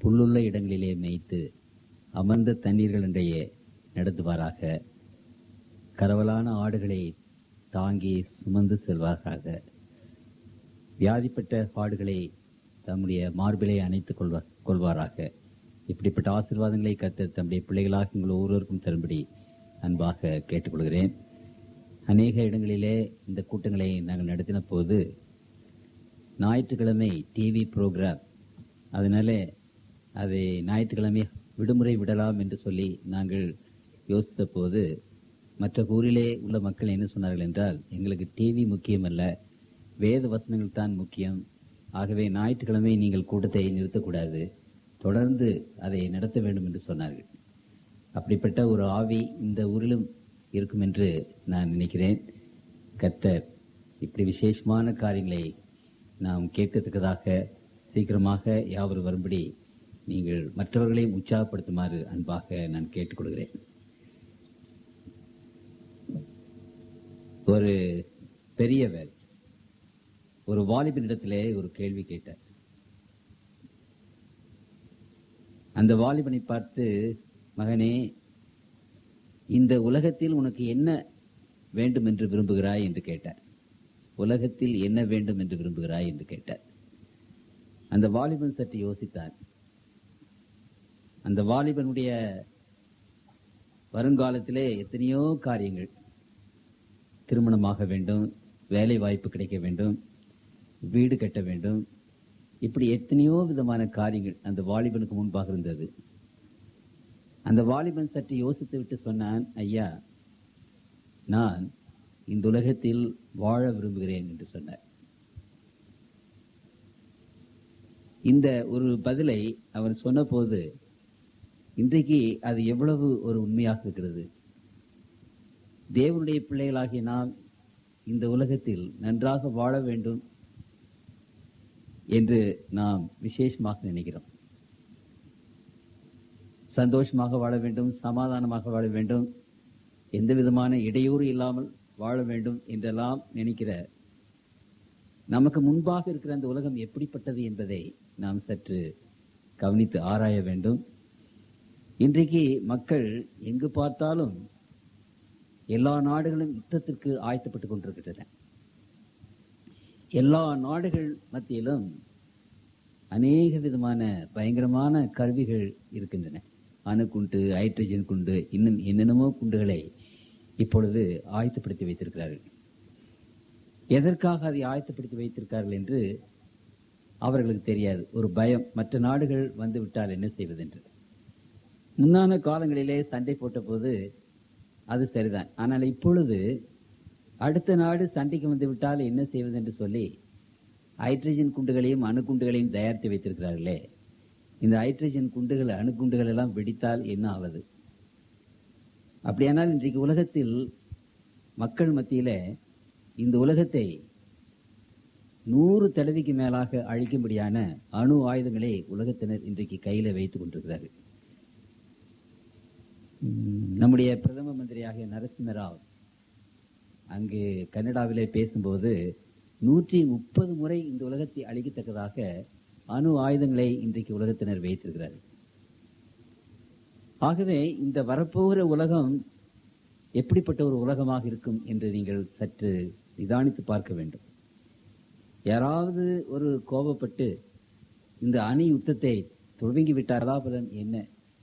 புல்லுள்ள இடங்களிலே மேய்த்து அமர்ந்த தண்ணீர்கள் இன்றைய நடத்துவாராக கரவலான ஆடுகளை தாங்கி சுமந்து செல்வாராக வியாதிப்பட்ட ஆடுகளை தம்முடைய மார்பிலை அணைத்துக் கொள்வா கொள்வாராக இப்படிப்பட்ட ஆசீர்வாதங்களை கத்த தம்முடைய பிள்ளைகளாக உங்கள் ஒவ்வொருவருக்கும் தரும்படி அன்பாக கேட்டுக்கொள்கிறேன் அநேக இடங்களிலே இந்த கூட்டங்களை நாங்கள் நடத்தின போது ஞாயிற்றுக்கிழமை டிவி ப்ரோக்ராம் அதனால அதை ஞாயிற்றுக்கிழமை விடுமுறை விடலாம் என்று சொல்லி நாங்கள் யோசித்த போது மற்ற ஊரிலே உள்ள மக்கள் என்ன சொன்னார்கள் என்றால் எங்களுக்கு டிவி முக்கியமல்ல வேத வசனங்கள் தான் முக்கியம் ஆகவே ஞாயிற்றுக்கிழமை நீங்கள் கூட்டத்தை நிறுத்தக்கூடாது தொடர்ந்து அதை நடத்த வேண்டும் என்று சொன்னார்கள் அப்படிப்பட்ட ஒரு ஆவி இந்த ஊரிலும் இருக்கும் என்று நான் நினைக்கிறேன் கர்த்தர் இப்படி விசேஷமான காரியங்களை நாம் கேட்கத்தக்கதாக சீக்கிரமாக யாவர் வரும்படி நீங்கள் மற்றவர்களையும் உற்சாகப்படுத்துமாறு அன்பாக நான் கேட்டுக்கொள்கிறேன் ஒரு பெரியவர் ஒரு வாலிபனிடத்திலே ஒரு கேள்வி கேட்டார் அந்த வாலிபனை பார்த்து மகனே இந்த உலகத்தில் உனக்கு என்ன வேண்டும் என்று விரும்புகிறாய் என்று கேட்டார் உலகத்தில் என்ன வேண்டும் என்று விரும்புகிறாய் என்று கேட்டார் அந்த வாலிபன் சற்று யோசித்தார் அந்த வாலிபனுடைய வருங்காலத்திலே எத்தனையோ காரியங்கள் திருமணமாக வேண்டும் வேலை வாய்ப்பு கிடைக்க வேண்டும் வீடு கட்ட வேண்டும் இப்படி எத்தனையோ விதமான காரியங்கள் அந்த வாலிபனுக்கு முன்பாக இருந்தது அந்த வாலிபன் சற்று யோசித்து விட்டு சொன்னான் ஐயா நான் இந்த உலகத்தில் வாழ விரும்புகிறேன் என்று சொன்னார் இந்த ஒரு பதிலை அவர் சொன்னபோது இன்றைக்கு அது எவ்வளவு ஒரு உண்மையாக இருக்கிறது தேவனுடைய பிள்ளைகளாகிய நாம் இந்த உலகத்தில் நன்றாக வாழ வேண்டும் என்று நாம் விசேஷமாக நினைக்கிறோம் சந்தோஷமாக வாழ வேண்டும் சமாதானமாக வாழ வேண்டும் எந்த விதமான இடையூறு இல்லாமல் வாழ வேண்டும் என்றெல்லாம் நினைக்கிற நமக்கு முன்பாக இருக்கிற அந்த உலகம் எப்படிப்பட்டது என்பதை நாம் சற்று கவனித்து ஆராய வேண்டும் இன்றைக்கு மக்கள் எங்கு பார்த்தாலும் எல்லா நாடுகளும் யுத்தத்திற்கு ஆயத்தப்பட்டுக் கொண்டிருக்கின்றன எல்லா நாடுகள் மத்தியிலும் அநேக விதமான பயங்கரமான கருவிகள் இருக்கின்றன அணுகுண்டு ஹைட்ரஜன் குண்டு இன்னும் என்னென்னமோ குண்டுகளை இப்பொழுது ஆயத்தப்படுத்தி வைத்திருக்கிறார்கள் எதற்காக அதை ஆயத்தப்படுத்தி வைத்திருக்கிறார்கள் என்று அவர்களுக்கு தெரியாது ஒரு பயம் மற்ற நாடுகள் வந்து விட்டால் என்ன செய்வதென்று முன்னான காலங்களிலே சண்டை போட்ட போது அது சரிதான் ஆனால் இப்பொழுது அடுத்த நாடு சண்டைக்கு வந்து விட்டால் என்ன செய்வது என்று சொல்லி ஹைட்ரஜன் குண்டுகளையும் அணுகுண்டுகளையும் தயாரித்து வைத்திருக்கிறார்களே இந்த ஹைட்ரஜன் குண்டுகள் அணுகுண்டுகள் எல்லாம் வெடித்தால் என்ன ஆவது அப்படியானால் இன்றைக்கு உலகத்தில் மக்கள் மத்தியில இந்த உலகத்தை நூறு தடவைக்கு மேலாக அழிக்கும்படியான அணு ஆயுதங்களை உலகத்தினர் இன்றைக்கு கையில வைத்துக் கொண்டிருக்கிறார்கள் உம், நம்முடைய பிரதம மந்திரியாகிய நரசிம்மராவ் அங்கு கனடாவிலே பேசும்போது நூற்றி முப்பது முறை இந்த உலகத்தை அழிக்கத்தக்கதாக அணு ஆயுதங்களை இன்றைக்கு உலகத்தினர் வைத்திருக்கிறார்கள் ஆகவே இந்த வரப்போகிற உலகம் எப்படிப்பட்ட ஒரு உலகமாக இருக்கும் என்று நீங்கள் சற்று நிதானித்து பார்க்க வேண்டும் யாராவது ஒரு கோபப்பட்டு இந்த அணு யுத்தத்தை துவங்கி விட்டாரா பலன் என்ன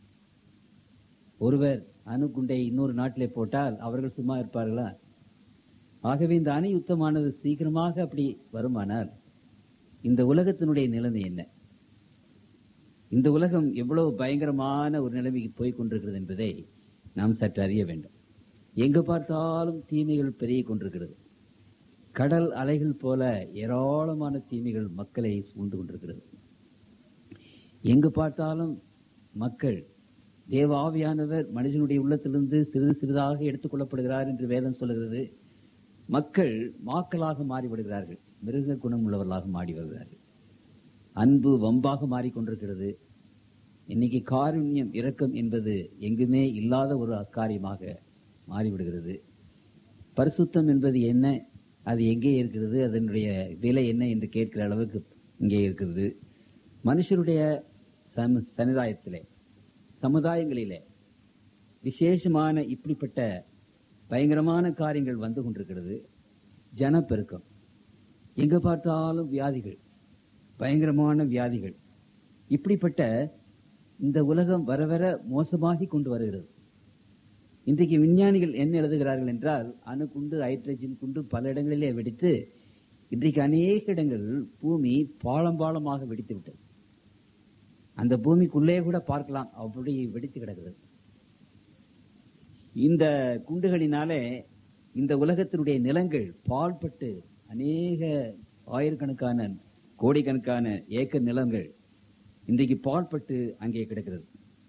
ஒருவர் அணுகுண்டை இன்னொரு நாட்டிலே போட்டால் அவர்கள் சும்மா இருப்பார்களா ஆகவே இந்த அணு யுத்தமானது சீக்கிரமாக அப்படி வருமானால் இந்த உலகத்தினுடைய நிலைமை என்ன இந்த உலகம் எவ்வளவு பயங்கரமான ஒரு நிலைமைக்கு போய் கொண்டிருக்கிறது என்பதை நாம் சற்று அறிய வேண்டும் எங்கு பார்த்தாலும் தீமைகள் பெருகிக் கொண்டிருக்கிறது கடல் அலைகள் போல ஏராளமான தீமைகள் மக்களை சூழ்ந்து கொண்டிருக்கிறது எங்கு பார்த்தாலும் மக்கள் தேவ ஆவியானவர் மனிதனுடைய உள்ளத்திலிருந்து சிறிது சிறிதாக எடுத்துக் கொள்ளப்படுகிறார் என்று வேதம் சொல்கிறது மக்கள் மாக்களாக மாறிவிடுகிறார்கள் மிருக குணம் உள்ளவர்களாக மாறி வருகிறார்கள் அன்பு வம்பாக மாறிக்கொண்டிருக்கிறது இன்னைக்கு காருண்யம் இரக்கம் என்பது எங்குமே இல்லாத ஒரு அக்காரியமாக மாறிவிடுகிறது பரிசுத்தம் என்பது என்ன அது எங்கே இருக்கிறது அதனுடைய விலை என்ன என்று கேட்கிற அளவுக்கு இங்கே இருக்கிறது மனுஷருடைய சம சமுதாயத்திலே சமுதாயங்களிலே விசேஷமான இப்படிப்பட்ட பயங்கரமான காரியங்கள் வந்து கொண்டிருக்கிறது ஜனப்பெருக்கம் எங்க பார்த்தாலும் வியாதிகள் பயங்கரமான வியாதிகள் இப்படிப்பட்ட இந்த உலகம் வர வர மோசமாகி கொண்டு வருகிறது இன்றைக்கு விஞ்ஞானிகள் என்ன எழுதுகிறார்கள் என்றால் அணுகுண்டு ஹைட்ரஜன் குண்டு பல இடங்களிலே வெடித்து இன்றைக்கு அநேக இடங்கள் பூமி பாலம் பாலமாக வெடித்து விட்டது அந்த பூமிக்குள்ளே கூட பார்க்கலாம் அப்படி வெடித்து கிடக்கிறது இந்த குண்டுகளினாலே இந்த உலகத்தினுடைய நிலங்கள் பால்பட்டு அநேக ஆயிரக்கணக்கான கோடிக்கணக்கான ஏக்கர் நிலங்கள் இன்றைக்கு பால்பட்டு அங்கே கிடக்கிறது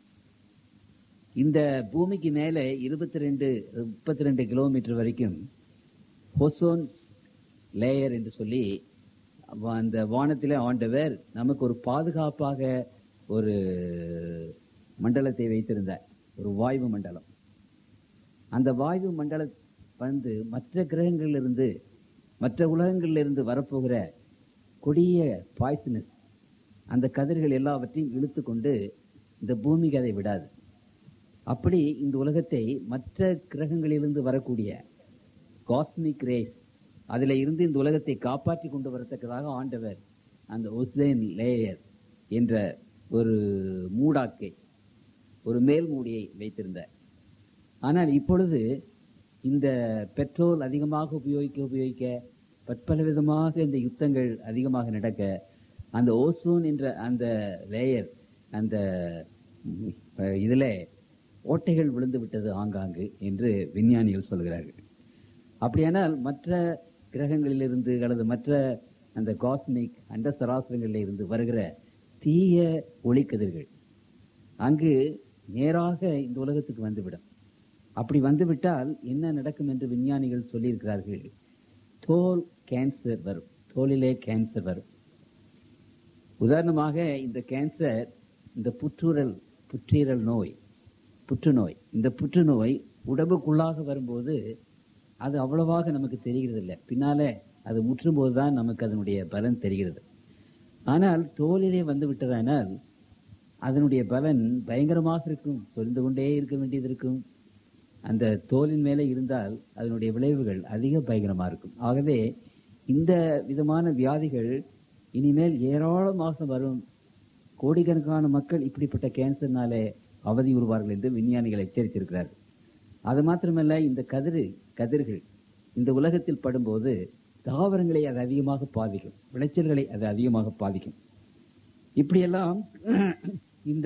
இந்த பூமிக்கு மேலே இருபத்தி ரெண்டு முப்பத்தி ரெண்டு கிலோமீட்டர் வரைக்கும் ஹொசோன் லேயர் என்று சொல்லி வ- அந்த வானத்திலே ஆண்டவர் நமக்கு ஒரு பாதுகாப்பாக ஒரு மண்டலத்தை வைத்திருந்தார் ஒரு வாயு மண்டலம் அந்த வாயு மண்டலம் வந்து மற்ற கிரகங்களிலிருந்து மற்ற உலகங்களிலிருந்து வரப்போகிற கொடிய பாய்சனஸ் அந்த கதிர்கள் எல்லாவற்றையும் இழுத்து கொண்டு இந்த பூமிக்கு அதை விடாது அப்படி இந்த உலகத்தை மற்ற கிரகங்களிலிருந்து வரக்கூடிய காஸ்மிக் ரேஸ் அதில் இருந்து இந்த உலகத்தை காப்பாற்றி கொண்டு வரத்தக்கதாக ஆண்டவர் அந்த ஒஸ்லேன் லேயர் என்ற ஒரு மூடாக்கை ஒரு மேல் மூடியை வைத்திருந்தார் ஆனால் இப்பொழுது இந்த பெட்ரோல் அதிகமாக உபயோகிக்க உபயோகிக்க பற்பல விதமாக இந்த யுத்தங்கள் அதிகமாக நடக்க அந்த ஓசோன் என்ற அந்த லேயர் அந்த ம், அஹ், இதிலே ஓட்டைகள் விழுந்து விட்டது ஆங்காங்கு என்று விஞ்ஞானிகள் சொல்கிறார்கள் அப்படியானால் மற்ற கிரகங்களிலிருந்து அல்லது மற்ற அந்த காஸ்மிக் அண்ட சராசரங்களில் இருந்து வருகிற தீய ஒளிக்கதிர்கள் அங்கு நேராக இந்த உலகத்துக்கு வந்துவிடும் அப்படி வந்துவிட்டால் என்ன நடக்கும் என்று விஞ்ஞானிகள் சொல்லியிருக்கிறார்கள் தோல் கேன்சர் வரும் தோலிலே கேன்சர் வரும் உதாரணமாக இந்த கேன்சர் இந்த புற்றுரல் புற்றீரல் நோய் புற்றுநோய் இந்த புற்றுநோய் உடம்புக்குள்ளாக வரும்போது அது அவ்வளவாக நமக்கு தெரிகிறது இல்லை பின்னாலே அது முற்றும்போது தான் நமக்கு அதனுடைய பலன் தெரிகிறது ஆனால் தோலிலே வந்து விட்டதானால் அதனுடைய பலன் பயங்கரமாக இருக்கும் சொரிந்து கொண்டே இருக்க வேண்டியது இருக்கும் அந்த தோலின் மேலே இருந்தால் அதனுடைய விளைவுகள் அதிக பயங்கரமா இருக்கும் ஆகவே இந்த விதமான வியாதிகள் இனிமேல் ஏராளமாக வரும் கோடிக்கணக்கான மக்கள் இப்படிப்பட்ட கேன்சர்னாலே அவதி உருவார்கள் என்று விஞ்ஞானிகள் எச்சரித்திருக்கிறார்கள் அது மாத்திரமல்ல இந்த கதிர் கதிர்கள் இந்த உலகத்தில் படும்போது தாவரங்களை அது அதிகமாக பாதிக்கும் விளைச்சல்களை அது அதிகமாக பாதிக்கும் இப்படியெல்லாம் இந்த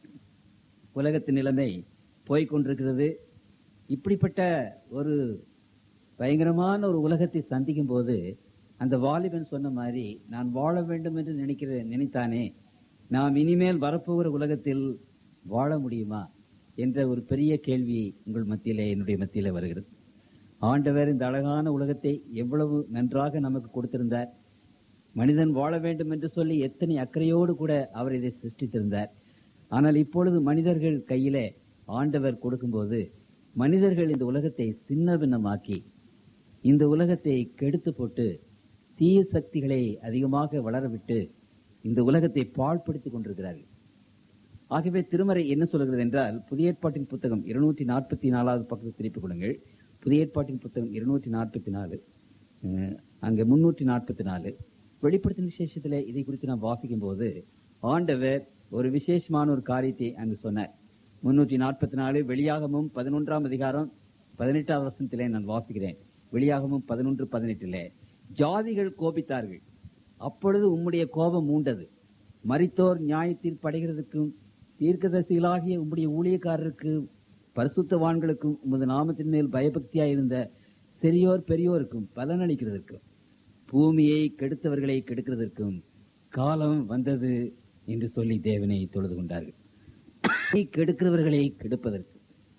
உலகத்தின் நிலைமை போய்கொண்டிருக்கிறது இப்படிப்பட்ட ஒரு பயங்கரமான ஒரு உலகத்தை சந்திக்கும் போது அந்த வாலிபன் சொன்ன மாதிரி நான் வாழ வேண்டும் என்று நினைக்கிற நினைத்தானே நாம் இனிமேல் வரப்போகிற உலகத்தில் வாழ முடியுமா என்ற ஒரு பெரிய கேள்வி உங்கள் மத்தியிலே என்னுடைய மத்தியிலே வருகிறது ஆண்டவர் இந்த அழகான உலகத்தை எவ்வளவு நன்றாக நமக்கு கொடுத்திருந்தார் மனிதன் வாழ வேண்டும் என்று சொல்லி எத்தனை அக்கறையோடு கூட அவர் இதை சிருஷ்டித்திருந்தார் ஆனால் இப்பொழுது மனிதர்கள் கையிலே ஆண்டவர் கொடுக்கும்போது மனிதர்கள் இந்த உலகத்தை சின்ன பின்னமாக்கி இந்த உலகத்தை கெடுத்து போட்டு தீய சக்திகளை அதிகமாக வளரவிட்டு இந்த உலகத்தை பாழ்படுத்திக் கொண்டிருக்கிறார்கள் ஆகவே திருமறை என்ன சொல்கிறது என்றால் புதிய ஏற்பாட்டின் புத்தகம் இருநூற்றி நாற்பத்தி நாலாவது பக்கத்தை திருப்பிக் கொள்ளுங்கள் புதிய ஏற்பாட்டின் புத்தகம் இருநூற்றி நாற்பத்தி நாலு அஹ், அங்கே முன்னூற்றி நாற்பத்தி நாலு வெளிப்படுத்தின விசேஷத்திலே இதை குறித்து நான் வாசிக்கும் போது ஆண்டவர் ஒரு விசேஷமான ஒரு காரியத்தை அங்கு சொன்னார் முன்னூற்றி நாற்பத்தி நாலு வெளியாகமும் பதினொன்றாம் அதிகாரம் பதினெட்டாவது வசனத்திலே நான் வாசிக்கிறேன் வெளியாகமும் பதினொன்று பதினெட்டிலே ஜாதிகள் கோபித்தார்கள் அப்பொழுது உம்முடைய கோபம் மூண்டது மரித்தோர் நியாயத்தில் படைகிறதுக்கும் தீர்க்கதரிசிகளாகிய உம்முடைய ஊழியக்காரருக்கு பரிசுத்தவான்களுக்கும் உமது நாமத்தின் மேல் பயபக்தியாயிருந்த சிறியோர் பெரியோருக்கும் பலனளிக்கிறதற்கும் பூமியை கெடுத்தவர்களை கெடுக்கிறதற்கும் காலம் வந்தது என்று சொல்லி தேவனை தொழுது கொண்டார்கள் கெடுக்கிறவர்களை கெடுப்பதற்கு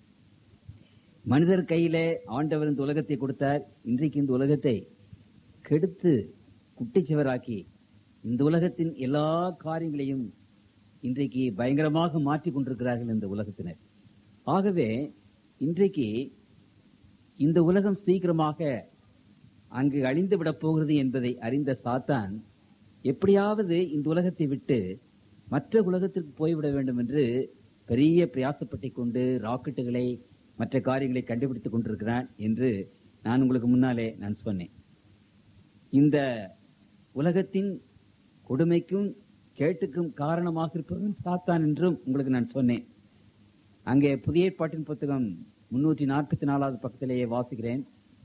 மனிதர் கையிலே ஆண்டவர் இந்த உலகத்தை கொடுத்தார் இன்றைக்கு இந்த உலகத்தை கெடுத்து குட்டிச்சுவராக்கி இந்த உலகத்தின் எல்லா காரியங்களையும் இன்றைக்கு பயங்கரமாக மாற்றிக் கொண்டிருக்கிறார்கள் இந்த உலகத்தினர் ஆகவே இன்றைக்கு இந்த உலகம் சீக்கிரமாக அங்கு அழிந்து விடப் போகிறது என்பதை அறிந்த சாத்தான் எப்படியாவது இந்த உலகத்தை விட்டு மற்ற உலகத்திற்கு போய்விட வேண்டும் என்று பெரிய பிரயாசப்பட்டுக் கொண்டு ராக்கெட்டுகளை மற்ற காரியங்களை கண்டுபிடித்துக் கொண்டிருக்கிறான் என்று நான் உங்களுக்கு முன்னாலே நான் சொன்னேன் இந்த உலகத்தின் கொடுமைக்கும் கேட்டுக்கும் காரணமாக இருப்பவன் சாத்தான் என்றும் உங்களுக்கு நான் சொன்னேன் அங்கே புதிய ஏற்பாட்டின் புத்தகம் முன்னூற்றி நாற்பத்தி நாலாவது பக்கத்திலேயே வாசிக்கிறேன்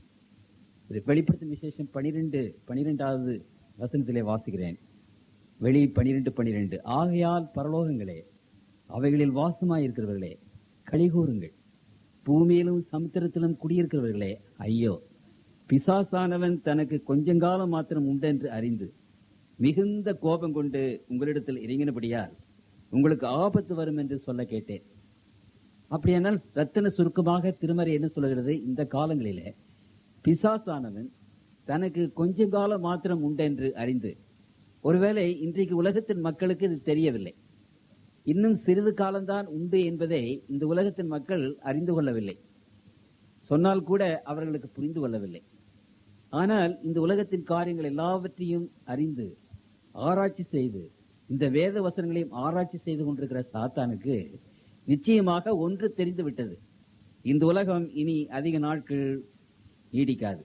இது வெளிப்படுத்தும் விசேஷம் பனிரெண்டு பனிரெண்டாவது வசனத்திலே வாசிக்கிறேன் வெளி பனிரெண்டு பனிரெண்டு ஆகையால் பரலோகங்களே அவைகளில் வாசமாயிருக்கிறவர்களே கலிகூறுங்கள் பூமியிலும் சமுத்திரத்திலும் குடியிருக்கிறவர்களே ஐயோ பிசாசானவன் தனக்கு கொஞ்சங்காலம் மாத்திரம் உண்டென்று அறிந்து மிகுந்த கோபம் கொண்டு உங்களிடத்தில் இறங்கினபடியால் உங்களுக்கு ஆபத்து வரும் என்று சொல்ல கேட்டேன் அப்படியானால் ரத்தன சுருக்கமாக திருமறை என்ன சொல்கிறது இந்த காலங்களிலே பிசாசானவன் தனக்கு கொஞ்ச காலம் மாத்திரம் உண்டென்று அறிந்து ஒருவேளை இன்றைக்கு உலகத்தின் மக்களுக்கு இது தெரியவில்லை இன்னும் சிறிது காலம்தான் உண்டு என்பதை இந்த உலகத்தின் மக்கள் அறிந்து கொள்ளவில்லை சொன்னால் கூட அவர்களுக்கு புரிந்து கொள்ளவில்லை ஆனால் இந்த உலகத்தின் காரியங்கள் எல்லாவற்றையும் அறிந்து ஆராய்ச்சி செய்து இந்த வேத வசனங்களையும் ஆராய்ச்சி செய்து கொண்டிருக்கிற சாத்தானுக்கு நிச்சயமாக ஒன்று தெரிந்து விட்டது இந்த உலகம் இனி அதிக நாட்கள் நீடிக்காது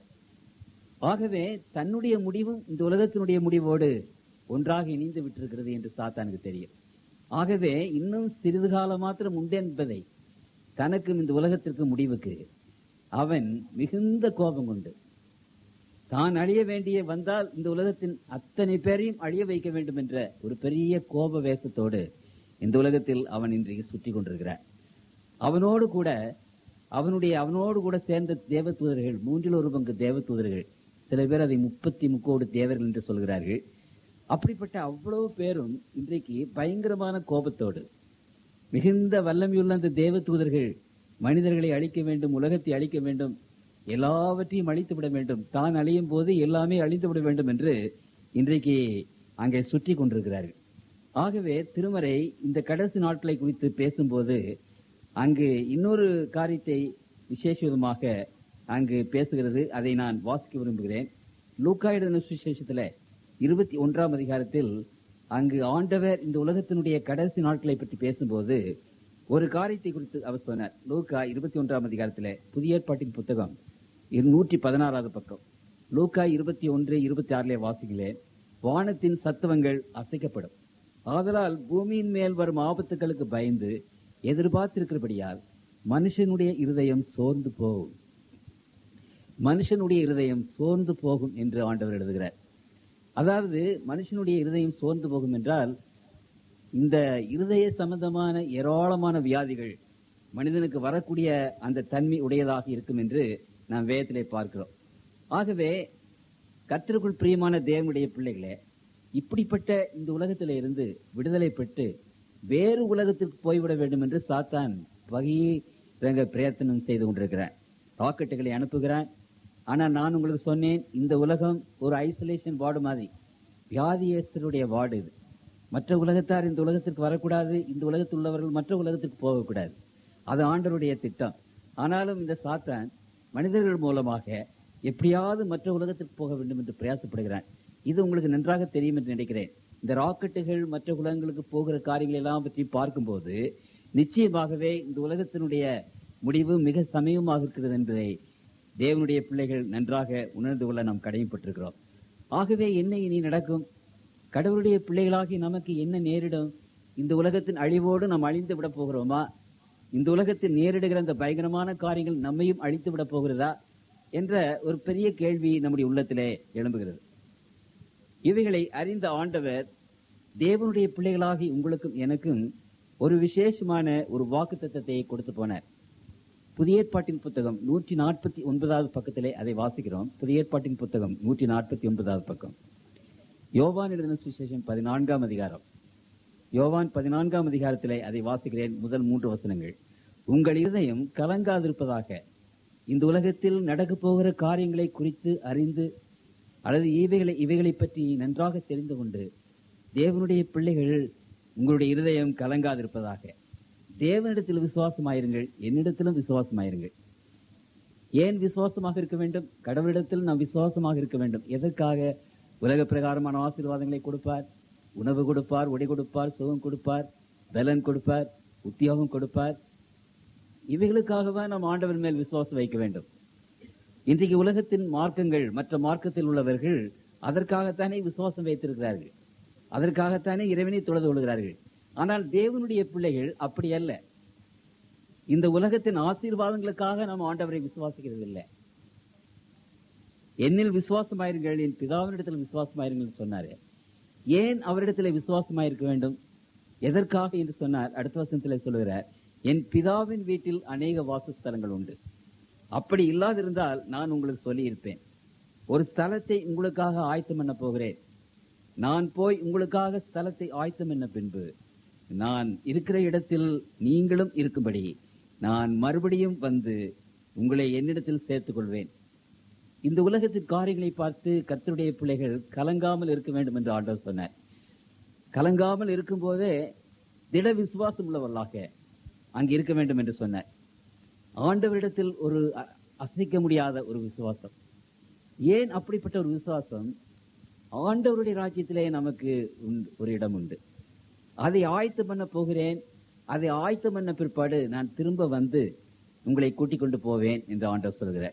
ஆகவே தன்னுடைய முடிவும் இந்த உலகத்தினுடைய முடிவோடு ஒன்றாக இணைந்து விட்டிருக்கிறது என்று சாத்தானுக்கு தெரியும் ஆகவே இன்னும் சிறிது காலம் மாத்திரம் உண்டு என்பதை தனக்கும் இந்த உலகத்திற்கு முடிவுக்கு அவன் மிகுந்த கோபம் உண்டு தான் அழிய வேண்டிய வந்தால் இந்த உலகத்தின் அத்தனை பேரையும் அழிய வைக்க வேண்டும் என்ற ஒரு பெரிய கோப வேசத்தோடு இந்த உலகத்தில் அவன் இன்றைக்கு சுற்றி கொண்டிருக்கிறார் அவனோடு கூட அவனுடைய அவனோடு கூட சேர்ந்த தேவதூதர்கள் மூன்றில் ஒரு பங்கு தேவதூதர்கள் சில பேர் அதை முப்பத்தி முக்கோடு தேவர்கள் என்று சொல்கிறார்கள் அப்படிப்பட்ட அவ்வளவு பேரும் இன்றைக்கு பயங்கரமான கோபத்தோடு மிகுந்த வல்லமையுள்ள அந்த தேவதூதர்கள் மனிதர்களை அழிக்க வேண்டும் உலகத்தை அழிக்க வேண்டும் எல்லாவற்றையும் அழித்து விட வேண்டும் தான் அழியும் போது எல்லாமே அழிந்து விட வேண்டும் என்று இன்றைக்கு அங்கே சுற்றி கொண்டிருக்கிறார்கள் ஆகவே திருமறை இந்த கடைசி நாட்களை குறித்து பேசும்போது அங்கு இன்னொரு காரியத்தை விசேஷ விதமாக அங்கு பேசுகிறது அதை நான் வாசிக்க விரும்புகிறேன் லூக்கா எழுதின சுவிசேஷத்துல இருபத்தி ஒன்றாம் அதிகாரத்தில் அங்கு ஆண்டவர் இந்த உலகத்தினுடைய கடைசி நாட்களை பற்றி பேசும்போது ஒரு காரியத்தை குறித்து அவர் சொன்னார் லூக்கா இருபத்தி ஒன்றாம் அதிகாரத்தில் புதிய ஏற்பாட்டின் புத்தகம் நூற்றி பதினாறாவது பக்கம் லூக்கா இருபத்தி ஒன்று இருபத்தி ஆறிலே வாசிகளே வானத்தின் சத்துவங்கள் அசைக்கப்படும் ஆதலால் பூமியின் மேல் வரும் ஆபத்துகளுக்கு பயந்து எதிர்பார்த்திருக்கிறபடியால் மனுஷனுடைய இருதயம் சோர்ந்து போகும் மனுஷனுடைய இருதயம் சோர்ந்து போகும் என்று ஆண்டவர் எழுதுகிறார் அதாவது மனுஷனுடைய இருதயம் சோர்ந்து போகும் என்றால் இந்த இருதய சம்பந்தமான ஏராளமான வியாதிகள் மனிதனுக்கு வரக்கூடிய அந்த தன்மை உடையதாக இருக்கும் என்று நாம் வேதத்திலே பார்க்கிறோம் ஆகவே கத்திற்குள் பிரியமான தேவனுடைய பிள்ளைகளே இப்படிப்பட்ட இந்த உலகத்திலே இருந்து விடுதலை பெற்று வேறு உலகத்திற்கு போய்விட வேண்டும் என்று சாத்தான் பகிரங்க பிரயத்தனம் செய்து கொண்டிருக்கிறான் ராக்கெட்டுகளை அனுப்புகிறான் ஆனா நான் உங்களுக்கு சொன்னேன் இந்த உலகம் ஒரு ஐசோலேஷன் வார்டு மாதிரி வியாதியஸ்தருடைய வார்டு இது மற்ற உலகத்தார் இந்த உலகத்திற்கு வரக்கூடாது இந்த உலகத்தில் உள்ளவர்கள் மற்ற உலகத்திற்கு போகக்கூடாது அது ஆண்டவருடைய திட்டம் ஆனாலும் இந்த சாத்தான் மனிதர்கள் மூலமாக எப்படியாவது மற்ற உலகத்திற்கு போக வேண்டும் என்று பிரயாசப்படுகிறான் இது உங்களுக்கு நன்றாக தெரியும் என்று நினைக்கிறேன் இந்த ராக்கெட்டுகள் மற்ற உலகங்களுக்கு போகிற காரியங்கள் எல்லாம் பற்றி பார்க்கும்போது நிச்சயமாகவே இந்த உலகத்தினுடைய முடிவு மிக சமயமாக இருக்கிறது என்பதை தேவனுடைய பிள்ளைகள் நன்றாக உணர்ந்து கொள்ள நாம் கடமைப்பட்டிருக்கிறோம் ஆகவே என்ன இனி நடக்கும் கடவுளுடைய பிள்ளைகளாகி நமக்கு என்ன நேரிடும் இந்த உலகத்தின் அழிவோடு நாம் அழிந்து விட போகிறோமா இந்த உலகத்தில் நேரிடுகிற அந்த பயங்கரமான காரியங்கள் நம்மையும் அழித்து விட போகிறதா என்ற ஒரு பெரிய கேள்வி நம்முடைய உள்ளத்திலே எழும்புகிறது இவைகளை அறிந்த ஆண்டவர் தேவனுடைய பிள்ளைகளாகி உங்களுக்கும் எனக்கும் ஒரு விசேஷமான ஒரு வாக்கு தத்தத்தை கொடுத்து போனார் புதிய ஏற்பாட்டின் புத்தகம் நூற்றி நாற்பத்தி ஒன்பதாவது பக்கத்திலே அதை வாசிக்கிறோம் புதிய ஏற்பாட்டின் புத்தகம் நூற்றி நாற்பத்தி ஒன்பதாவது பக்கம் யோவான் எழுதின சுவிசேஷம் பதினான்காம் அதிகாரம் யோவான் பதினான்காம் அதிகாரத்திலே அதை வாசிக்கிறேன் முதல் மூன்று வசனங்கள் உங்கள் இருதயம் கலங்காதிருப்பதாக இந்த உலகத்தில் நடக்கப் போகிற காரியங்களை குறித்து அறிந்து அல்லது இவைகளை இவைகளை பற்றி நன்றாக தெரிந்து கொண்டு தேவனுடைய பிள்ளைகள் உங்களுடைய இருதயம் கலங்காதிருப்பதாக தேவனிடத்தில் விசுவாசமாயிருங்கள் என்னிடத்திலும் விசுவாசமாயிருங்கள் ஏன் விசுவாசமாக இருக்க வேண்டும் கடவுளிடத்தில் நாம் விசுவாசமாக இருக்க வேண்டும் எதற்காக உலக பிரகாரமான ஆசீர்வாதங்களை கொடுப்பார் உணவு கொடுப்பார் உடை கொடுப்பார் சுகம் கொடுப்பார் பலன் கொடுப்பார் உத்தியோகம் கொடுப்பார் இவைகளுக்காகவா நாம் ஆண்டவர் மேல் விசுவாசம் வைக்க வேண்டும் இன்றைக்கு உலகத்தின் மார்க்கங்கள் மற்ற மார்க்கத்தில் உள்ளவர்கள் அதற்காகத்தானே விசுவாசம் வைத்திருக்கிறார்கள் அதற்காகத்தானே இறைவனை தொழுது கொள்கிறார்கள் ஆனால் தேவனுடைய பிள்ளைகள் அப்படி அல்ல இந்த உலகத்தின் ஆசீர்வாதங்களுக்காக நாம் ஆண்டவரை விசுவாசிக்கிறது இல்லை என்னில் விசுவாசமாயிருங்கள் என் பிதாவினிடத்தில் விசுவாசமாயிருங்கள் சொன்னாரு ஏன் அவரிடத்தில் விசுவாசமாயிருக்க வேண்டும் எதற்காக என்று சொன்னார் அடுத்த வசனத்தில் சொல்லுகிறார் என் பிதாவின் வீட்டில் அநேக வாசஸ்தலங்கள் உண்டு அப்படி இல்லாதிருந்தால் நான் உங்களுக்கு சொல்லியிருப்பேன் ஒரு ஸ்தலத்தை உங்களுக்காக ஆயத்தம் பண்ண போகிறேன் நான் போய் உங்களுக்காக ஸ்தலத்தை ஆயத்தம் பண்ண பின்பு நான் இருக்கிற இடத்தில் நீங்களும் இருக்கும்படி நான் மறுபடியும் வந்து உங்களை என்னிடத்தில் சேர்த்துக் கொள்வேன் இந்த உலகத்தின் காரியங்களை பார்த்து கர்த்தருடைய பிள்ளைகள் கலங்காமல் இருக்க வேண்டும் என்று ஆண்டவர் சொன்னார் கலங்காமல் இருக்கும் போதே திட விசுவாசம் உள்ளவர்களாக அங்கு இருக்க வேண்டும் என்று சொன்னார் ஆண்டவரிடத்தில் ஒரு அ- அசைக்க முடியாத ஒரு விசுவாசம் ஏன் அப்படிப்பட்ட ஒரு விசுவாசம் ஆண்டவருடைய ராஜ்யத்திலே நமக்கு உண்டு- ஒரு இடம் உண்டு அதை ஆயத்தம் பண்ண போகிறேன் அதை ஆயத்தம் பண்ண பிற்பாடு நான் திரும்ப வந்து உங்களை கூட்டிக் கொண்டு போவேன் என்று ஆண்டவர் சொல்கிறார்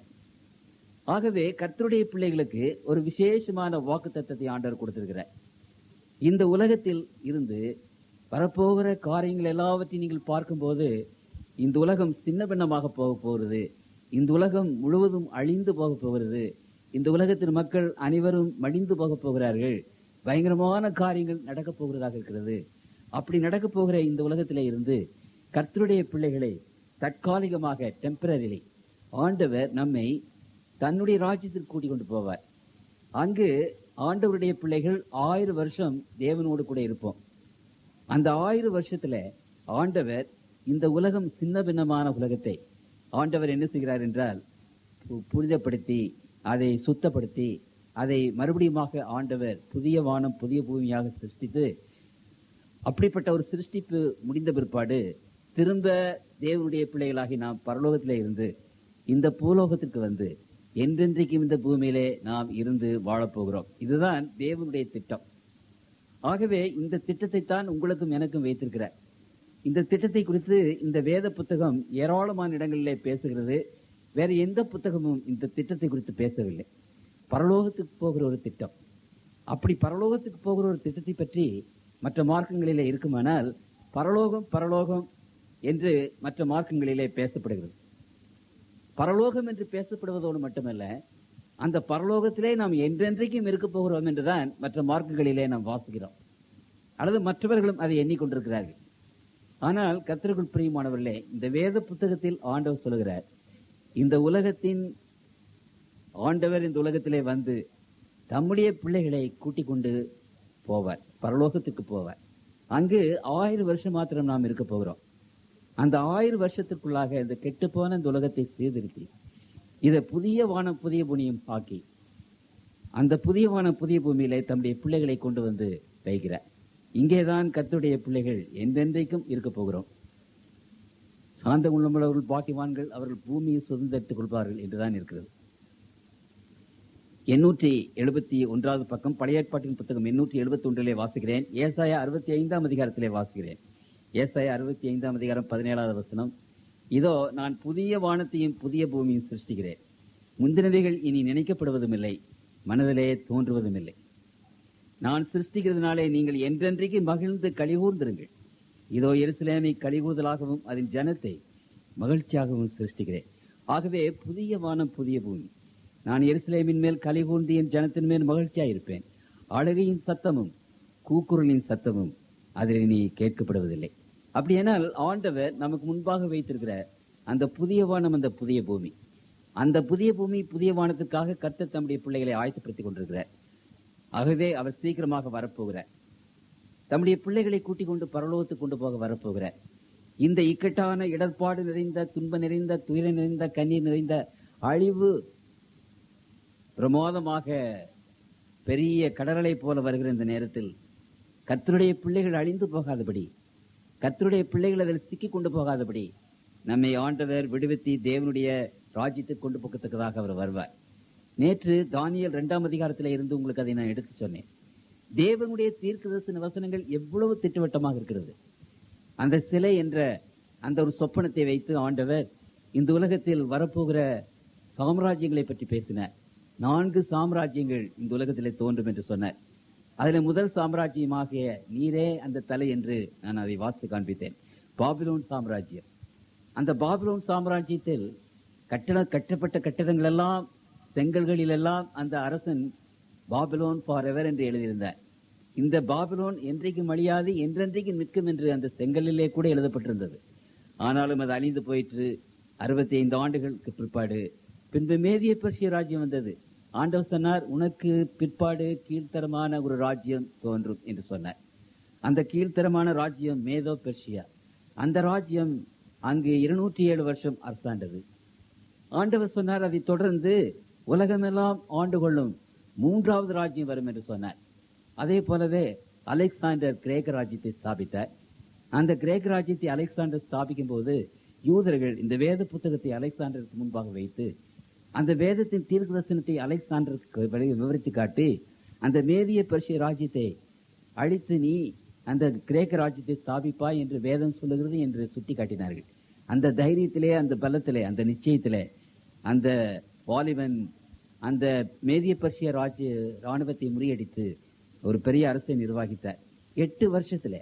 ஆகவே கர்த்தருடைய பிள்ளைகளுக்கு ஒரு விசேஷமான வாக்கு தத்தத்தை ஆண்டவர் கொடுத்திருக்கிறார் இந்த உலகத்தில் இருந்து வரப்போகிற காரியங்கள் எல்லாவற்றையும் நீங்கள் பார்க்கும்போது இந்த உலகம் சின்ன பின்னமாக போக போகிறது இந்த உலகம் முழுவதும் அழிந்து போக போகிறது இந்த உலகத்தின் மக்கள் அனைவரும் மடிந்து போக போகிறார்கள் பயங்கரமான காரியங்கள் நடக்கப் போகிறதாக இருக்கிறது அப்படி நடக்கப் போகிற இந்த உலகத்திலே இருந்து கர்த்தருடைய பிள்ளைகளை தற்காலிகமாக டெம்பரரிலி ஆண்டவர் நம்மை தன்னுடைய ராஜ்யத்திற்கு கூட்டிக் கொண்டு போவார் அங்கு ஆண்டவருடைய பிள்ளைகள் ஆயிரம் வருஷம் தேவனோடு கூட இருப்போம் அந்த ஆயிரம் வருஷத்துல ஆண்டவர் இந்த உலகம் சின்ன பின்னமான உலகத்தை ஆண்டவர் என்ன செய்கிறார் என்றால் பு- புனிதப்படுத்தி அதை சுத்தப்படுத்தி அதை மறுபடியுமாக ஆண்டவர் புதிய வானம் புதிய பூமியாக சிருஷ்டித்து அப்படிப்பட்ட ஒரு சிருஷ்டிப்பு முடிந்த பிற்பாடு திரும்ப தேவனுடைய பிள்ளைகளாகி நாம் பரலோகத்திலே இருந்து இந்த பூலோகத்திற்கு வந்து என்றென்றைக்கும் இந்த பூமியிலே நாம் இருந்து வாழப்போகிறோம் இதுதான் தேவனுடைய திட்டம் ஆகவே இந்த திட்டத்தை தான் உங்களுக்கும் எனக்கும் வைத்திருக்கிறார் இந்த திட்டத்தை குறித்து இந்த வேத புத்தகம் ஏராளமான இடங்களிலே பேசுகிறது வேற எந்த புத்தகமும் இந்த திட்டத்தை குறித்து பேசவில்லை பரலோகத்துக்கு போகிற ஒரு திட்டம் அப்படி பரலோகத்துக்கு போகிற ஒரு திட்டத்தை பற்றி மற்ற மார்க்கங்களிலே இருக்குமானால் பரலோகம் பரலோகம் என்று மற்ற மார்க்கங்களிலே பேசப்படுகிறது பரலோகம் என்று பேசப்படுவதோடு மட்டுமல்ல அந்த பரலோகத்திலே நாம் என்றென்றைக்கும் இருக்க போகிறோம் என்றுதான் மற்ற மார்க்குகளிலே நாம் வாசிக்கிறோம் அல்லது மற்றவர்களும் அதை எண்ணிக்கொண்டிருக்கிறார்கள் ஆனால் கத்திரக்குள் பிரியமானவர்களே இந்த வேத புத்தகத்தில் ஆண்டவர் சொல்லுகிறார் இந்த உலகத்தின் ஆண்டவர் இந்த உலகத்திலே வந்து தம்முடைய பிள்ளைகளை கூட்டிக் கொண்டு போவார் பரலோகத்துக்கு போவார் அங்கு ஆயிரம் வருஷம் மாத்திரம் நாம் இருக்க போகிறோம் அந்த ஆயிரம் வருஷத்துக்குள்ளாக இந்த கெட்டுப்போன இந்த உலகத்தை சீர்திருத்தி இதை புதிய வானம் புதிய பூமியும் ஆக்கி அந்த புதிய வானம் புதிய பூமியிலே தம்முடைய பிள்ளைகளை கொண்டு வந்து வைக்கிறார் இங்கேதான் கர்த்தருடைய பிள்ளைகள் என்றென்றைக்கும் இருக்க போகிறோம் சாந்த உள்ளவர்கள் பாக்கிவான்கள் அவர்கள் பூமியை சுதந்திரத்துக் கொள்வார்கள் என்றுதான் இருக்கிறது எண்ணூற்றி எழுபத்தி ஒன்றாவது பக்கம் பழைய ஏற்பாட்டின் புத்தகம் எண்ணூற்றி எழுபத்தி ஒன்றிலே வாசிக்கிறேன் ஏசாயா அறுபத்தி ஐந்தாம் அதிகாரத்திலே வாசிக்கிறேன் ஏசாயா அறுபத்தி ஐந்தாம் அதிகாரம் பதினேழாவது வசனம் இதோ நான் புதிய வானத்தையும் புதிய பூமியும் சிருஷ்டிக்கிறேன் முந்தினவைகள் இனி நினைக்கப்படுவதும் இல்லை மனதிலே தோன்றுவதும் இல்லை நான் சிருஷ்டிக்கிறதுனாலே நீங்கள் என்றென்றைக்கு மகிழ்ந்து கலிகூர்ந்திருங்கள் இதோ எருசலேமை கலிகூர்தலாகவும் அதன் ஜனத்தை மகிழ்ச்சியாகவும் சிருஷ்டிக்கிறேன் ஆகவே புதிய வானம் புதிய பூமி நான் எருசலேமின் மேல் கலிகூர்ந்து என் ஜனத்தின் மேல் மகிழ்ச்சியாய் இருப்பேன் அழகையின் சத்தமும் கூக்குரலின் சத்தமும் அதில் இனி கேட்கப்படுவதில்லை அப்படியானால் ஆண்டவர் நமக்கு முன்பாக வைத்திருக்கிற அந்த புதிய வானம் அந்த புதிய பூமி அந்த புதிய பூமி புதிய வானத்துக்காக கர்த்தர் தம்முடைய பிள்ளைகளை ஆயத்தப்படுத்திக் கொண்டிருக்கிறார் ஆகவே அவர் சீக்கிரமாக வரப்போகிறார் தம்முடைய பிள்ளைகளை கூட்டிக் கொண்டு பரலோகத்துக்கு கொண்டு போக வரப்போகிறார் இந்த இக்கட்டான இடர்பாடு நிறைந்த துன்ப நிறைந்த துயரம் நிறைந்த கண்ணீர் நிறைந்த அழிவு பிரமோதமாக பெரிய கடலை போல வருகிற இந்த நேரத்தில் கர்த்தருடைய பிள்ளைகள் அழிந்து போகாதபடி கர்த்தருடைய பிள்ளைகள் அதில் சிக்கிக் கொண்டு போகாதபடி நம்மை ஆண்டவர் விடுவித்து தேவனுடைய ராஜ்யத்துக்கு கொண்டு போகத்தக்கதாக அவர் வருவார் நேற்று தானியல் இரண்டாம் அதிகாரத்தில் இருந்து உங்களுக்கு அதை நான் எடுத்து சொன்னேன் தேவனுடைய தீர்க்கதரிசன வசனங்கள் எவ்வளவு திட்டவட்டமாக இருக்கிறது அந்த சிலை என்ற அந்த ஒரு சொப்பனத்தை வைத்து ஆண்டவர் இந்த உலகத்தில் வரப்போகிற சாம்ராஜ்யங்களை பற்றி பேசினார் நான்கு சாம்ராஜ்யங்கள் இந்த உலகத்திலே தோன்றும் என்று சொன்னார் அதுல முதல் சாம்ராஜ்யமாகிய நீரே அந்த தலை என்று நான் அதை வாசித்து காண்பித்தேன் பாபிலோன் சாம்ராஜ்யம் அந்த பாபிலோன் சாம்ராஜ்யத்தில் கட்டட கட்டப்பட்ட கட்டடங்கள் எல்லாம் செங்கல்களில் எல்லாம் அந்த அரசன் பாபிலோன் ஃபார் எவர் என்று எழுதியிருந்தார் இந்த பாபிலோன் என்றைக்கும் அழியாது என்றென்றைக்கு நிற்கும் என்று அந்த செங்கலிலே கூட எழுதப்பட்டிருந்தது ஆனாலும் அது அழிந்து போயிற்று அறுபத்தி ஐந்து ஆண்டுகளுக்கு பிற்பாடு பின்பு மேதிய பெர்ஷிய ராஜ்யம் வந்தது ஆண்டவர் சொன்னார் உனக்கு பிற்பாடு கீழ்த்தரமான ஒரு ராஜ்யம் தோன்றும் என்று சொன்னார் அந்த கீழ்த்தரமான ராஜ்யம் மேதோ பெர்ஷியா அந்த ராஜ்யம் அங்கு இருநூற்றி ஏழு வருஷம் அரசாண்டது ஆண்டவர் சொன்னார் அதை தொடர்ந்து உலகமெல்லாம் ஆண்டு கொள்ளும் மூன்றாவது ராஜ்யம் வரும் என்று சொன்னார் அதே போலவே அலெக்சாண்டர் கிரேக்க ராஜ்யத்தை ஸ்தாபித்தார் அந்த கிரேக்க ராஜ்யத்தை அலெக்சாண்டர் ஸ்தாபிக்கும் போது யூதர்கள் இந்த வேத புத்தகத்தை அலெக்சாண்டருக்கு முன்பாக வைத்து அந்த வேதத்தின் தீர்க்க தரிசனத்தை அலெக்சாண்டருக்கு வெளி- விவரித்து காட்டி அந்த மேதிய பெர்ஷிய ராஜ்யத்தை அழித்து நீ அந்த கிரேக்க ராஜ்யத்தை ஸ்தாபிப்பாய் என்று வேதம் சொல்லுகிறது என்று சுட்டி காட்டினார்கள் அந்த தைரியத்திலே அந்த பலத்திலே அந்த நிச்சயத்திலே அந்த வாலிபன் அந்த மேதிய பர்ஷிய ராஜ்ய ராணுவத்தை முறியடித்து ஒரு பெரிய அரசை நிர்வகித்தார் எட்டு வருஷத்துல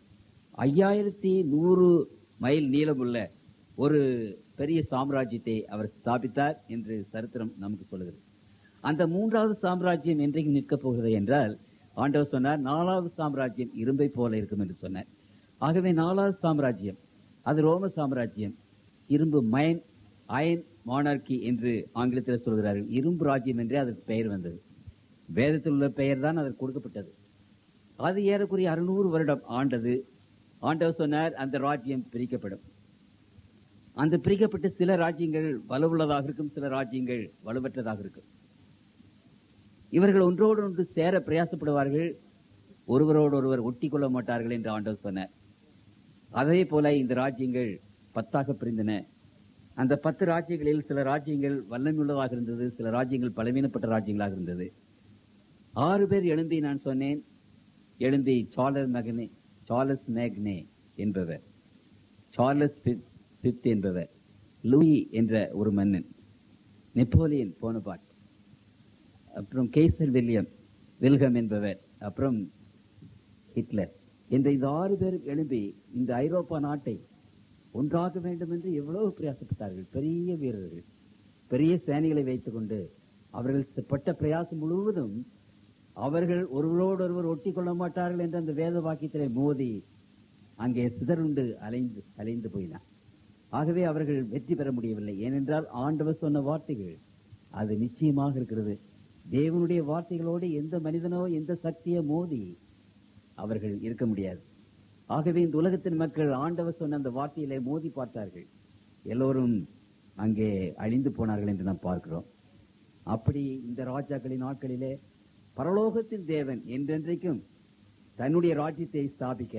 ஐயாயிரத்தி நூறு மைல் நீளமுள்ள ஒரு பெரிய சாம்ராஜ்யத்தை அவர் ஸ்தாபித்தார் என்று சரித்திரம் நமக்கு சொல்லுகிறது அந்த மூன்றாவது சாம்ராஜ்யம் என்றைக்கு நிற்கப் போகிறது என்றால் ஆண்டவர் சொன்னார் நாலாவது சாம்ராஜ்யம் இரும்பை போல இருக்கும் என்று சொன்னார் ஆகவே நாலாவது சாம்ராஜ்யம் அது ரோம சாம்ராஜ்யம் இரும்பு மைன் அயன் மானார்கி என்று ஆங்கிலத்தில் சொல்கிறார்கள் இரும்பு ராஜ்யம் என்றே அதற்கு பெயர் வந்தது வேதத்தில் உள்ள பெயர் தான் அதற்கு கொடுக்கப்பட்டது அது ஏறக்குறைய அறுநூறு வருடம் ஆண்டது ஆண்டவர் சொன்னார் அந்த ராஜ்யம் பிரிக்கப்படும் அந்த பிரிக்கப்பட்ட சில ராஜ்யங்கள் வலுவுள்ளதாக இருக்கும் சில ராஜ்யங்கள் வலுவற்றதாக இருக்கும் இவர்கள் ஒன்றோடு ஒன்று சேர பிரயாசப்படுவார்கள் ஒருவரோடு ஒருவர் ஒட்டி கொள்ள மாட்டார்கள் என்று ஆண்டவர் சொன்னார் அதே போல இந்த ராஜ்யங்கள் பத்தாக பிரிந்தன அந்த பத்து ராஜ்யங்களில் சில ராஜ்யங்கள் வல்லமையுள்ளதாக இருந்தது சில ராஜ்யங்கள் பலவீனப்பட்ட ராஜ்யங்களாக இருந்தது ஆறு பேர் எழும்பி நான் சொன்னேன் எழும்பி சார்லஸ் மகனே சார்லஸ் மேக்னே என்பவர் சார்லஸ் பிப்- பிப்த் என்பவர் லூயி என்ற ஒரு மன்னன் நெப்போலியன் போனபாட் அப்புறம் கேசர் வில்லியம் வில்கம் என்பவர் அப்புறம் ஹிட்லர் என்ற இந்த ஆறு பேர் எழும்பி இந்த ஐரோப்பா நாட்டை ஒன்றாக்க வேண்டும் என்று எவ்வளவு பிரயாசப்பட்டார்கள் பெரிய வீரர்கள் பெரிய சேனைகளை வைத்துக் கொண்டு அவர்கள் பட்ட பிரயாசம் முழுவதும் அவர்கள் ஒருவரோடொருவர் ஒட்டி கொள்ள மாட்டார்கள் என்ற அந்த வேத வாக்கியத்திலே மோதி அங்கே சிதறுண்டு அலைந்து அலைந்து போயினார் ஆகவே அவர்கள் வெற்றி பெற முடியவில்லை ஏனென்றால் ஆண்டவர் சொன்ன வார்த்தைகள் அது நிச்சயமாக இருக்கிறது தேவனுடைய வார்த்தைகளோடு எந்த மனிதனோ எந்த சக்தியோ மோதி அவர்கள் இருக்க முடியாது ஆகவே இந்த உலகத்தின் மக்கள் ஆண்டவர் சொன்ன அந்த வார்த்தையிலே மோதி பார்த்தார்கள் எல்லோரும் அங்கே அழிந்து போனார்கள் என்று நாம் பார்க்கிறோம் அப்படி இந்த ராஜாக்களின் நாட்களிலே பரலோகத்தின் தேவன் என்றென்றைக்கும் தன்னுடைய ராஜ்யத்தை ஸ்தாபிக்க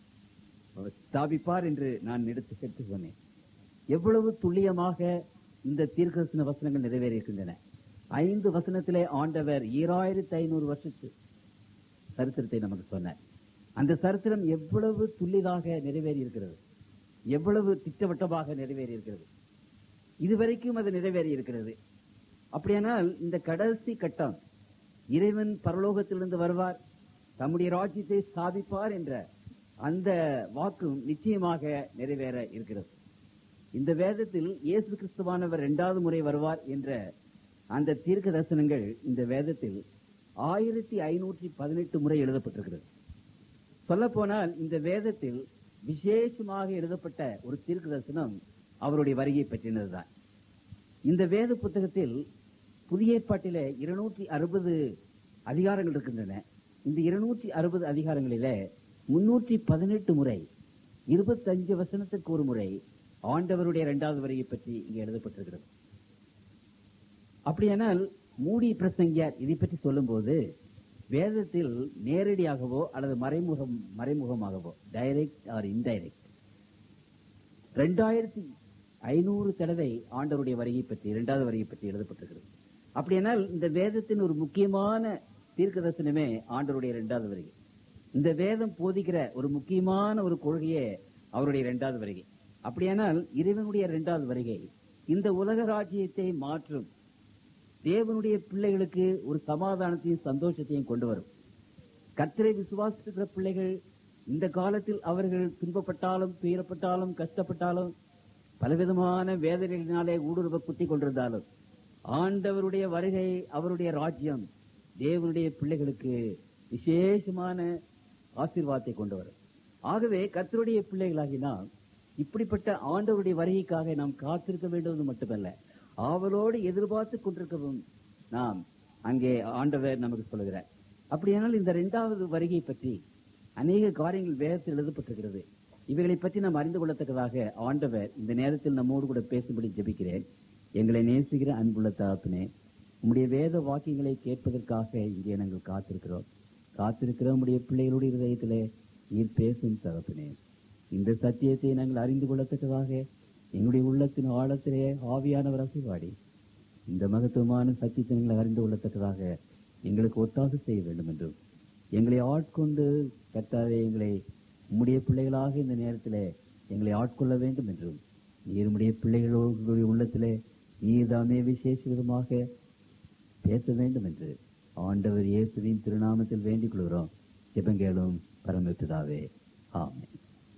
அவர் ஸ்தாபிப்பார் என்று நான் எடுத்து எடுத்து சொன்னேன் எவ்வளவு துல்லியமாக இந்த தீர்க்கதரிசன வசனங்கள் நிறைவேறியிருக்கின்றன ஐந்து வசனத்திலே ஆண்டவர் ஈராயிரத்தி ஐநூறு வருஷத்து சரித்திரத்தை நமக்கு சொன்னார் அந்த சரித்திரம் எவ்வளவு துல்லிதாக நிறைவேறி இருக்கிறது எவ்வளவு திட்டவட்டமாக நிறைவேறி இருக்கிறது இதுவரைக்கும் அது நிறைவேறி இருக்கிறது அப்படியானால் இந்த கடைசி கட்டம் இறைவன் பரலோகத்திலிருந்து வருவார் தம்முடைய ராஜ்யத்தை ஸ்தாபிப்பார் என்ற அந்த வாக்கும் நிச்சயமாக நிறைவேற இருக்கிறது இந்த வேதத்தில் இயேசு கிறிஸ்துவானவர் இரண்டாவது முறை வருவார் என்ற அந்த தீர்க்க தரிசனங்கள் இந்த வேதத்தில் ஆயிரத்தி ஐநூற்றி பதினெட்டு முறை எழுதப்பட்டிருக்கிறது சொல்லப்போனால் இந்த வேதத்தில் விசேஷமாக எழுதப்பட்ட ஒரு தீர்க்க தரிசனம் அவருடைய வருகை பற்றினதுதான் இந்த வேத புத்தகத்தில் புதிய ஏற்பாட்டிலே இருநூற்றி அறுபது அதிகாரங்கள் இருக்கின்றன இந்த இருநூற்றி அறுபது அதிகாரங்களிலே முன்னூற்றி பதினெட்டு முறை இருபத்தஞ்சு வசனத்துக்கு ஒரு முறை ஆண்டவருடைய இரண்டாவது வரியை பற்றி இங்கே எழுதப்பட்டிருக்கிறது அப்படியானால் மூடி பிரசங்கியார் இதை பற்றி சொல்லும்போது வேதத்தில் நேரடியாகவோ அல்லது மறைமுகம் மறைமுகமாகவோ டைரக்ட் ஆர் இன்டைரக்ட் ரெண்டாயிரத்தி ஐநூறு தடவை ஆண்டவருடைய வருகை பற்றி இரண்டாவது வருகை பற்றி எழுதப்பட்டிருக்கிறது அப்படியானால் இந்த வேதத்தின் ஒரு முக்கியமான தீர்க்க தரிசனமே ஆண்டவருடைய இரண்டாவது வருகை இந்த வேதம் போதிக்கிற ஒரு முக்கியமான ஒரு கொள்கையே அவருடைய இரண்டாவது வருகை அப்படியானால் இறைவனுடைய இரண்டாவது வருகை இந்த உலக ராஜ்யத்தை மாற்றும் தேவனுடைய பிள்ளைகளுக்கு ஒரு சமாதானத்தையும் சந்தோஷத்தையும் கொண்டு வரும் கர்த்தரை விசுவாசிக்கிற பிள்ளைகள் இந்த காலத்தில் அவர்கள் துன்பப்பட்டாலும் துயரப்பட்டாலும் கஷ்டப்பட்டாலும் பலவிதமான வேதனைகளினாலே ஊடுருவ குத்தி கொண்டிருந்தாலும் ஆண்டவருடைய வருகை அவருடைய ராஜ்யம் தேவனுடைய பிள்ளைகளுக்கு விசேஷமான ஆசீர்வாதத்தை கொண்டு வரும் ஆகவே கர்த்தருடைய பிள்ளைகளாகி நாம் இப்படிப்பட்ட ஆண்டவருடைய வருகைக்காக நாம் காத்திருக்க வேண்டுவது மட்டுமல்ல ஆவலோடு எதிர்பார்த்து கொண்டிருக்கவும் நாம் அங்கே ஆண்டவர் நமக்கு சொல்லுகிறார் அப்படியானால் இந்த இரண்டாவது வருகை பற்றி அநேக காரியங்கள் வேதத்தில் எழுதப்பட்டிருக்கிறது இவைகளை பற்றி நாம் அறிந்து கொள்ளத்தக்கதாக ஆண்டவர் இந்த நேரத்தில் நம்மோடு கூட பேசும்படி ஜெபிக்கிறேன் எங்களை நேசிக்கிற அன்புள்ள தகப்பனே உம்முடைய வேத வாக்கியங்களை கேட்பதற்காக இங்கே நாங்கள் காத்திருக்கிறோம் காத்திருக்கிற உம்முடைய பிள்ளைகளுடைய இதயத்திலே நீர் பேசும் தகப்பனே இந்த சத்தியத்தை நாங்கள் அறிந்து கொள்ளத்தக்கதாக எங்களுடைய உள்ளத்தின் ஆழத்திலே ஆவியானவர் அசைவாடி இந்த மகத்துவமான சத்தியத்தை நாங்கள் அறிந்து கொள்ளத்தக்கதாக எங்களுக்கு ஒத்தாசை செய்ய வேண்டும் என்றும் எங்களை ஆட்கொண்டு கர்த்தாவே எங்களை உம்முடைய பிள்ளைகளாக இந்த நேரத்திலே எங்களை ஆட்கொள்ள வேண்டும் என்றும் நீர் உம்முடைய பிள்ளைகளுடைய உள்ளத்திலே நீர் தாமே விசேஷ விதமாக பேச வேண்டும் என்று ஆண்டவர் இயேசுவின் திருநாமத்தில் வேண்டிக் கொள்கிறோம் ஜெபங்கேளும் பரமபிதாவே ஆமென்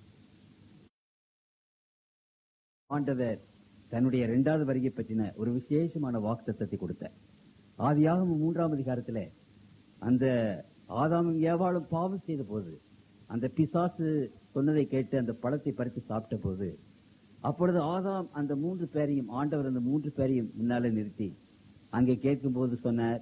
ஆண்டவர் தன்னுடைய இரண்டாவது வருகை பற்றின ஒரு விசேஷமான வாக்குத்தத்தத்தை கொடுத்தார் ஆதியாகமம் மூன்றாம் அதிகாரத்துல அந்த ஆதாமும் ஏவாளும் பாவம் செய்த போது அந்த பிசாசு சொன்னதை கேட்டு அந்த பழத்தை பறித்து சாப்பிட்ட போது அப்பொழுது ஆதாம் அந்த மூன்று பேரையும் ஆண்டவர் அந்த மூன்று பேரையும் முன்னால நிறுத்தி அங்கே கேட்கும்போது சொன்னார்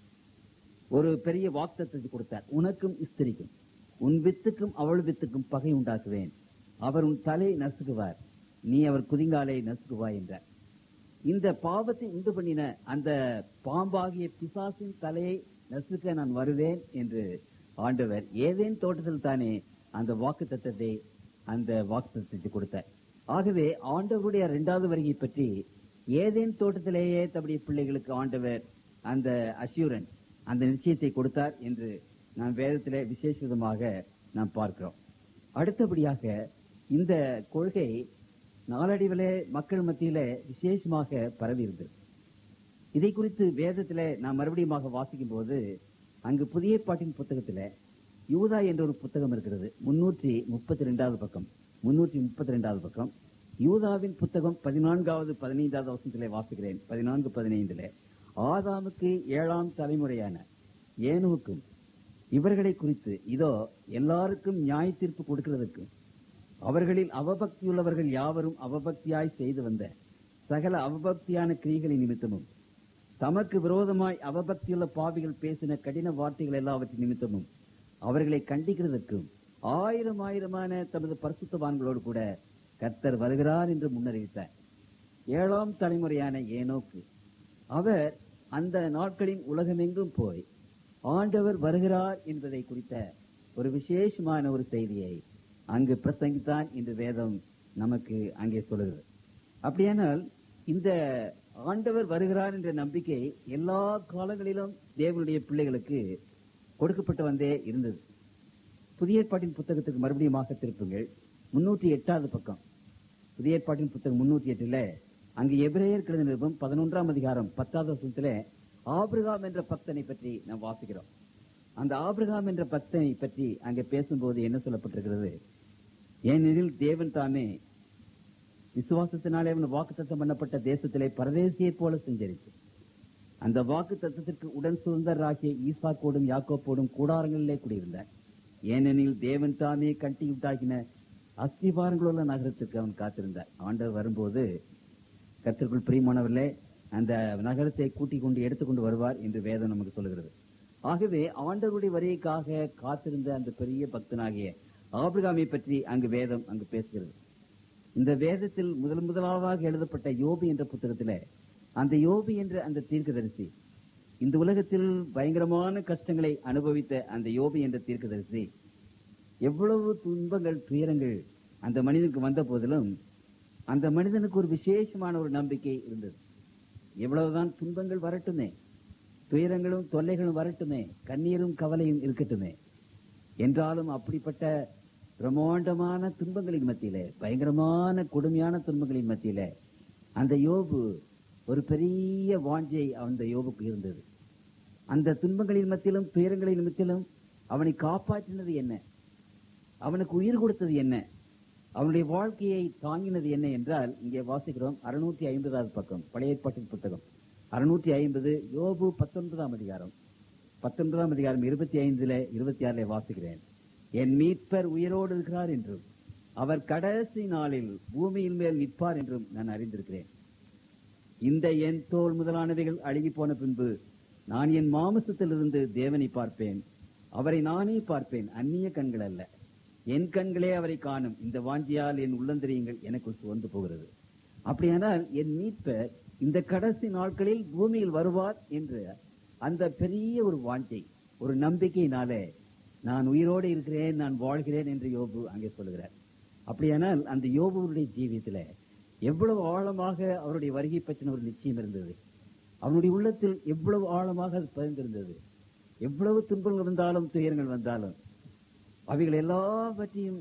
ஒரு பெரிய வாக்குத்தத்தை கொடுத்தார் உனக்கும் ஸ்திரிக்கும் உன் வித்துக்கும் அவள் வித்துக்கும் பகை உண்டாக்குவேன் அவர் உன் தலையை நசுக்குவார் நீ அவர் குதிங்காலை நசுக்குவாய் என்றார் இந்த பாவத்தை உண்டு பண்ணின அந்த பாம்பாகிய பிசாசின் தலையை நசுக்க நான் வருவேன் என்று ஆண்டவர் ஏதேன் தோட்டத்தில் தானே அந்த வாக்கு தத்தத்தை அந்த வாக்கு தத்தத்தை கொடுத்தார் ஆகவே ஆண்டவருடைய இரண்டாவது வருகை பற்றி ஏதேன் தோட்டத்திலேயே தம்முடைய பிள்ளைகளுக்கு ஆண்டவர் அந்த அஷ்யூரன்ஸ் அந்த நிச்சயத்தை கொடுத்தார் என்று நாம் வேதத்திலே விசேஷ விதமாக நாம் பார்க்கிறோம் அடுத்தபடியாக இந்த கொள்கை நாளடைவிலே மக்கள் மத்தியிலே விசேஷமாக பரவி இருந்தது இதை குறித்து வேதத்திலே நாம் மறுபடியுமாக வாசிக்கும் போது அங்கு புதிய பாட்டின் புத்தகத்திலே யூதா என்ற ஒரு புத்தகம் இருக்கிறது முன்னூற்றி முப்பத்தி ரெண்டாவது பக்கம் முன்னூற்றி முப்பத்தி ரெண்டாவது பக்கம் யூதாவின் புத்தகம் பதினான்காவது பதினைந்தாவது வசனத்திலே வாசிக்கிறேன் பதினான்கு பதினைந்திலே ஆதாமுக்கு ஏழாம் தலைமுறையான ஏனுவுக்கும் இவர்களை குறித்து இதோ எல்லாருக்கும் நியாய தீர்ப்பு கொடுக்கிறதுக்கும் அவர்களில் அவபக்தியுள்ளவர்கள் யாவரும் அவபக்தியாய் செய்து வந்த சகல அவபக்தியான கிரிகளை நிமித்தமும் தமக்கு விரோதமாய் அவபக்தியுள்ள பாவிகள் பேசின கடின வார்த்தைகள் எல்லாவற்றின் நிமித்தமும் அவர்களை கண்டிக்கிறதற்கும் ஆயிரம் ஆயிரமான தமது பரிசுத்தவான்களோடு கூட கர்த்தர் வருகிறார் என்று முன்னறிவித்தார் ஏழாம் தலைமுறையான ஏனோக்கு அவர் அந்த நாட்களின் உலகமெங்கும் போய் ஆண்டவர் வருகிறார் என்பதை குறித்த ஒரு விசேஷமான ஒரு செய்தியை அங்கு பிரசங்கித்தான் இந்த வேதம் நமக்கு அங்கே சொல்லுகிறது அப்படியானால் இந்த ஆண்டவர் வருகிறார் என்ற நம்பிக்கை எல்லா காலங்களிலும் தேவனுடைய பிள்ளைகளுக்கு கொடுக்கப்பட்டு வந்தே இருந்தது புதிய ஏற்பாட்டின் புத்தகத்துக்கு மறுபடியுமாக திருப்புங்கள் முன்னூற்றி எட்டாவது பக்கம் புதிய ஏற்பாட்டின் புத்தகம் முன்னூற்றி எட்டுல அங்கு எபிரேயர் கிழந்த நிருபம் பதினொன்றாம் அதிகாரம் பத்தாவது வருஷத்துல ஆபிரகாம் என்ற பக்தனை பற்றி நாம் வாசிக்கிறோம் அந்த ஆபிரகாம் என்ற பக்தனை பற்றி அங்கே பேசும்போது என்ன சொல்லப்பட்டிருக்கிறது ஏனெனில் தேவன் தாமே விசுவாசத்தினாலே அவன் வாக்குத்தத்தம் பண்ணப்பட்ட தேசத்திலே பரதேசியைப் போல செஞ்சரித்து அந்த வாக்கு தத்துவத்திற்கு உடன் சுதந்திரராகிய ஈசாக்கோடும் யாக்கோப்போடும் கூடாரங்களிலே குடியிருந்தார் ஏனெனில் தேவன் தாமே கட்டி உண்டாக்கின அஸ்திபாரங்களுள்ள நகரத்துக்கு அவன் காத்திருந்தார் ஆண்டவர் வரும்போது கத்திற்குள் பிரியமானவர்களே அந்த நகரத்தை கூட்டிக் கொண்டு எடுத்துக்கொண்டு வருவார் என்று வேதம் நமக்கு சொல்லுகிறது ஆகவே ஆண்டவருடைய வருகைக்காக காத்திருந்த அந்த பெரிய பக்தனாகிய ஆபிரகாமை பற்றி அங்கு வேதம் அங்கு பேசுகிறது இந்த வேதத்தில் முதல் முதலாவதாக எழுதப்பட்ட யோபி என்ற புத்தகத்திலே அந்த யோபி என்ற அந்த தீர்க்கதரிசி இந்த உலகத்தில் பயங்கரமான கஷ்டங்களை அனுபவித்த அந்த யோபி என்ற தீர்க்கதரிசி எவ்வளவு துன்பங்கள் துயரங்கள் அந்த மனிதனுக்கு வந்த போதிலும் அந்த மனிதனுக்கு ஒரு விசேஷமான ஒரு நம்பிக்கை இருந்தது எவ்வளவுதான் துன்பங்கள் வரட்டுமே துயரங்களும் தொல்லைகளும் வரட்டுமே கண்ணீரும் கவலையும் இருக்கட்டுமே என்றாலும் அப்படிப்பட்ட பிரம்மாண்டமான துன்பங்களின் மத்தியிலே பயங்கரமான கொடுமையான துன்பங்களின் மத்தியிலே அந்த யோபு ஒரு பெரிய வாஞ்சை அந்த யோபுக்கு இருந்தது அந்த துன்பங்களின் மத்தியிலும் துயரங்களின் மத்தியிலும் அவனை காப்பாற்றினது என்ன அவனுக்கு உயிர் கொடுத்தது என்ன அவனுடைய வாழ்க்கையை தாங்கினது என்ன என்றால் இங்கே வாசிக்கிறோம் அறுநூற்றி ஐம்பதாவது பக்கம் பழைய ஏற்பாட்டின் புத்தகம் அறுநூற்றி ஐம்பது யோபு பத்தொன்பதாம் அதிகாரம் பத்தொன்பதாம் அதிகாரம் இருபத்தி ஐந்துல இருபத்தி ஆறுல வாசிக்கிறேன் என் மீட்பர் உயிரோடு இருக்கிறார் என்றும் அவர் கடைசி நாளில் பூமியின் மேல் நிற்பார் என்றும் நான் அறிந்திருக்கிறேன் இந்த என் தோல் முதலானவைகள் அழுகி போன பின்பு நான் என் மாமிசத்திலிருந்து தேவனை பார்ப்பேன் அவரை நானே பார்ப்பேன் அந்நிய கண்கள் அல்ல என் கண்களே அவரை காணும் இந்த வாஞ்சியால் என் உள்ளந்தரியங்கள் எனக்கு சுவந்து போகிறது அப்படியானால் என் மீட்பர் இந்த கடைசி நாட்களில் பூமியில் வருவார் என்ற அந்த பெரிய ஒரு வாஞ்சை ஒரு நம்பிக்கையினாலே நான் உயிரோடு இருக்கிறேன் நான் வாழ்கிறேன் என்று யோபு அங்கே சொல்லுகிறார் அப்படியானால் அந்த யோபுடைய ஜீவியத்துல எவ்வளவு ஆழமாக அவருடைய வருகை பற்றின ஒரு நிச்சயம் இருந்தது அவனுடைய உள்ளத்தில் எவ்வளவு ஆழமாக அது பதிந்திருந்தது எவ்வளவு துன்பங்கள் வந்தாலும் துயரங்கள் வந்தாலும் அவைகள் எல்லாவற்றையும்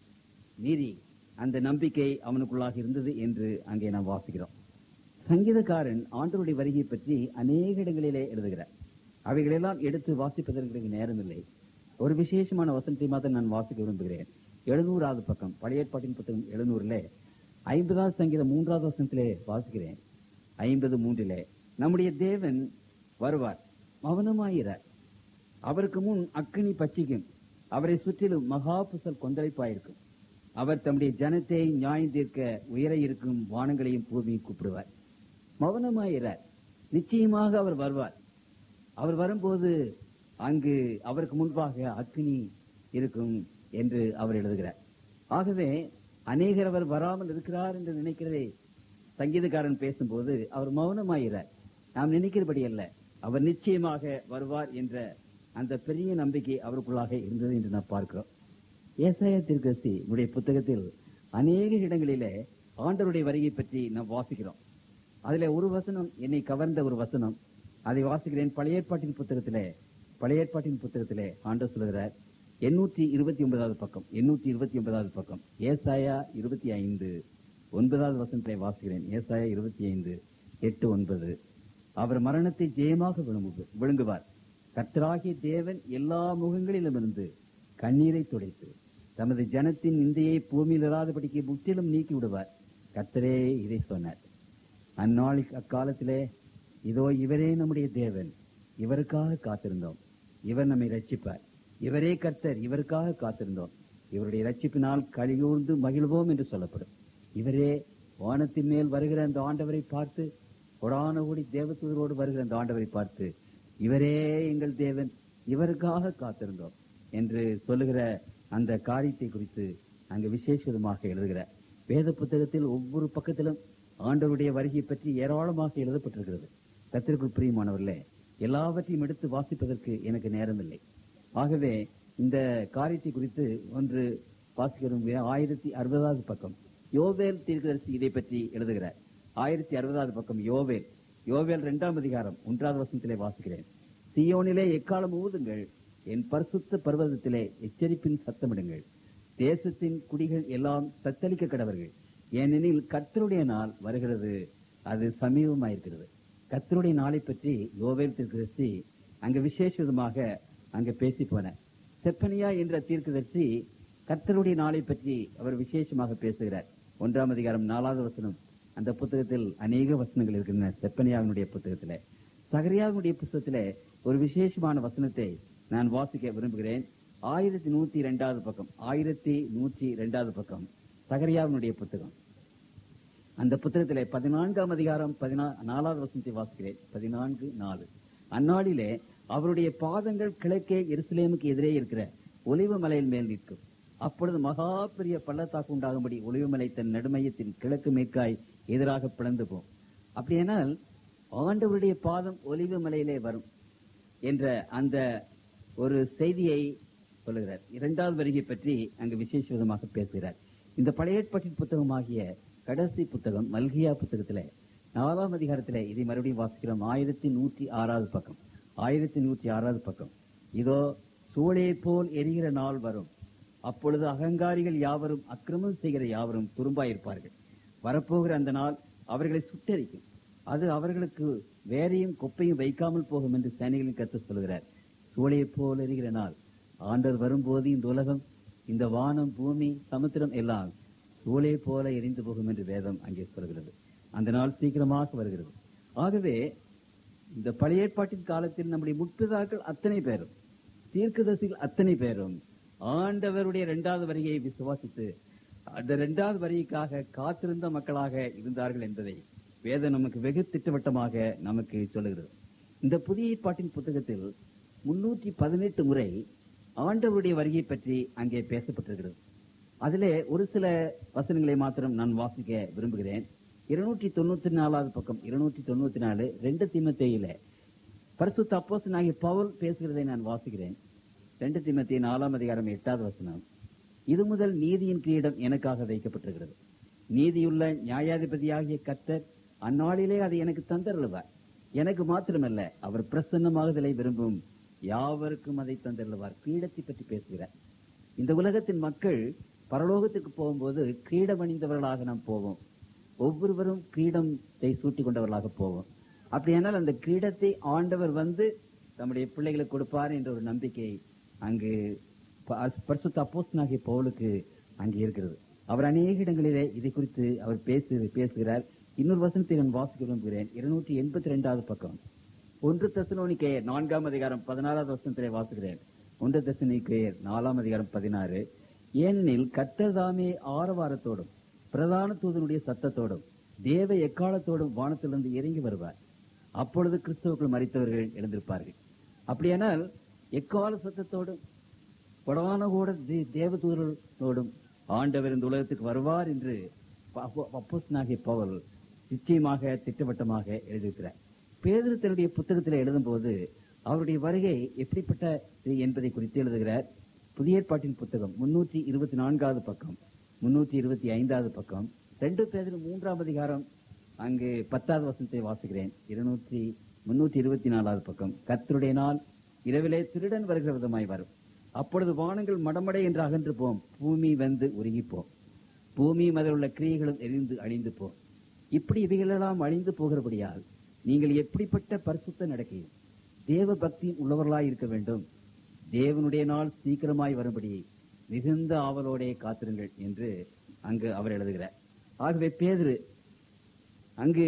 மீறி அந்த நம்பிக்கை அவனுக்குள்ளாக இருந்தது என்று அங்கே நாம் வாசிக்கிறோம் சங்கீதக்காரன் ஆண்டவருடைய வருகை பற்றி அநேக இடங்களிலே எழுதுகிறார் அவைகளெல்லாம் எடுத்து வாசிப்பதற்கு எனக்கு நேரமில்லை ஒரு விசேஷமான வசனத்தை மாத்திரம் நான் வாசிக்க விரும்புகிறேன் எழுநூறாவது பக்கம் பழைய ஏற்பாட்டின் புத்தகம் எழுநூறுல ஐம்பதாவது சங்கீதம் மூன்றாவது வசனத்திலே வாசிக்கிறேன் ஐம்பது மூன்றிலே நம்முடைய தேவன் வருவார் மௌனமாயிரார் அவருக்கு முன் அக்கினி பச்சிக்கும் அவரை சுற்றிலும் மகா புசல் கொந்தளிப்பாயிருக்கும் அவர் தம்முடைய ஜனத்தை நியாயம் தீர்க்க உயர இருக்கும் வானங்களையும் பூமியும் கூப்பிடுவார் மௌனமாயிரார் நிச்சயமாக அவர் வருவார் அவர் வரும்போது அங்கு அவருக்கு முன்பாக அக்னி இருக்கும் என்று அவர் எழுதுகிறார் ஆகவே அநேகர் அவர் வராமல் இருக்கிறார் என்று நினைக்கிறதே சங்கீதக்காரன் பேசும்போது அவர் மௌனமாயிறார் நாம் நினைக்கிறபடி அல்ல அவர் நிச்சயமாக வருவார் என்ற அந்த பெரிய நம்பிக்கை அவருக்குள்ளாக இருந்தது என்று நாம் பார்க்கிறோம் ஏசாய திருக்கசி உடைய புத்தகத்தில் அநேக இடங்களிலே ஆண்டவருடைய வருகை பற்றி நாம் வாசிக்கிறோம் அதுல ஒரு வசனம் என்னை கவர்ந்த ஒரு வசனம் அதை வாசிக்கிறேன் பழைய ஏற்பாட்டின் புத்தகத்திலே பழைய ஏற்பாட்டின் புத்தகத்திலே ஆண்டவர் சொல்கிறார் எண்ணூற்றி இருபத்தி ஒன்பதாவது பக்கம் எண்ணூற்றி இருபத்தி ஒன்பதாவது பக்கம் ஏசாயா இருபத்தி ஐந்து ஒன்பதாவது வசனத்தை வாசிக்கிறேன் ஏசாயா இருபத்தி ஐந்து எட்டு ஒன்பது அவர் மரணத்தை ஜெயமாக விழுங்கு- விழுங்குவார் கர்த்தராகிய தேவன் எல்லா முகங்களிலும் இருந்து கண்ணீரை துடைத்து தமது ஜனத்தின் நிந்தையை பூமியில் இராதபடிக்கு முற்றிலும் நீக்கி விடுவார் கர்த்தரே இதை சொன்னார் அந்நாள் அக்காலத்திலே இதோ இவரே நம்முடைய தேவன் இவருக்காக காத்திருந்தோம் இவர் நம்மை ரட்சிப்பார் இவரே கர்த்தர் இவருக்காக காத்திருந்தோம் இவருடைய ரட்சிப்பினால் கழிகூர்ந்து மகிழ்வோம் என்று சொல்லப்படும் இவரே வானத்தின் மேல் வருகிற அந்த ஆண்டவரை பார்த்து கொடான கூடி தேவதூதரோடு வருகிற அந்த ஆண்டவரை பார்த்து இவரே எங்கள் தேவன் இவருக்காக காத்திருந்தோம் என்று சொல்லுகிற அந்த காரியத்தை குறித்து அங்கு விசேஷ விதமாக எழுதுகிறார் வேத புத்தகத்தில் ஒவ்வொரு பக்கத்திலும் ஆண்டவருடைய வருகை பற்றி ஏராளமாக எழுதப்பட்டிருக்கிறது கத்திற்குள் பிரியமானவர்களே எல்லாவற்றையும் எடுத்து வாசிப்பதற்கு எனக்கு நேரமில்லை ஆகவே இந்த காரியத்தை குறித்து ஒன்று வாசிக்கிறோம் ஆயிரத்தி அறுபதாவது பக்கம் யோவேல் தீர்க்கதரிசி இதை பற்றி எழுதுகிறார் ஆயிரத்தி அறுபதாவது பக்கம் யோவேல் யோவேல் இரண்டாம் அதிகாரம் ஒன்றாவது வசனத்திலே வாசிக்கிறேன் சியோனிலே எக்காலம் ஊதுங்கள் என் பரிசுத்த பர்வதத்திலே எச்சரிப்பின் சத்தமிடுங்கள் தேசத்தின் குடிகள் எல்லாம் தத்தளிக்க கடவர்கள் ஏனெனில் கர்த்தருடைய நாள் வருகிறது அது சமீபமாயிருக்கிறது கர்த்தருடைய நாளை பற்றி யோவேல் தீர்க்கதரிசி அங்கு விசேஷ விதமாக அங்கு பேசி போன செப்பனியா என்ற தீர்க்கதரிசி கர்த்தருடைய நாளை பற்றி அவர் விசேஷமாக பேசுகிறார் ஒன்றாம் அதிகாரம் நாலாவது வசனம் அந்த புத்தகத்தில் அநேக வசனங்கள் இருக்கின்றன செப்பனியாவினுடைய புத்தகத்திலே சகரியாவினுடைய புத்தகத்திலே ஒரு விசேஷமான வசனத்தை நான் வாசிக்க விரும்புகிறேன் ஆயிரத்தி நூத்தி இரண்டாவது பக்கம் ஆயிரத்தி நூற்றி இரண்டாவது பக்கம் சகரியாவினுடைய புத்தகம் அந்த புத்தகத்திலே பதினான்காம் அதிகாரம் பதினா நாலாவது வசனத்தை வாசிக்கிறேன் பதினான்கு நாலு அந்நாளிலே அவருடைய பாதங்கள் கிழக்கே எருசலேமுக்கு எதிரே இருக்கிற ஒலிவ மலையின் மேல் நிற்கும் அப்பொழுது மகா பெரிய பள்ளத்தாக்கு உண்டாகும்படி ஒலிவமலை தன் நடுமையத்தின் கிழக்கு மேற்காய் எதிராக பிளந்து போம் அப்படியானால் ஆண்டவருடைய பாதம் ஒலிவ மலையிலே வரும் என்ற அந்த ஒரு செய்தியை சொல்லுகிறார் இரண்டாவது வருகை பற்றி அங்கு விசேஷ விதமாக பேசுகிறார் இந்த பழைய ஏற்பாட்டின் புத்தகமாகிய கடைசி புத்தகம் மல்கியா புத்தகத்திலே நாலாம் அதிகாரத்திலே இதை மறுபடியும் வாசிக்கிறோம் ஆயிரத்தி நூற்றி ஆறாவது பக்கம் ஆயிரத்தி நூற்றி ஆறாவது பக்கம் இதோ சூளையை போல் எரிகிற நாள் வரும் அப்பொழுது அகங்காரிகள் யாவரும் அக்கிரமம் செய்கிற யாவரும் துரும்பாயிருப்பார்கள் வரப்போகிற அந்த நாள் அவர்களை சுட்டரிக்கும் அது அவர்களுக்கு வேறையும் குப்பையும் வைக்காமல் போகும் என்று சேனைகளின் கத்து சொல்கிறார் சூளையை போல் எரிகிற நாள் ஆண்டவர் வரும்போது இந்த உலகம் இந்த வானம் பூமி சமுத்திரம் எல்லாம் சூளை போல எரிந்து போகும் என்று வேதம் அங்கே சொல்கிறது அந்த நாள் சீக்கிரமாக வருகிறது ஆகவே இந்த பழைய ஏற்பாட்டின் காலத்தில் நம்முடைய முற்பிதாக்கள் அத்தனை பேரும் தீர்க்கதரிசிகள் அத்தனை பேரும் ஆண்டவருடைய இரண்டாவது வருகையை விசுவாசித்து அந்த இரண்டாவது வருகைக்காக காத்திருந்த மக்களாக இருந்தார்கள் என்பதை வேதம் நமக்கு வெகு திட்டவட்டமாக நமக்கு சொல்லுகிறது இந்த புதிய ஏற்பாட்டின் புத்தகத்தில் முன்னூற்றி பதினெட்டு முறை ஆண்டவருடைய வருகை பற்றி அங்கே பேசப்பட்டிருக்கிறது அதிலே ஒரு சில வசனங்களை மாத்திரம் நான் வாசிக்க விரும்புகிறேன் இருநூற்றி தொண்ணூத்தி நாலாவது பக்கம் இருநூற்றி தொண்ணூத்தி நாலு ரெண்டு திமத்தேயில பரிசுத்த அப்போஸ்தலனாகிய பவுல் பேசுகிறதை நான் வாசிக்கிறேன் ரெண்டு திமத்தி நாலாம் அதிகாரம் எட்டாவது வசனம் இது முதல் நீதியின் கிரீடம் எனக்காக வைக்கப்பட்டிருக்கிறது நீதியுள்ள நியாயாதிபதியாகிய கர்த்தர் அந்நாளிலே அதை எனக்கு தந்தருளுவார் எனக்கு மாத்திரமல்ல அவர் பிரசன்னமாகுதலை விரும்பும் யாவருக்கும் அதை தந்தருளுவார் கிரீடத்தை பற்றி பேசுகிறார் இந்த உலகத்தின் மக்கள் பரலோகத்துக்கு போகும்போது கிரீடம் அணிந்தவர்களாக நாம் போவோம் ஒவ்வொருவரும் கிரீடத்தை சூட்டிக் கொண்டவர்களாக போவோம் அப்படியானால் அந்த கிரீடத்தை ஆண்டவர் வந்து தம்முடைய பிள்ளைகளுக்கு கொடுப்பார் என்ற ஒரு நம்பிக்கை அங்கு ப- பரிசுத்த அப்போஸ்தலனாகிய பவுலுக்கு அங்கே இருக்கிறது அவர் அநேக இடங்களிலே இதை குறித்து அவர் பேசு பேசுகிறார் இன்னொரு வசனத்தை நான் வாசிக்க விரும்புகிறேன் இருநூற்றி எண்பத்தி ரெண்டாவது பக்கம் ஒன்று தெசலோனிக்கேயர் நான்காம் அதிகாரம் பதினாறாவது வசனத்திலே வாசிக்கிறேன் ஒன்று தெசலோனிக்கேயர் நாலாம் அதிகாரம் பதினாறு ஏனெனில் கர்த்தர் தாமே ஆரவாரத்தோடும் பிரதான தூதனுடைய சத்தத்தோடும் தேவ எக்காலத்தோடும் வானத்திலிருந்து இறங்கி வருவார் அப்பொழுது கிறிஸ்தவர்கள் மறித்தவர்கள் எழுந்திருப்பார்கள் அப்படியானால் எக்கால சத்தத்தோடும் கொடவான கூட தேவதூதர்களோடும் ஆண்டவர் இந்த உலகத்துக்கு வருவார் என்று அப்போஸ்தலனாகிய பவுல் நிச்சயமாக திட்டவட்டமாக எழுதியிருக்கிறார் பேதுரு தன்னுடைய புத்தகத்தில் எழுதும்போது அவருடைய வருகை எப்படிப்பட்டது என்பதை குறித்து எழுதுகிறார் புதிய ஏற்பாட்டின் புத்தகம் முன்னூற்றி இருபத்தி நான்காவது பக்கம் முன்னூற்றி இருபத்தி ஐந்தாவது பக்கம் ரெண்டு பேதில் மூன்றாம் அதிகாரம் அங்கு பத்தாவது வசனத்தை வாசிக்கிறேன் இருநூற்றி முன்னூற்றி இருபத்தி நாலாவது பக்கம் கர்த்தருடைய நாள் இரவிலே திருடன் வருகிற விதமாய் வரும் அப்பொழுது வானங்கள் மடமடை என்று அகன்று போம் பூமி வந்து உருகிப்போம் பூமியும் அதில் உள்ள கிரியைகளும் எரிந்து அழிந்து போம் இப்படி இவைகளெல்லாம் அழிந்து போகிறபடியால் நீங்கள் எப்படிப்பட்ட பரிசுத்த நடக்கையும் தேவ பக்தியும் உள்ளவர்களாய் இருக்க வேண்டும் தேவனுடைய நாள் சீக்கிரமாய் வரும்படி மிகுந்த ஆவலோடே காத்திருங்கள் என்று அங்கு அவர் எழுதுகிறார் ஆகவே பேதுரு அங்கு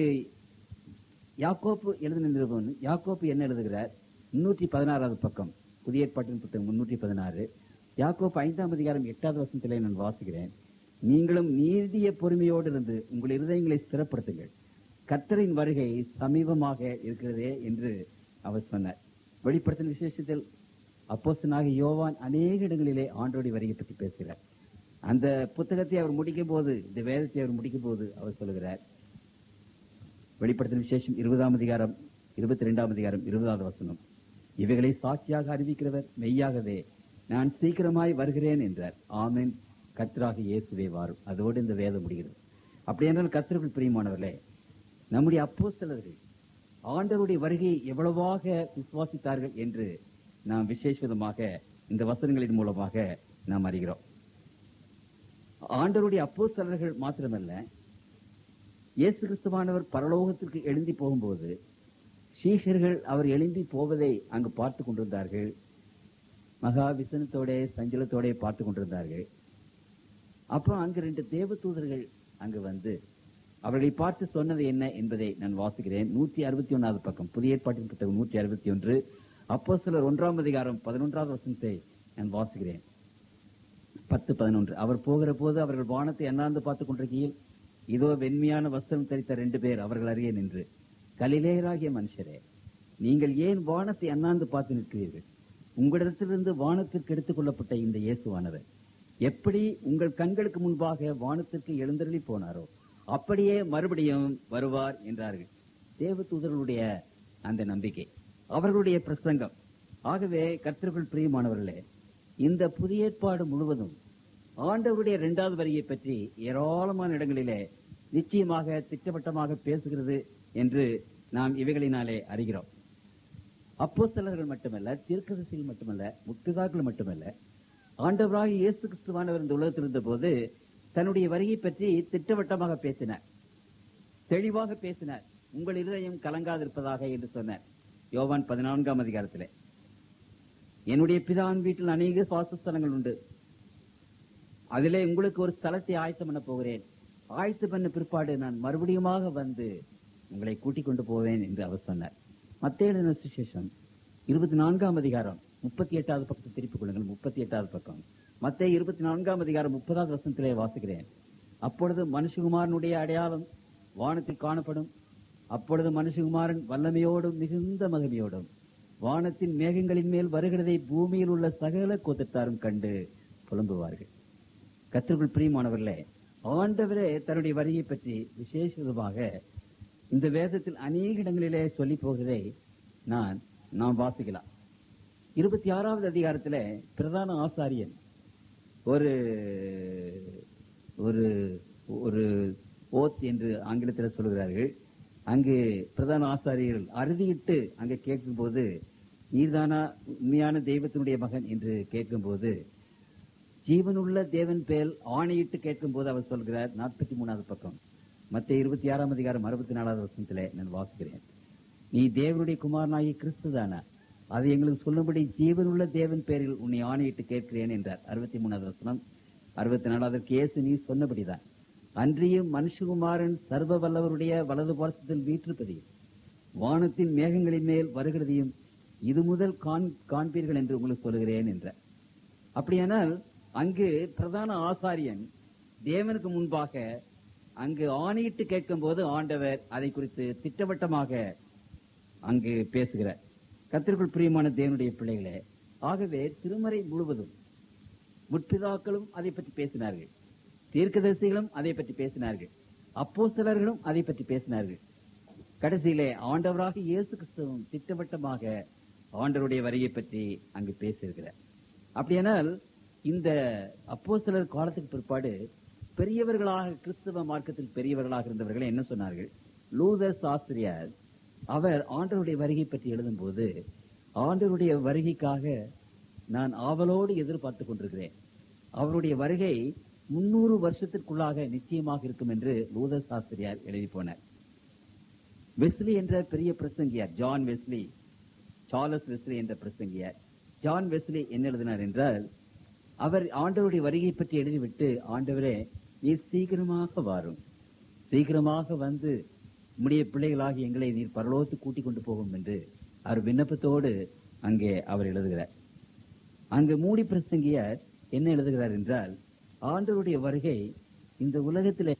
யாக்கோப்பு எழுதின நிருபம் யாக்கோப்பு என்ன எழுதுகிறார் முன்னூற்றி பதினாறாவது பக்கம் புதிய ஏற்பாட்டின் புத்தகம் முன்னூற்றி பதினாறு யாக்கோப்பு ஐந்தாம் அதிகாரம் எட்டாவது வசனத்திலே நான் வாசிக்கிறேன் நீங்களும் நீடிய பொறுமையோடு இருந்து உங்கள் இருதயங்களை ஸ்திரப்படுத்துங்கள் கர்த்தரின் வருகை சமீபமாக இருக்கிறதே என்று அவர் சொன்னார் வெளிப்படுத்தின விசேஷத்தில் அப்போஸ்தலனாகிய யோவான் அநேக இடங்களிலே ஆண்டோடி வருகை பற்றி பேசுகிறார் அந்த புத்தகத்தை அவர் முடிக்கும் போது இந்த வேதத்தை அவர் முடிக்கும் போது அவர் சொல்லுகிறார் வெளிப்படுத்தின விசேஷம் இருபதாம் அதிகாரம் இருபத்தி ரெண்டாம் அதிகாரம் இருபதாவது வசனம் இவைகளை சாட்சியாக அறிவிக்கிறவர் மெய்யாகவே நான் சீக்கிரமாய் வருகிறேன் என்றார் ஆமென் கர்த்தராக இயேசுவே வாரும் அதோடு இந்த வேதம் முடிகிறது அப்படியென்றால் கர்த்தர்கள் பிரியமானவர்களே நம்முடைய அப்போஸ்தலர்கள் ஆண்டவருடைய வருகையை எவ்வளவாக விசுவாசித்தார்கள் என்று நாம் விசேஷமாக இந்த வசனங்களின் மூலமாக நாம் அறிகிறோம் ஆண்டவருடைய அப்போஸ்தலர்கள் மாத்திரமல்ல இயேசு கிறிஸ்துவானவர் பரலோகத்திற்கு எழுந்தி போகும்போது சீஷர்கள் அவர் எழுந்தி போவதை அங்கு பார்த்து கொண்டிருந்தார்கள் மகா விசனத்தோட சஞ்சலத்தோட பார்த்து கொண்டிருந்தார்கள் அப்புறம் அங்கு ரெண்டு தேவதூதர்கள் அங்கு வந்து அவர்களை பார்த்து சொன்னது என்ன என்பதை நான் வாசிக்கிறேன் நூற்றி அறுபத்தி ஒன்னாவது பக்கம் புதிய ஏற்பாட்டின் புத்தகம் நூற்றி அறுபத்தி ஒன்று அப்போ சிலர் ஒன்றாம் அதிகாரம் பதினொன்றாவது வசனத்தை நான் வாசிக்கிறேன் பத்து பதினொன்று அவர் போகிற போது அவர்கள் வானத்தை அண்ணாந்து பார்த்துக் கொண்டிருக்கையில் இதோ வெண்மையான வஸ்திரம் தரித்த ரெண்டு பேர் அவர்கள் அருகே நின்று கலிலேயராகிய மனுஷரே நீங்கள் ஏன் வானத்தை அண்ணாந்து பார்த்து நிற்கிறீர்கள் உங்களிடத்திலிருந்து வானத்திற்கு எடுத்துக் கொள்ளப்பட்ட இந்த இயேசுவானவர் எப்படி உங்கள் கண்களுக்கு முன்பாக வானத்திற்கு எழுந்தருளி போனாரோ அப்படியே மறுபடியும் வருவார் என்றார்கள் தேவதூதர்களுடைய அந்த நம்பிக்கை அவர்களுடைய பிரசங்கம் ஆகவே கர்த்தர்கள் பிரியமானவர்களே இந்த புதிய ஏற்பாடு முழுவதும் ஆண்டவருடைய இரண்டாவது வரியை பற்றி ஏராளமான இடங்களிலே நிச்சயமாக திட்டவட்டமாக பேசுகிறது என்று நாம் இவைகளினாலே அறிகிறோம் அப்போஸ்தலர்கள் மட்டுமல்ல தீர்க்கதரிசிகள் மட்டுமல்ல முற்பிதாக்கள் மட்டுமல்ல ஆண்டவராக இயேசு கிறிஸ்துவானவர் இந்த உலகத்தில் இருந்தபோது தன்னுடைய வருகை பற்றி திட்டவட்டமாக பேசினார் தெளிவாக பேசினார் உங்கள் இருதயம் கலங்காதிருப்பதாக என்று சொன்னார் யோவான் பதினான்காம் அதிகாரத்திலே என்னுடைய பிதாவின் வீட்டில் அநேக வாசஸ்தலங்கள் உண்டு அதிலே உங்களுக்கு ஒரு ஸ்தலத்தை ஆயத்தம் பண்ண போகிறேன் ஆயத்தம் பண்ண பிற்பாடு நான் மறுபடியுமாக வந்து உங்களை கூட்டிக் கொண்டு போவேன் என்று அவர் சொன்னார் மத்திய எழுதின சுவிசேஷம் இருபத்தி நான்காம் அதிகாரம் முப்பத்தி எட்டாவது பக்கத்தை திருப்பிக் கொள்ளுங்கள் முப்பத்தி எட்டாவது பக்கம் மத்திய இருபத்தி நான்காம் அதிகாரம் முப்பதாவது வசனத்திலே வாசிக்கிறேன் அப்பொழுது மனுஷகுமாரனுடைய அடையாளம் வானத்தில் காணப்படும் அப்பொழுது மனுஷகுமாரன் வல்லமையோடும் மிகுந்த மகிமையோடும் வானத்தின் மேகங்களின் மேல் வருகிறதை பூமியில் உள்ள சகல கோத்திரத்தாரும் கண்டு புலம்புவார்கள் கத்திற்குள் பிரியமானவர்களே ஆண்டவரே தன்னுடைய வரியை பற்றி விசேஷ விதமாக இந்த வேதத்தில் அநேக இடங்களிலே சொல்லி போகிறதை நான் நாம் வாசிக்கலாம் இருபத்தி ஆறாவது அதிகாரத்துல பிரதான ஆசாரியன் ஒரு ஒரு ஒரு ஓத் என்று ஆங்கிலத்தில் சொல்கிறார்கள் அங்கு பிரதான ஆசாரியர்கள் அறுதியிட்டு அங்கே கேட்கும்போது நீர்தானா உண்மையான தெய்வத்தினுடைய மகன் என்று கேட்கும்போது ஜீவனுள்ள தேவன் பேல் ஆணையிட்டு கேட்கும் போது அவர் சொல்கிறார் நாற்பத்தி மூணாவது பக்கம் மத்திய இருபத்தி ஆறாம் அதிகாரம் அறுபத்தி நாலாவது வருஷத்திலே நான் வாசிக்கிறேன் நீ தேவனுடைய குமாரனாகி கிறிஸ்து தானா அது எங்களுக்கு சொல்லும்படி ஜீவனுள்ள தேவன் பேரில் உன்னை ஆணையிட்டு கேட்கிறேன் என்றார் அறுபத்தி மூணாவது வசனம் அறுபத்தி நாலாவது கேசு நீ சொன்னபடிதான் அன்றியும் மனுஷகுமாரன் சர்வ வல்லவருடைய வலது பாரசத்தில் வீற்றிருப்பதையும் வானத்தின் மேகங்களின் மேல் வருகிறதையும் இது முதல் காண்- காண்பீர்கள் என்று உங்களுக்கு சொல்கிறேன் என்றார் அப்படியானால் அங்கு பிரதான ஆசாரியன் தேவனுக்கு முன்பாக அங்கு ஆணையிட்டு கேட்கும் போது ஆண்டவர் அதை குறித்து திட்டவட்டமாக அங்கு பேசுகிறார் கத்திற்குள் பிரியமான தேவனுடைய பிள்ளைகளே ஆகவே திருமறை முழுவதும் முற்பிதாக்களும் அதை பற்றி பேசினார்கள் தீர்க்கதரிசிகளும் அதை பற்றி பேசினார்கள் அப்போஸ்தலர்களும் அதை பற்றி பேசினார்கள் கடைசியிலே ஆண்டவராக இயேசு கிறிஸ்துவும் திட்டவட்டமாக ஆண்டவருடைய வரியை பற்றி அங்கு பேசியிருக்கிறார் அப்படியானால் இந்த அப்போஸ்தலர் காலத்துக்கு பிற்பாடு பெரியவர்களாக கிறிஸ்தவ மார்க்கத்தில் பெரியவர்களாக இருந்தவர்கள் என்ன சொன்னார்கள் லூதர் ஆசிரியர் அவர் ஆண்டவருடைய வருகை பற்றி எழுதும்போது ஆண்டவருடைய வருகைக்காக நான் ஆவலோடு எதிர்பார்த்துக் கொண்டிருக்கிறேன் அவருடைய வருகை முன்னூறு வருஷத்திற்குள்ளாக நிச்சயமாக இருக்கும் என்று லூதர் சாஸ்திரியார் எழுதி போனார் வெஸ்லி என்ற பெரிய பிரசங்கியார் ஜான் வெஸ்லி சார்லஸ் வெஸ்லி என்ற பிரசங்கியார் ஜான் வெஸ்லி என்ன எழுதினார் என்றால் அவர் ஆண்டவருடைய வருகை பற்றி எழுதிவிட்டு ஆண்டவரே நீர் சீக்கிரமாக வாரும் சீக்கிரமாக வந்து உம்முடைய பிள்ளைகளாகி எங்களை நீர் பரலோகத்து கூட்டிக் கொண்டு போகும் என்று அவர் விண்ணப்பத்தோடு அங்கே அவர் எழுதுகிறார் அங்கு மூடி பிரசங்கியார் என்ன எழுதுகிறார் என்றால் ஆண்டவருடைய வருகை இந்த உலகத்திலே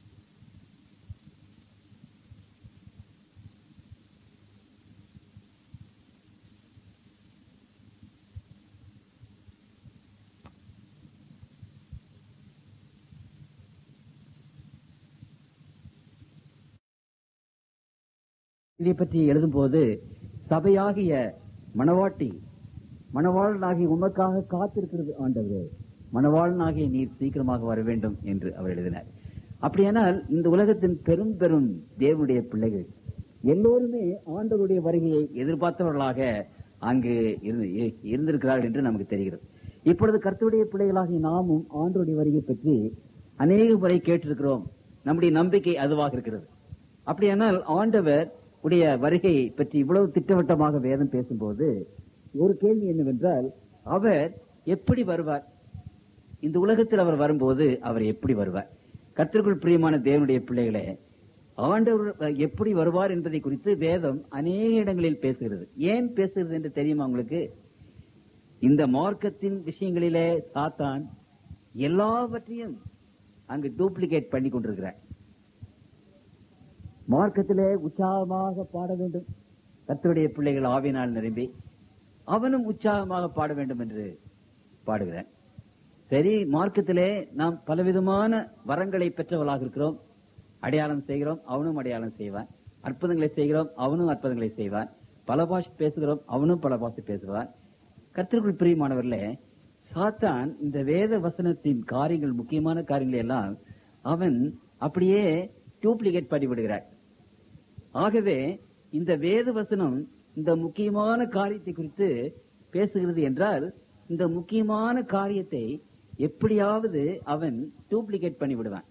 இதை பற்றி எழுதும்போது சபையாகிய மணவாட்டி மணவாளனாகிய உமக்காக காத்திருக்கிறது ஆண்டவரே மணவாளனாகிய நீர் சீக்கிரமாக வர வேண்டும் என்று அவர் எழுதினார் அப்படியானால் இந்த உலகத்தின் பெரும் பெரும் தேவனுடைய பிள்ளைகள் எல்லோருமே ஆண்டவருடைய வருகையை எதிர்பார்த்தவர்களாக அங்கு இருந்து- இ- இருந்திருக்கிறார்கள் என்று நமக்கு தெரிகிறது இப்பொழுது கர்த்தருடைய பிள்ளைகளாகிய நாமும் ஆண்டவருடைய வருகை பற்றி அநேக முறை கேட்டிருக்கிறோம் நம்முடைய நம்பிக்கை அதுவாக இருக்கிறது அப்படியானால் ஆண்டவர் உடைய வருகை பற்றி இவ்வளவு திட்டவட்டமாக வேதம் பேசும்போது ஒரு கேள்வி என்னவென்றால் அவர் எப்படி வருவார் இந்த உலகத்தில் அவர் வரும்போது அவர் எப்படி வருவார் கர்த்தருக்குள் பிரியமான தேவனுடைய பிள்ளைகளே ஆண்டவர் எப்படி வருவார் என்பதை குறித்து வேதம் அநேக இடங்களில் பேசுகிறது ஏன் பேசுகிறது என்று தெரியுமா உங்களுக்கு இந்த மார்க்கத்தின் விஷயங்களிலே சாத்தான் எல்லாவற்றையும் அங்கு டூப்ளிகேட் பண்ணி கொண்டிருக்கிறார் மார்க்கத்திலே உற்சாகமாக பாட வேண்டும் கர்த்தருடைய பிள்ளைகள் ஆவினால் நிரம்பி அவனும் உற்சாகமாக பாட வேண்டும் என்று பாடுகிறான் சரி மார்க்கத்திலே நாம் பலவிதமான வரங்களை பெற்றவர்களாக இருக்கிறோம் அடையாளம் செய்கிறோம் அவனும் அடையாளம் செய்வான் அற்புதங்களை செய்கிறோம் அவனும் அற்புதங்களை செய்வான் பல பாஷை பேசுகிறோம் அவனும் பல பாஷை பேசுவான் கத்திற்குள் பிரியமானவர்களே சாத்தான் இந்த வேத வசனத்தின் காரியங்கள் முக்கியமான காரியங்களை எல்லாம் அவன் அப்படியே டூப்ளிகேட் பண்ணிவிடுகிறார் ஆகவே இந்த வேத வசனம் இந்த முக்கியமான காரியத்தை குறித்து பேசுகிறது என்றால் இந்த முக்கியமான காரியத்தை எப்படியாவது அவன் டூப்ளிகேட் பண்ணி விடுவான்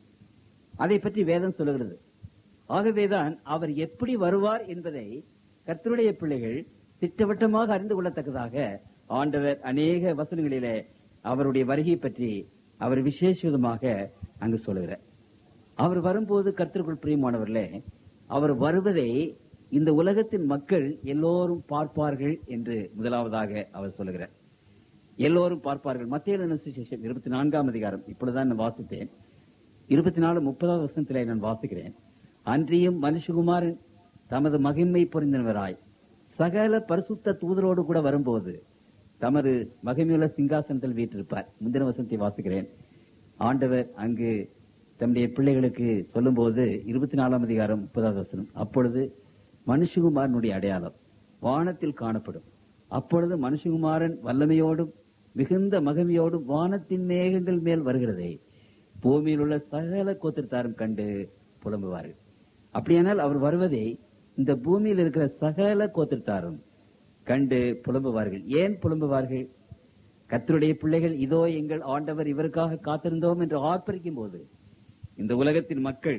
அதை பற்றி வேதம் சொல்லுகிறது ஆகவேதான் அவர் எப்படி வருவார் என்பதை கர்த்தருடைய பிள்ளைகள் திட்டவட்டமாக அறிந்து கொள்ளத்தக்கதாக ஆண்டவர் அநேக வசனங்களிலே அவருடைய வருகை பற்றி அவர் விசேஷ விதமாக அங்கு சொல்லுகிறார் அவர் வரும்போது கர்த்தருக்குள் பிரியமானவர்களே அவர் வருவதை இந்த உலகத்தின் மக்கள் எல்லோரும் பார்ப்பார்கள் என்று முதலாவதாக அவர் சொல்லுகிறார் எல்லோரும் பார்ப்பார்கள் மத்திய சுசேஷம் இருபத்தி நான்காம் அதிகாரம் இப்பொழுதுதான் நான் வாசித்தேன் இருபத்தி நாலு முப்பதாவது வருஷத்திலே நான் வாசிக்கிறேன் அன்றியும் மனுஷகுமாரன் தமது மகிமை பொருந்தினவராய் சகல பரிசுத்த தூதரோடு கூட வரும்போது தமது மகிமையுள்ள சிங்காசனத்தில் வீற்றிருப்பார் முந்தின வசனத்தை வாசிக்கிறேன் ஆண்டவர் அங்கு தம்முடைய பிள்ளைகளுக்கு சொல்லும்போது இருபத்தி நாலாம் அதிகாரம் முப்பதாவது வசனம் அப்பொழுது மனுஷகுமாரனுடைய அடையாளம் வானத்தில் காணப்படும் அப்பொழுது மனுஷகுமாரன் வல்லமையோடும் மிகுந்த மகிமையோடும் வானத்தின் மேகங்கள் மேல் வருகிறதை பூமியில் உள்ள சகல கோத்திரத்தாரும் கண்டு புலம்புவார்கள் அப்படியானால் அவர் வருவதை இந்த பூமியில் இருக்கிற சகல கோத்திரத்தாரும் கண்டு புலம்புவார்கள் ஏன் புலம்புவார்கள் கர்த்தருடைய பிள்ளைகள் இதோ எங்கள் ஆண்டவர் இவருக்காக காத்திருந்தோம் என்று ஆர்ப்பரிக்கும் போது இந்த உலகத்தின் மக்கள்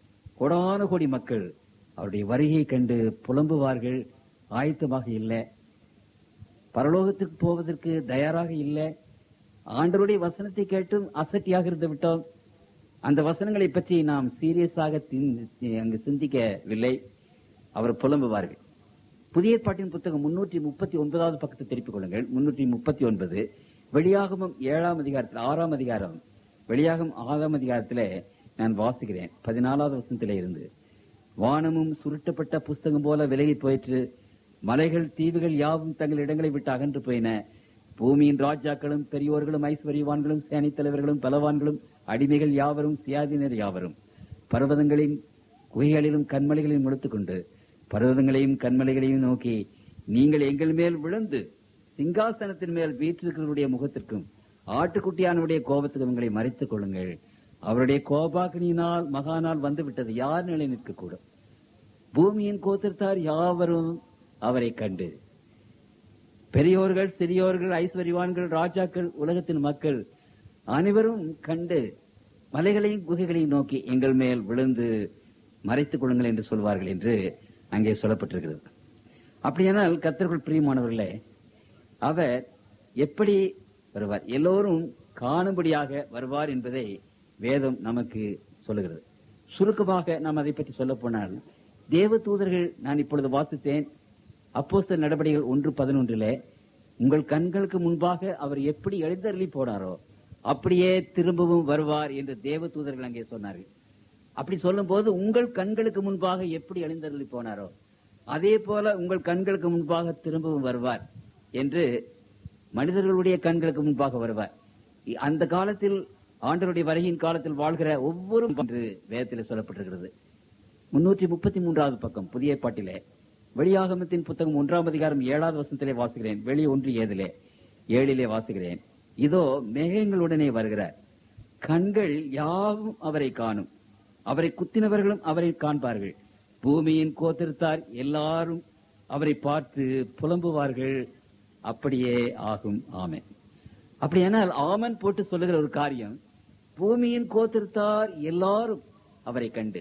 கோடான கோடி மக்கள் அவருடைய வருகையை கண்டு புலம்புவார்கள் ஆயத்தமாக இல்லை பரலோகத்துக்கு போவதற்கு தயாராக இல்லை ஆண்டவருடைய வசனத்தை கேட்டும் அசட்டியாக இருந்து விட்டோம் அந்த வசனங்களை பற்றி நாம் சீரியஸாக சிந்தி- அங்கு சிந்திக்கவில்லை அவர் புலம்புவார்கள் புதிய ஏற்பாட்டின் புத்தகம் முன்னூற்றி முப்பத்தி ஒன்பதாவது பக்கத்தை திருப்பிக் கொள்ளுங்கள் முன்னூற்றி முப்பத்தி ஒன்பது வெளியாகமும் ஏழாம் அதிகாரத்தில் ஆறாம் அதிகாரம் வெளியாகம் ஆறாம் அதிகாரத்திலே நான் வாசிக்கிறேன் பதினாலாவது வசனத்திலே இருந்து வானமும் சுருட்டப்பட்ட புஸ்தகம் போல விலகி போயிற்று மலைகள் தீவுகள் யாவும் தங்கள் இடங்களை விட்டு அகன்று போயின பூமியின் ராஜாக்களும் பெரியோர்களும் ஐஸ்வர்யவான்களும் சேனைத் தலைவர்களும் பலவான்களும் அடிமைகள் யாவரும் சியாதினர் யாவரும் பர்வதங்களின் குகைகளிலும் கண்மலைகளையும் முழுத்துக்கொண்டு பர்வதங்களையும் கண்மலைகளையும் நோக்கி நீங்கள் எங்கள் மேல் விழுந்து சிங்காசனத்தின் மேல் வீற்றிருக்கிறவருடைய முகத்திற்கும் ஆட்டுக்குட்டியானுடைய கோபத்துக்கும் உங்களை மறைத்துக் கொள்ளுங்கள் அவருடைய கோபாக்கினியினால் மகானால் வந்து விட்டது யார் நிலை நிற்கக்கூடும் பூமியின் கோத்திரத்தார் யாவரும் அவரை கண்டு பெரியோர்கள் சிறியோர்கள் ஐஸ்வர்யவான்கள் ராஜாக்கள் உலகத்தின் மக்கள் அனைவரும் கண்டு மலைகளையும் குகைகளையும் நோக்கி எங்கள் மேல் விழுந்து மறைத்துக் கொள்ளுங்கள் என்று சொல்வார்கள் என்று அங்கே சொல்லப்பட்டிருக்கிறது அப்படியானால் கர்த்தர்கள் பிரியமானவர்களே அவர் எப்படி வருவார் எல்லோரும் காணும்படியாக வருவார் என்பதை வேதம் நமக்கு சொல்லுகிறது சுருக்கமாக நாம் அதை பற்றி சொல்ல போனால் தேவ தூதர்கள் நான் இப்பொழுது வாசித்தேன் அப்போஸ்தலர் நடவடிக்கைகள் ஒன்று பதினொன்றிலே உங்கள் கண்களுக்கு முன்பாக அவர் எப்படி எழுந்தருளி போனாரோ அப்படியே திரும்பவும் வருவார் என்று தேவ தூதர்கள் அங்கே சொன்னார்கள் அப்படி சொல்லும் போது உங்கள் கண்களுக்கு முன்பாக எப்படி எழுந்தருளி போனாரோ அதே போல உங்கள் கண்களுக்கு முன்பாக திரும்பவும் வருவார் என்று மனிதர்களுடைய கண்களுக்கு முன்பாக வருவார் இ- அந்த காலத்தில் ஆண்டவருடைய வருகையின் காலத்தில் வாழ்கிற ஒவ்வொரு என்று வேதத்தில் சொல்லப்பட்டிருக்கிறது முன்னூற்றி முப்பத்தி மூன்றாவது பக்கம் புதிய ஏற்பாட்டிலே வெளியாகமத்தின் புத்தகம் ஒன்றாம் அதிகாரம் ஏழாவது வசனத்திலே வாசிக்கிறேன் வெளி ஒன்று ஏதிலே ஏழிலே வாசிக்கிறேன் இதோ மேகங்களுடனே வருகிறார் கண்கள் யாவும் அவரை காணும் அவரை குத்தினவர்களும் அவரை காண்பார்கள் பூமியின் கோத்திரத்தார் எல்லாரும் அவரை பார்த்து புலம்புவார்கள் அப்படியே ஆகும் ஆமென் அப்படியானால் ஆமன் போட்டு சொல்லுகிற ஒரு காரியம் பூமியின் கோத்திரத்தார் எல்லாரும் அவரை கண்டு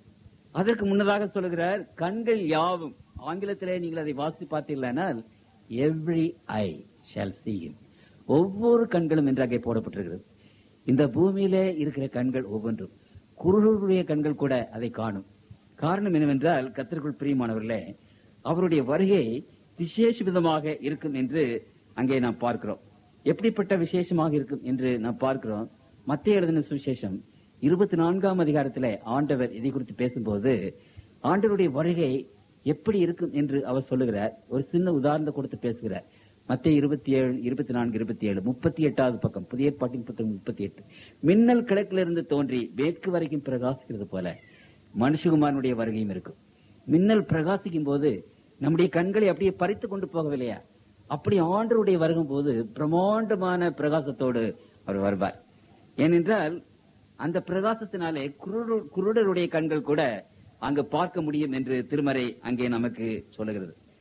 அதற்கு முன்னதாக சொல்லுகிறார் கண்கள் யாவும் ஆங்கிலத்திலே நீங்கள் அதை வாசி பார்த்தீர்களானால் every eye shall see him ஒவ்வொரு கண்களும் என்று அங்கே போடப்பட்டிருக்கிறது இந்த பூமியிலே இருக்கிற கண்கள் ஒவ்வொன்றும் குருடருடைய கண்கள் கூட அதை காணும் காரணம் என்னவென்றால் கத்திற்குள் பிரியமானவர்களே அவருடைய வருகை விசேஷ விதமாக இருக்கும் என்று அங்கே நாம் பார்க்கிறோம் எப்படிப்பட்ட விசேஷமாக இருக்கும் என்று நாம் பார்க்கிறோம் மத்திய எழுதின சுவிசேஷம் இருபத்தி நான்காம் அதிகாரத்திலே ஆண்டவர் இதை குறித்து பேசும்போது ஆண்டவருடைய வருகை எப்படி இருக்கும் என்று அவர் சொல்லுகிறார் ஒரு சின்ன உதாரணத்தை கொடுத்து பேசுகிறார் மத்திய இருபத்தி ஏழு இருபத்தி நான்கு இருபத்தி ஏழு முப்பத்தி எட்டாவது பக்கம் புதிய ஏற்பாட்டின் புத்தகம் முப்பத்தி எட்டு மின்னல் கிழக்கிலிருந்து தோன்றி மேற்கு வரைக்கும் பிரகாசிக்கிறது போல மனுஷகுமாரனுடைய வருகையும் இருக்கும் மின்னல் பிரகாசிக்கும் போது நம்முடைய கண்களை அப்படியே பறித்து கொண்டு போகவில்லையா அப்படி ஆண்டருடைய வருகும் போது பிரமாண்டமான பிரகாசத்தோடு அவர் வருவார் ஏனென்றால் அந்த பிரகாசத்தினாலே குருடு- குருடருடைய கண்கள் கூட அங்கு பார்க்க முடியும் என்று திருமறை அங்கே நமக்கு சொல்லுகிறது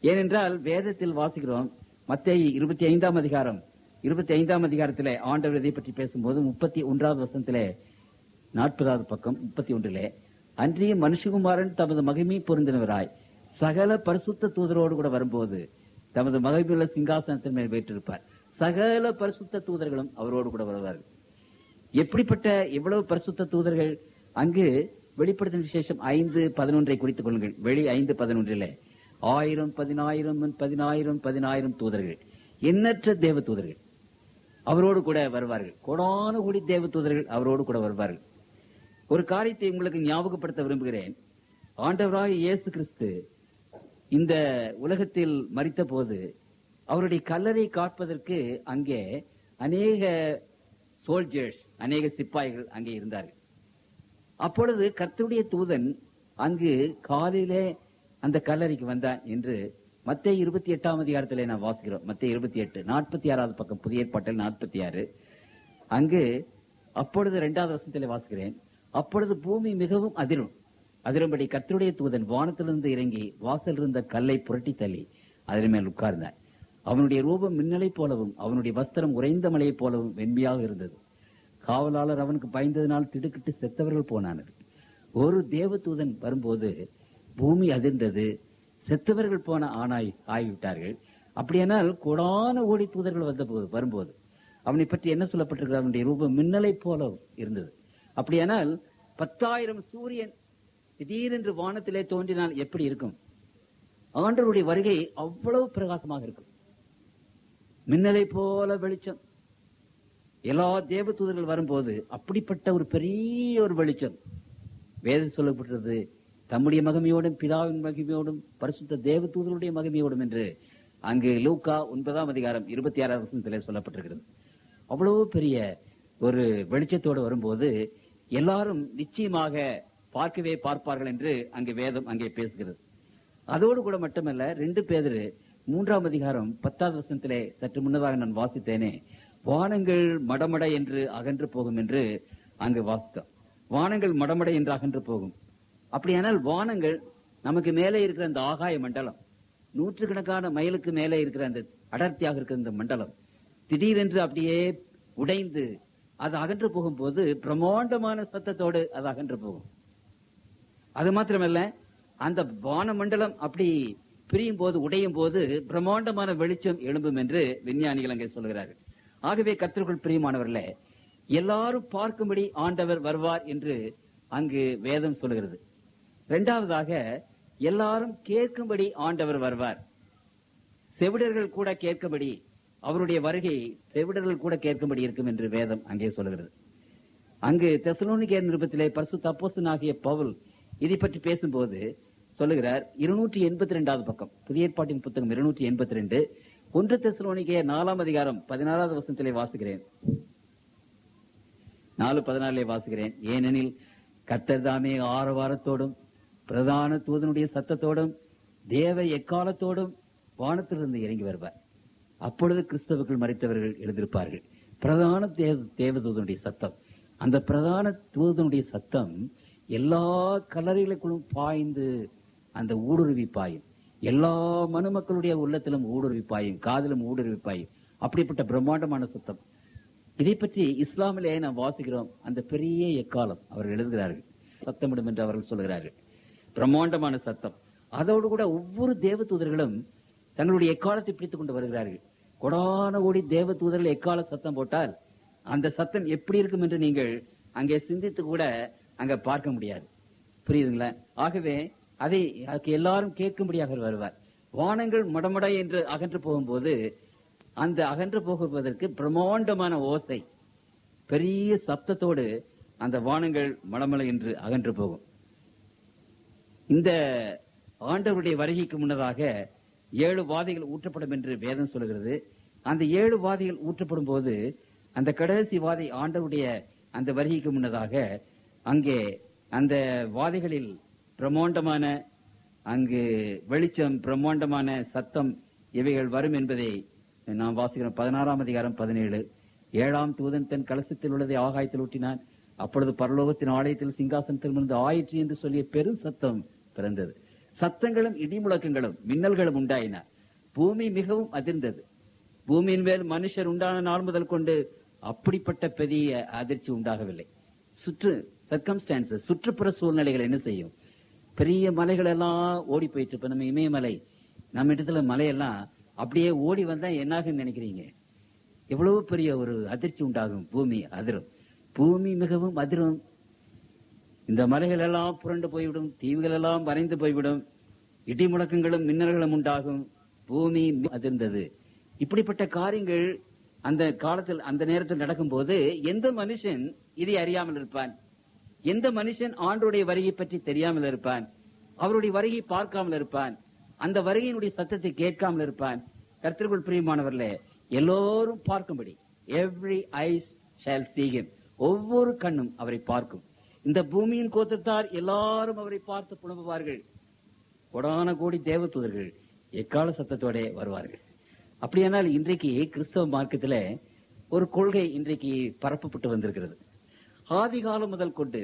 ஏனென்றால் வேதத்தில் வாசிக்கிறோம் மத்தேயு இருபத்தி ஐந்தாம் அதிகாரம் இருபத்தி ஐந்தாம் அதிகாரத்திலே ஆண்டவர் இதை பற்றி பேசும்போது முப்பத்தி ஒன்றாவது வசனத்திலே நாற்பதாவது பக்கம் முப்பத்தி ஒன்றிலே அன்றிய மனுஷகுமாரன் தமது மகிமை பொருந்தினவராய் சகல பரிசுத்த தூதரோடு கூட வரும்போது தமது மகிமையுள்ள சிங்காசனத்தின் மேல் வைத்திருப்பார் சகல பரிசுத்த தூதர்களும் அவரோடு கூட வருவார்கள் எப்படிப்பட்ட எவ்வளவு பரிசுத்த தூதர்கள் அங்கு வெளிப்படுத்தும் விசேஷம் ஐந்து பதினொன்றை குறித்துக் கொள்ளுங்கள் வெளி ஐந்து பதினொன்றிலே ஆயிரம் பதினாயிரம் பதினாயிரம் பதினாயிரம் தூதர்கள் எண்ணற்ற தேவ தூதர்கள் அவரோடு கூட வருவார்கள் கோடான கோடி தேவ தூதர்கள் அவரோடு கூட வருவார்கள் ஒரு காரியத்தை உங்களுக்கு ஞாபகப்படுத்த விரும்புகிறேன் ஆண்டவராக இயேசு கிறிஸ்து இந்த உலகத்தில் மறித்த போது அவருடைய கல்லறை காட்பதற்கு அங்கே அநேக சோல்ஜர்ஸ் அநேக சிப்பாய்கள் அங்கே இருந்தார்கள் அப்பொழுது கர்த்தருடைய தூதன் அங்கு காலையிலே அந்த கல்லறைக்கு வந்தான் என்று மத்திய இருபத்தி எட்டாம் அதிகாரத்திலே நான் வாசிக்கிறோம் மத்திய இருபத்தி எட்டு நாற்பத்தி ஆறாவது பக்கம் புதிய ஏற்பாட்டில் நாற்பத்தி ஆறு அங்கு அப்பொழுது இரண்டாவது வசனத்திலே வாசிக்கிறேன் அப்பொழுது பூமி மிகவும் அதிரும் அதிரும்படி கர்த்தருடைய தூதன் வானத்திலிருந்து இறங்கி வாசல் இருந்த கல்லை புரட்டி தள்ளி அதன் மேல் உட்கார்ந்தார் அவனுடைய ரூபம் மின்னலைப் போலவும் அவனுடைய வஸ்திரம் உறைந்த மலையைப் போலவும் வெண்மையாக இருந்தது காவலாளர் அவனுக்கு பயந்ததினால் திடுக்கிட்டு செத்தவர்கள் போனானர் ஒரு தேவதூதன் வரும்போது பூமி அதிர்ந்தது செத்தவர்கள் போன ஆனாய் ஆகிவிட்டார்கள் அப்படியானால் கோடான ஓடி தூதர்கள் வந்த போது வரும்போது அவனை பற்றி என்ன சொல்லப்பட்டிருக்கிறது அவனுடைய ரூபம் மின்னலைப் போல இருந்தது அப்படியானால் பத்தாயிரம் சூரியன் திடீரென்று வானத்திலே தோன்றினால் எப்படி இருக்கும் ஆண்டவருடைய வருகை அவ்வளவு பிரகாசமாக இருக்கும் மின்னலை போல வெளிச்சம் எல்லா தேவதூதர்கள் வரும்போது அப்படிப்பட்ட ஒரு பெரிய ஒரு வெளிச்சம் வேதம் சொல்லப்பட்டது தம்முடைய மகிமையோடும் பிதாவின் மகிமையோடும் பரிசுத்த தேவதூதருடைய மகிமையோடும் என்று அங்கு லூக்கா ஒன்பதாம் அதிகாரம் இருபத்தி ஆறாம் வசனத்திலே சொல்லப்பட்டிருக்கிறது அவ்வளவு பெரிய ஒரு வெளிச்சத்தோடு வரும்போது எல்லாரும் நிச்சயமாக பார்க்கவே பார்ப்பார்கள் என்று அங்கு வேதம் அங்கே பேசுகிறது அதோடு கூட மட்டுமல்ல ரெண்டு பேதரு மூன்றாம் அதிகாரம் பத்தாவது வசனத்திலே சற்று முன்னதாக நான் வாசித்தேனே வானங்கள் மடமட என்று அகன்று போகும் என்று அங்கு வாசித்தோம் வானங்கள் மடமட என்று அகன்று போகும் அப்படியானால் வானங்கள் நமக்கு மேலே இருக்கிற அந்த ஆகாய மண்டலம் நூற்றுக்கணக்கான மைலுக்கு மேலே இருக்கிற அந்த அடர்த்தியாக இருக்கிற இந்த மண்டலம் திடீரென்று அப்படியே உடைந்து அது அகன்று போகும்போது பிரம்மாண்டமான சத்தத்தோடு அது அகன்று போகும் அது மாத்திரமல்ல அந்த வான மண்டலம் அப்படி பிரியும் போது உடையும் போது பிரம்மாண்டமான வெளிச்சம் எழும்பும் என்று விஞ்ஞானிகள் அங்கே சொல்கிறார்கள் ஆகவே கத்திற்குள் பிரியமானவர்களே எல்லாரும் பார்க்கும்படி ஆண்டவர் வருவார் என்று அங்கு வேதம் சொல்கிறது இரண்டாவதாக எல்லாரும் கேட்கும்படி ஆண்டவர் வருவார் செவிடர்கள் கூட கேட்கும்படி அவருடைய வருகை செவிடர்கள் கூட கேட்கும்படி இருக்கும் என்று வேதம் அங்கே சொல்கிறது அங்கு தெசலோனிக்கே நிருபத்திலே பரிசுத்த அப்போஸ்தலனாகிய பவுல் இதை பற்றி பேசும்போது சொல்லுகிறார் இருநூற்றி எண்பத்தி ரெண்டாவது பக்கம் புதிய ஏற்பாட்டின் புத்தகம் இருநூற்றி எண்பத்தி ரெண்டு ஒன்று தெசலோனிக்கே நாலாம் அதிகாரம் பதினாறாவது வசனத்திலே வாசிக்கிறேன் நாலு பதினாலே வாசிக்கிறேன் ஏனெனில் கர்த்தர் தாமே ஆரவாரத்தோடும் பிரதான தூதனுடைய சத்தத்தோடும் தேவ எக்காலத்தோடும் வானத்திலிருந்து இறங்கி வருவார் அப்பொழுது கிறிஸ்தவுக்குள் மறைத்தவர்கள் எழுந்திருப்பார்கள் பிரதான தேவ தேவதூதனுடைய சத்தம் அந்த பிரதான தூதனுடைய சத்தம் எல்லா கல்லறைகளுக்குள்ளும் பாய்ந்து அந்த ஊடுருவி பாயும் எல்லா மனுமக்களுடைய உள்ளத்திலும் ஊடுருவி பாயும் காதிலும் ஊடுருவி பாயும் அப்படிப்பட்ட பிரம்மாண்டமான சத்தம் இதை பற்றி இஸ்லாமிலே நாம் வாசிக்கிறோம் அந்த பெரிய எக்காலம் அவர்கள் எழுதுகிறார்கள் சத்தமிடும் என்று அவர்கள் சொல்கிறார்கள் பிரம்மாண்டமான சத்தம் அதோடு கூட ஒவ்வொரு தேவ தூதர்களும் தங்களுடைய எக்காலத்தை பிடித்துக் கொண்டு வருகிறார்கள் கொடான கோடி தேவ தூதர்கள் எக்கால சத்தம் போட்டால் அந்த சத்தம் எப்படி இருக்கும் என்று நீங்கள் அங்கே சிந்தித்து கூட அங்க பார்க்க முடியாது புரியுதுங்களா ஆகவே அதை அதுக்கு எல்லாரும் கேட்கும்படியாக வருவார் வானங்கள் மடமட என்று அகன்று போகும்போது அந்த அகன்று போகுவதற்கு பிரம்மாண்டமான ஓசை பெரிய சப்தத்தோடு அந்த வானங்கள் மடமட என்று அகன்று போகும் இந்த ஆண்டவருடைய வருகைக்கு முன்னதாக ஏழு வாதைகள் ஊற்றப்படும் என்று வேதம் சொல்கிறது அந்த ஏழு வாதைகள் ஊற்றப்படும் போது அந்த கடைசி வாதை ஆண்டவருடைய அந்த வருகைக்கு முன்னதாக அங்கே அந்த வாதைகளில் பிரம்மாண்டமான அங்கு வெளிச்சம் பிரம்மாண்டமான சத்தம் இவைகள் வரும் என்பதை நாம் வாசிக்கிறோம் பதினாறாம் அதிகாரம் பதினேழு ஏழாம் தூதன் தன் கலசத்தில் உள்ளதை ஆகாயத்தில் ஊட்டினான் அப்பொழுது பரலோகத்தின் ஆலயத்தில் சிங்காசனத்தில் இருந்து ஆயிற்று என்று சொல்லிய பெரும் சத்தம் பிறந்தது சத்தங்களும் இடிமுழக்கங்களும் மின்னல்களும் உண்டாயின பூமி மிகவும் அதிர்ந்தது பூமியின் மேல் மனுஷர் உண்டான நாள் முதல் கொண்டு அப்படிப்பட்ட பெரிய அதிர்ச்சி உண்டாகவில்லை சுற்று சர்க்கம்ஸ்டான்சஸ் சுற்றுப்புற சூழ்நிலைகள் என்ன செய்யும் பெரிய மலைகள் எல்லாம் ஓடி போயிட்டு இப்ப நம்ம இமயமலை நம்ம இடத்துல மலையெல்லாம் அப்படியே ஓடி வந்தா என்னாகும் நினைக்கிறீங்க எவ்வளவு பெரிய ஒரு அதிர்ச்சி உண்டாகும் பூமி அதிரும் பூமி மிகவும் அதிரும் இந்த மலைகள் எல்லாம் புரண்டு போய்விடும் தீவுகள் எல்லாம் மறைந்து போய்விடும் இடி முழக்கங்களும் மின்னல்களும் உண்டாகும் பூமி அதிர்ந்தது இப்படிப்பட்ட காரியங்கள் அந்த காலத்தில் அந்த நேரத்தில் நடக்கும்போது எந்த மனுஷன் இதை அறியாமல் இருப்பான் எந்த மனுஷன் ஆண்டோடைய வருகை பற்றி தெரியாமல் இருப்பான் அவருடைய வருகை பார்க்காமல் இருப்பான் அந்த வருகையினுடைய சத்தத்தை கேட்காமல் இருப்பான் கர்த்தருக்குள் பிரியமானவர்களே எல்லோரும் பார்க்கும்படி every eyes shall see him ஒவ்வொரு கண்ணும் அவரை பார்க்கும் இந்த பூமியின் கோத்தத்தார் எல்லாரும் அவரை பார்த்து புலம்புவார்கள் கொடான கோடி தேவதூதர்கள் எக்கால சத்தத்தோட வருவார்கள் அப்படியானால் இன்றைக்கு கிறிஸ்தவ மார்க்கத்துல ஒரு கொள்கை இன்றைக்கு பரப்பப்பட்டு வந்திருக்கிறது ஆதி காலம் முதல் கொண்டு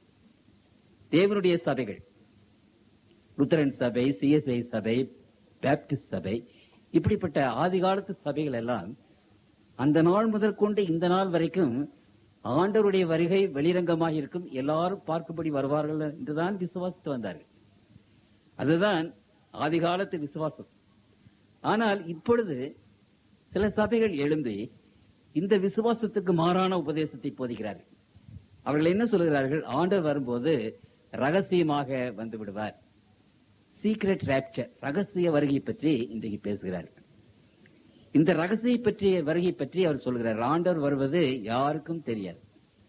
தேவனுடைய சபைகள் லுத்தரன் சபை சிஎஸ்ஐ சபை பேப்டிஸ்ட் சபை இப்படிப்பட்ட ஆதி காலத்து சபைகள் எல்லாம் அந்த நாள் முதல் கொண்டு இந்த நாள் வரைக்கும் ஆண்டவருடைய வருகை வெளிரங்கமாக இருக்கும் எல்லாரும் பார்க்கும்படி வருவார்கள் என்றுதான் விசுவாசித்து வந்தார்கள் அதுதான் ஆதி காலத்து விசுவாசம் ஆனால் இப்பொழுது சில சபைகள் எழும்பி இந்த விசுவாசத்துக்கு மாறான உபதேசத்தை போதிக்கிறார்கள் அவர்கள் என்ன சொல்கிறார்கள் ஆண்டவர் வரும்போது ரகசியமாக வந்து விடுவார் சீக்ரெட் ராப்சர் ரகசிய வருகை பற்றி இன்றைக்கு பேசுகிறார்கள் இந்த ரகசிய பற்றிய வருகை பற்றி அவர் சொல்கிறார் ஆண்டவர் வருவது யாருக்கும் தெரியாது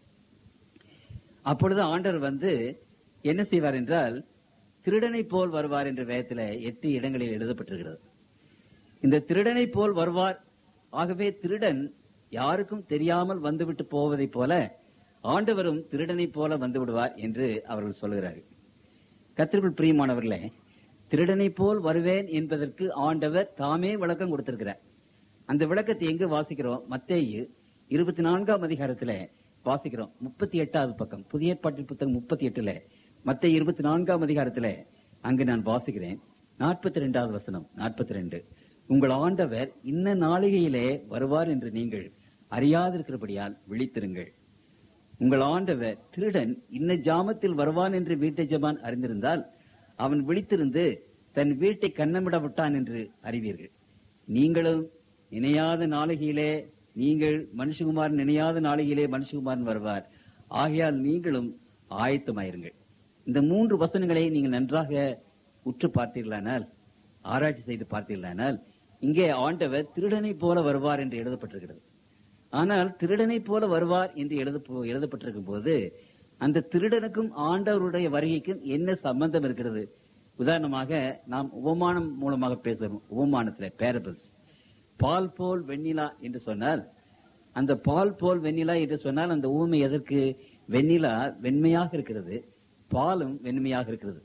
அப்பொழுது ஆண்டவர் வந்து என்ன செய்வார் என்றால் திருடனை போல் வருவார் என்ற வேதத்தில் எட்டு இடங்களில் எழுதப்பட்டிருக்கிறது இந்த திருடனை போல் வருவார் ஆகவே திருடன் யாருக்கும் தெரியாமல் வந்துவிட்டு போவதைப் போல ஆண்டவரும் திருடனை போல வந்து விடுவார் என்று அவர்கள் சொல்கிறார்கள் கத்திற்குள் பிரியமானவர்களே திருடனை போல் வருவேன் என்பதற்கு ஆண்டவர் தாமே விளக்கம் கொடுத்திருக்கிறார் அந்த விளக்கத்தை எங்கு வாசிக்கிறோம் மத்தேயு இருபத்தி நான்காம் அதிகாரத்துல வாசிக்கிறோம் முப்பத்தி எட்டாவது பக்கம் புதிய ஏற்பாட்டின் புத்தகம் முப்பத்தி எட்டுல மத்த இருபத்தி நான்காம் அதிகாரத்துல அங்கு நான் வாசிக்கிறேன் நாற்பத்தி ரெண்டாவது வசனம் நாற்பத்தி ரெண்டு உங்கள் ஆண்டவர் இன்ன நாளிகையிலே வருவார் என்று நீங்கள் அறியாதிருக்கிறபடியால் விழித்திருங்கள் உங்கள் ஆண்டவர் திருடன் இன்ன ஜாமத்தில் வருவான் என்று வீட்டை ஜமான் அறிந்திருந்தால் அவன் விழித்திருந்து தன் வீட்டை கண்ணமிட விட்டான் என்று அறிவீர்கள் நீங்களும் நினையாத நாளிகையிலே நீங்கள் மனுஷகுமார் நினையாத நாளிகையிலே மனுஷகுமாரன் வருவார் ஆகையால் நீங்களும் ஆயத்தமாயிருங்கள் இந்த மூன்று வசனங்களை நீங்கள் நன்றாக உற்று பார்த்தீர்களானால் ஆராய்ச்சி செய்து பார்த்தீர்களானால் இங்கே ஆண்டவர் திருடனை போல வருவார் என்று எழுதப்பட்டிருக்கிறது ஆனால் திருடனை போல வருவார் என்று எழுத எழுதப்பட்டிருக்கும் போது அந்த திருடனுக்கும் ஆண்டவருடைய வருகைக்கும் என்ன சம்பந்தம் இருக்கிறது உதாரணமாக நாம் உபமானம் மூலமாக பேசுறோம் உபமானத்துல பேரபிள்ஸ் பால் போல் வெண்ணிலா என்று சொன்னால் அந்த பால் போல் வெண்ணிலா என்று சொன்னால் அந்த ஊமை எதற்கு வெண்ணிலா வெண்மையாக இருக்கிறது பாலும் வெண்மையாக இருக்கிறது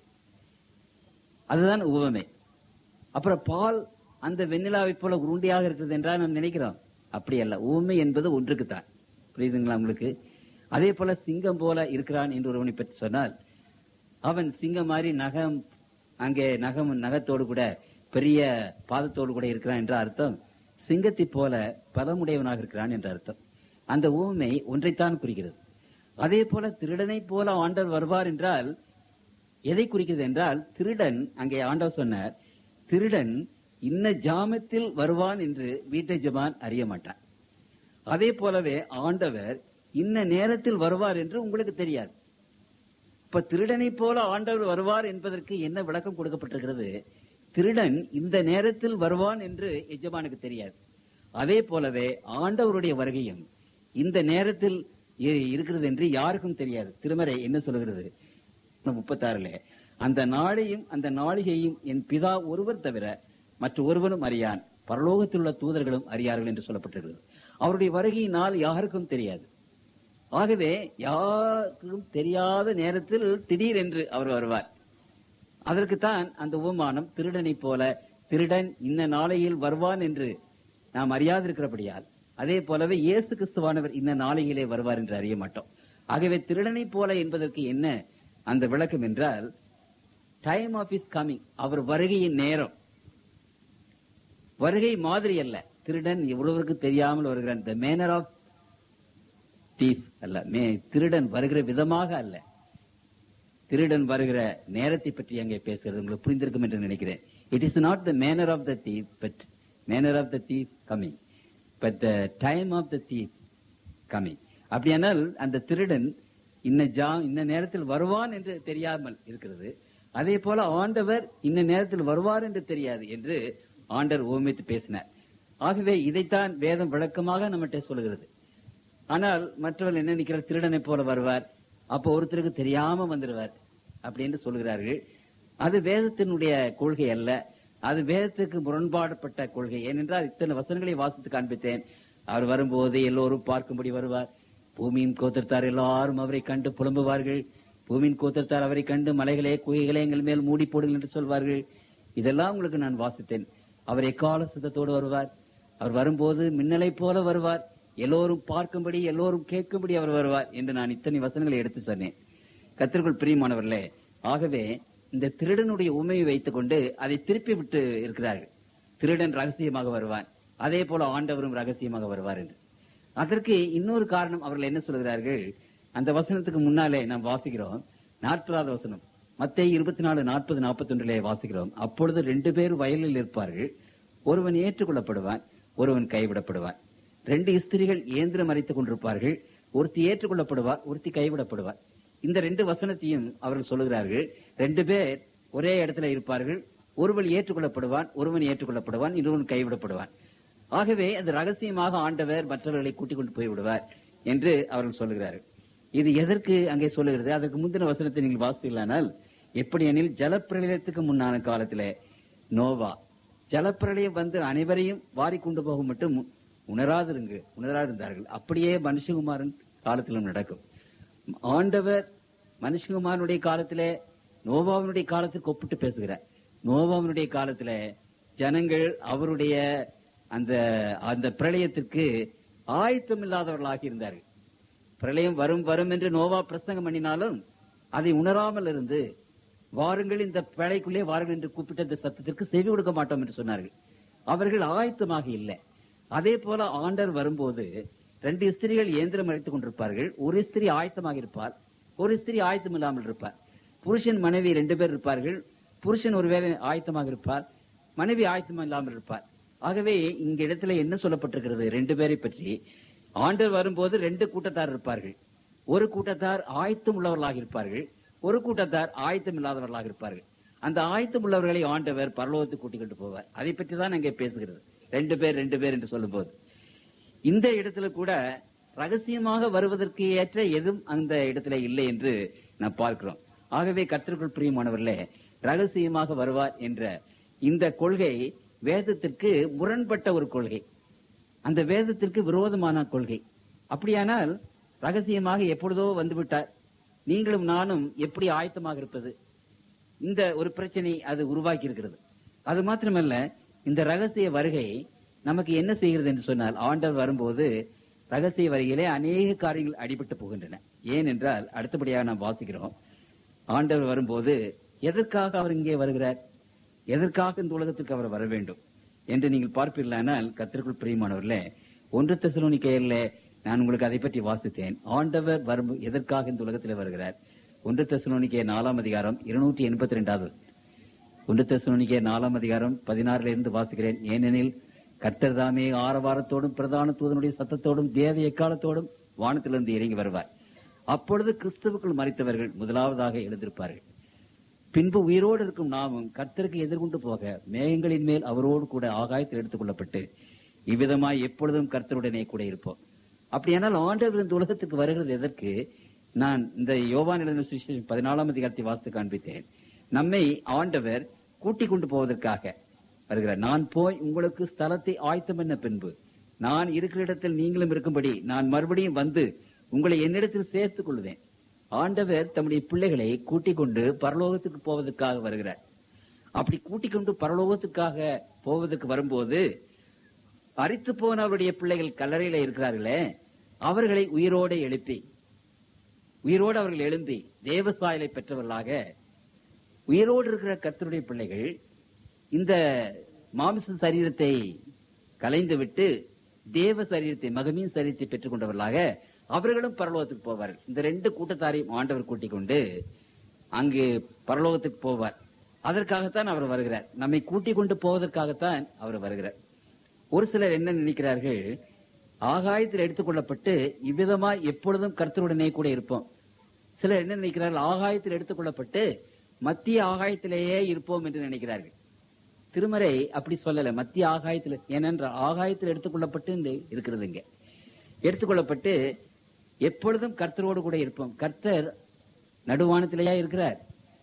அதுதான் உவமை அப்புறம் பால் அந்த வெண்ணிலாவை போல உருண்டையாக இருக்கிறது என்றால் நாம் நினைக்கிறோம் அப்படி அல்ல ஊமை என்பது ஒன்றுக்குத்தான் புரியுதுங்களா உங்களுக்கு அதே போல சிங்கம் போல இருக்கிறான் என்று ஒருவனை பற்றி சொன்னால் அவன் சிங்கம் மாதிரி நகம் அங்கே நகம் நகத்தோடு கூட பெரிய பாதத்தோடு கூட இருக்கிறான் என்ற அர்த்தம் சிங்கத்தை போல பலமுடையவனாக இருக்கிறான் என்ற அர்த்தம் அந்த ஊமை ஒன்றைத்தான் குறிக்கிறது அதே போல திருடனை போல ஆண்டவர் வருவார் என்றால் எதை குறிக்கிறது என்றால் திருடன் அங்கே ஆண்டவர் சொன்னார் திருடன் இன்ன ஜாமத்தில் வருவான் என்று வீட்டை ஜமான் அறிய மாட்டான் அதே போலவே ஆண்டவர் இன்ன நேரத்தில் வருவார் என்று உங்களுக்கு தெரியாது இப்ப திருடனை போல ஆண்டவர் வருவார் என்பதற்கு என்ன விளக்கம் கொடுக்கப்பட்டிருக்கிறது திருடன் இந்த நேரத்தில் வருவான் என்று எஜமானுக்கு தெரியாது அதே போலவே ஆண்டவருடைய வருகையும் இந்த நேரத்தில் இ- இருக்கிறது என்று யாருக்கும் தெரியாது திருமறை என்ன சொல்லுகிறது முப்பத்தாறுல அந்த நாளையும் அந்த நாளிகையும் என் பிதா ஒருவர் தவிர மற்ற ஒருவனும் அறியான் பரலோகத்தில் உள்ள தூதர்களும் அறியார்கள் என்று சொல்லப்பட்டிருக்கிறது அவருடைய வருகை நாள் யாருக்கும் தெரியாது ஆகவே யாருக்கும் தெரியாத நேரத்தில் திடீரென்று அவர் வருவார் அதற்குத்தான் அந்த உபமானம் திருடனைப் போல திருடன் இன்ன நாளையில் வருவான் என்று நாம் அறியாதிருக்கிறபடியால் அதே போலவே இயேசு கிறிஸ்துவானவர் இன்ன நாளையிலே வருவார் என்று அறிய மாட்டோம் ஆகவே திருடனைப் போல என்பதற்கு என்ன அந்த விளக்கம் என்றால் டைம் ஆஃப் இஸ் கமிங் அவர் வருகையின் நேரம் வருகை மாதிரி அல்ல திருடன் எவ்வளவுக்கு தெரியாமல் வருகிறான் த மேனர் ஆஃப் தீப் அல்ல மே திருடன் வருகிற விதமாக அல்ல திருடன் வருகிற நேரத்தை பற்றி அங்கே பேசுகிறது உங்களுக்கு புரிந்திருக்கும் என்று நினைக்கிறேன் it is not the manner of the thief but manner of the thief coming but the time of the thief coming அப்படியானால் அந்த திருடன் இன்ன ஜா இன்ன நேரத்தில் வருவான் என்று தெரியாமல் இருக்கிறது அதே போல ஆண்டவர் இன்ன நேரத்தில் வருவார் என்று தெரியாது என்று ஆண்டவர் ஓமித்து பேசினார் ஆகவே இதைத்தான் வேதம் விளக்கமாக நம்மகிட்ட சொல்லுகிறது ஆனால் மற்றவர்கள் என்ன நினைக்கிறார் திருடனை போல வருவார் அப்போ ஒருத்தருக்கு தெரியாம வந்துடுவார் அப்படின்னு சொல்கிறார்கள் அது வேதத்தினுடைய கொள்கை அல்ல அது வேதத்துக்கு முரண்பாடுபட்ட கொள்கை ஏனென்றால் இத்தனை வசனங்களை வாசித்து காண்பித்தேன் அவர் வரும்போது எல்லோரும் பார்க்கும்படி வருவார் பூமியின் கோத்திரத்தார் எல்லாரும் அவரை கண்டு புலம்புவார்கள் பூமியின் கோத்திரத்தார் அவரை கண்டு மலைகளே குகைகளே எங்கள் மேல் மூடி போடுங்கள் என்று சொல்வார்கள் இதெல்லாம் உங்களுக்கு நான் வாசித்தேன் அவர் எக்கால சித்தத்தோடு வருவார் அவர் வரும்போது மின்னலை போல வருவார் எல்லோரும் பார்க்கும்படி எல்லோரும் கேட்கும்படி அவர் வருவார் என்று நான் இத்தனை வசனங்களை எடுத்து சொன்னேன் கத்திற்குள் பிரியமானவர்களே ஆகவே இந்த திருடனுடைய உண்மையை வைத்துக் கொண்டு அதை திருப்பி விட்டு இருக்கிறார்கள் திருடன் ரகசியமாக வருவான் அதே போல ஆண்டவரும் ரகசியமாக வருவார் என்று அதற்கு இன்னொரு காரணம் அவர்கள் என்ன சொல்கிறார்கள் அந்த வசனத்துக்கு முன்னாலே நாம் வாசிக்கிறோம் நாற்பதாவது வசனம் மத்திய இருபத்தி நாலு நாற்பது நாற்பத்தி ஒன்றிலே வாசிக்கிறோம் அப்பொழுது ரெண்டு பேர் வயலில் இருப்பார்கள் ஒருவன் ஏற்றுக்கொள்ளப்படுவான் ஒருவன் கைவிடப்படுவான் ரெண்டு ஸ்திரிகள் இயந்திரம் அரைத்துக் கொண்டிருப்பார்கள் ஒருத்தி ஏற்றுக்கொள்ளப்படுவார் ஒருத்தி கைவிடப்படுவார் இந்த ரெண்டு வசனத்தையும் அவர்கள் சொல்லுகிறார்கள் ரெண்டு பேர் ஒரே இடத்துல இருப்பார்கள் ஒருவன் ஏற்றுக்கொள்ளப்படுவான் ஒருவன் ஏற்றுக்கொள்ளப்படுவான் இன்னொருவன் கைவிடப்படுவான் ஆகவே அது ரகசியமாக ஆண்டவர் மற்றவர்களை கூட்டிக் கொண்டு போய் விடுவார் என்று அவர்கள் சொல்லுகிறார்கள் இது எதற்கு அங்கே சொல்லுகிறது அதற்கு முந்தின வசனத்தை நீங்கள் வாசித்தீர்களானால் எப்படி எனில் ஜலப்பிரளயத்துக்கு முன்னான காலத்திலே நோவா ஜலப்பிரளயம் வந்து அனைவரையும் வாரி கொண்டு போக மட்டும் உணராதிருங்க உணராதிருந்தார்கள் அப்படியே மனுஷகுமாரன் காலத்திலும் நடக்கும் ஆண்டவர் மனுஷகுமாரனுடைய காலத்திலே நோவாவினுடைய காலத்துக்கு ஒப்பிட்டு பேசுகிறார் நோவாவினுடைய காலத்துல ஜனங்கள் அவருடைய அந்த அந்த பிரளயத்திற்கு ஆயத்தம் இல்லாதவர்களாக இருந்தார்கள் பிரளயம் வரும் வரும் என்று நோவா பிரசங்கம் பண்ணினாலும் அதை உணராமல் இருந்து வாருங்கள் இந்த பேழைக்குள்ளே வாருங்கள் என்று கூப்பிட்ட இந்த சத்தத்திற்கு செவி கொடுக்க மாட்டோம் என்று சொன்னார்கள் அவர்கள் ஆயத்தமாக இல்லை அதே போல ஆண்டர் வரும்போது ரெண்டு ஸ்திரீகள் இயந்திரம் அழைத்துக் கொண்டிருப்பார்கள் ஒரு ஸ்திரீ ஆயத்தமாக இருப்பார் ஒரு ஸ்திரீ ஆயத்தம் இல்லாமல் இருப்பார் புருஷன் மனைவி ரெண்டு பேர் இருப்பார்கள் புருஷன் ஒருவேளை ஆயத்தமாக இருப்பார் மனைவி ஆயத்தம் இல்லாமல் இருப்பார் ஆகவே இங்க இடத்துல என்ன சொல்லப்பட்டிருக்கிறது ரெண்டு பேரை பற்றி ஆண்டர் வரும்போது ரெண்டு கூட்டத்தார் இருப்பார்கள் ஒரு கூட்டத்தார் ஆயத்தம் உள்ளவர்களாக இருப்பார்கள் ஒரு கூட்டத்தார் ஆயத்தம் இல்லாதவர்களாக இருப்பார்கள் அந்த ஆயத்தம் உள்ளவர்களை ஆண்டவர் பரலோகத்துக்கு கூட்டிக் கொண்டு போவார் அதை பற்றி தான் அங்கே பேசுகிறது ரெண்டு பேர் ரெண்டு பேர் என்று சொல்லும்போது இந்த இடத்துல கூட ரகசியமாக வருவதற்கு ஏற்ற எதுவும் அந்த இடத்துல இல்லை என்று நாம் பார்க்கிறோம் ஆகவே கத்திற்குள் பிரியமானவர்களே ரகசியமாக வருவார் என்ற இந்த கொள்கை வேதத்திற்கு முரண்பட்ட ஒரு கொள்கை அந்த வேதத்திற்கு விரோதமான கொள்கை அப்படியானால் ரகசியமாக எப்பொழுதோ வந்துவிட்டார் நீங்களும் நானும் எப்படி ஆயத்தமாக இருப்பது இந்த ஒரு பிரச்சனை அது உருவாக்கி இருக்கிறது அது மாத்திரமல்ல இந்த ரகசிய வருகை நமக்கு என்ன செய்கிறது என்று சொன்னால் ஆண்டவர் வரும்போது ரகசிய வருகையிலே அநேக காரியங்கள் அடிபட்டு போகின்றன ஏனென்றால் அடுத்தபடியாக நாம் வாசிக்கிறோம் ஆண்டவர் வரும்போது எதற்காக அவர் இங்கே வருகிறார் எதற்காக இந்த உலகத்துக்கு அவர் வர வேண்டும் என்று நீங்கள் பார்ப்பீர்களானால் கத்திற்குள் பிரியமானவர்களே ஒன்று தெசலோனிக்கையர்ல நான் உங்களுக்கு அதை பற்றி வாசித்தேன் ஆண்டவர் வரும் எதற்காக இந்த உலகத்தில் வருகிறார் ஒன்று தெசலோனிக்கே நாலாம் அதிகாரம் இருநூற்றி எண்பத்தி ரெண்டாவது ஒன்று தெசலோனிக்கே நாலாம் அதிகாரம் பதினாறுல இருந்து வாசிக்கிறேன் ஏனெனில் கர்த்தர் தாமே ஆரவாரத்தோடும் பிரதான தூதனுடைய சத்தத்தோடும் தேவ எக்காலத்தோடும் வானத்திலிருந்து இறங்கி வருவார் அப்பொழுது கிறிஸ்துவுக்குள் மறித்தவர்கள் முதலாவதாக எழுந்திருப்பார்கள் பின்பு உயிரோடு இருக்கும் நாமும் கர்த்தருக்கு எதிர்கொண்டு போக மேகங்களின் மேல் அவரோடு கூட ஆகாயத்தில் எடுத்துக் கொள்ளப்பட்டு இவ்விதமாய் எப்பொழுதும் கர்த்தருடனே கூட இருப்போம் அப்படியானால் ஆண்டவர் இந்த உலகத்துக்கு வருகிறது எதற்கு நான் இந்த யோவான் எழுதின சுவிசேஷம் பதினாலாம் அதிகாரத்தை வாசித்து காண்பித்தேன் நம்மை ஆண்டவர் கூட்டிக் கொண்டு போவதற்காக வருகிறார் நான் போய் உங்களுக்கு ஸ்தலத்தை ஆயத்தம் என்ன பின்பு நான் இருக்கிற இடத்தில் நீங்களும் இருக்கும்படி நான் மறுபடியும் வந்து உங்களை என்னிடத்தில் சேர்த்துக் கொள்வேன் ஆண்டவர் தம்முடைய பிள்ளைகளை கூட்டிக் கொண்டு பரலோகத்துக்கு போவதற்காக வருகிறார் அப்படி கூட்டிக் கொண்டு பரலோகத்துக்காக போவதற்கு வரும்போது அரித்து போன அவருடைய பிள்ளைகள் கல்லறையில இருக்கிறார்களே அவர்களை உயிரோடு எழுப்பி உயிரோடு அவர்கள் எழும்பி தேவசாயலை பெற்றவர்களாக உயிரோடு இருக்கிற கர்த்தருடைய பிள்ளைகள் இந்த மாமிச சரீரத்தை கலைந்து விட்டு தேவ சரீரத்தை மகமின் சரீரத்தை பெற்றுக் கொண்டவர்களாக அவர்களும் பரலோகத்துக்கு போவார்கள் இந்த ரெண்டு கூட்டத்தாரையும் ஆண்டவர் கூட்டிக் கொண்டு அங்கு பரலோகத்துக்கு போவார் அதற்காகத்தான் அவர் வருகிறார் நம்மை கூட்டிக் கொண்டு போவதற்காகத்தான் அவர் வருகிறார் ஒரு சிலர் என்ன நினைக்கிறார்கள் ஆகாயத்தில் எடுத்துக்கொள்ளப்பட்டு இவ்விதமா எப்பொழுதும் கர்த்தருடனே கூட இருப்போம் சிலர் என்ன நினைக்கிறார்கள் ஆகாயத்தில் எடுத்துக்கொள்ளப்பட்டு மத்திய ஆகாயத்திலேயே இருப்போம் என்று நினைக்கிறார்கள் திருமறை அப்படி சொல்லல மத்திய ஆகாயத்தில் ஏனென்றால் ஆகாயத்தில் எடுத்துக்கொள்ளப்பட்டு இந்த இருக்கிறது இங்க எடுத்துக்கொள்ளப்பட்டு எப்பொழுதும் கர்த்தரோடு கூட இருப்போம் கர்த்தர் நடுவானத்திலேயா இருக்கிறார்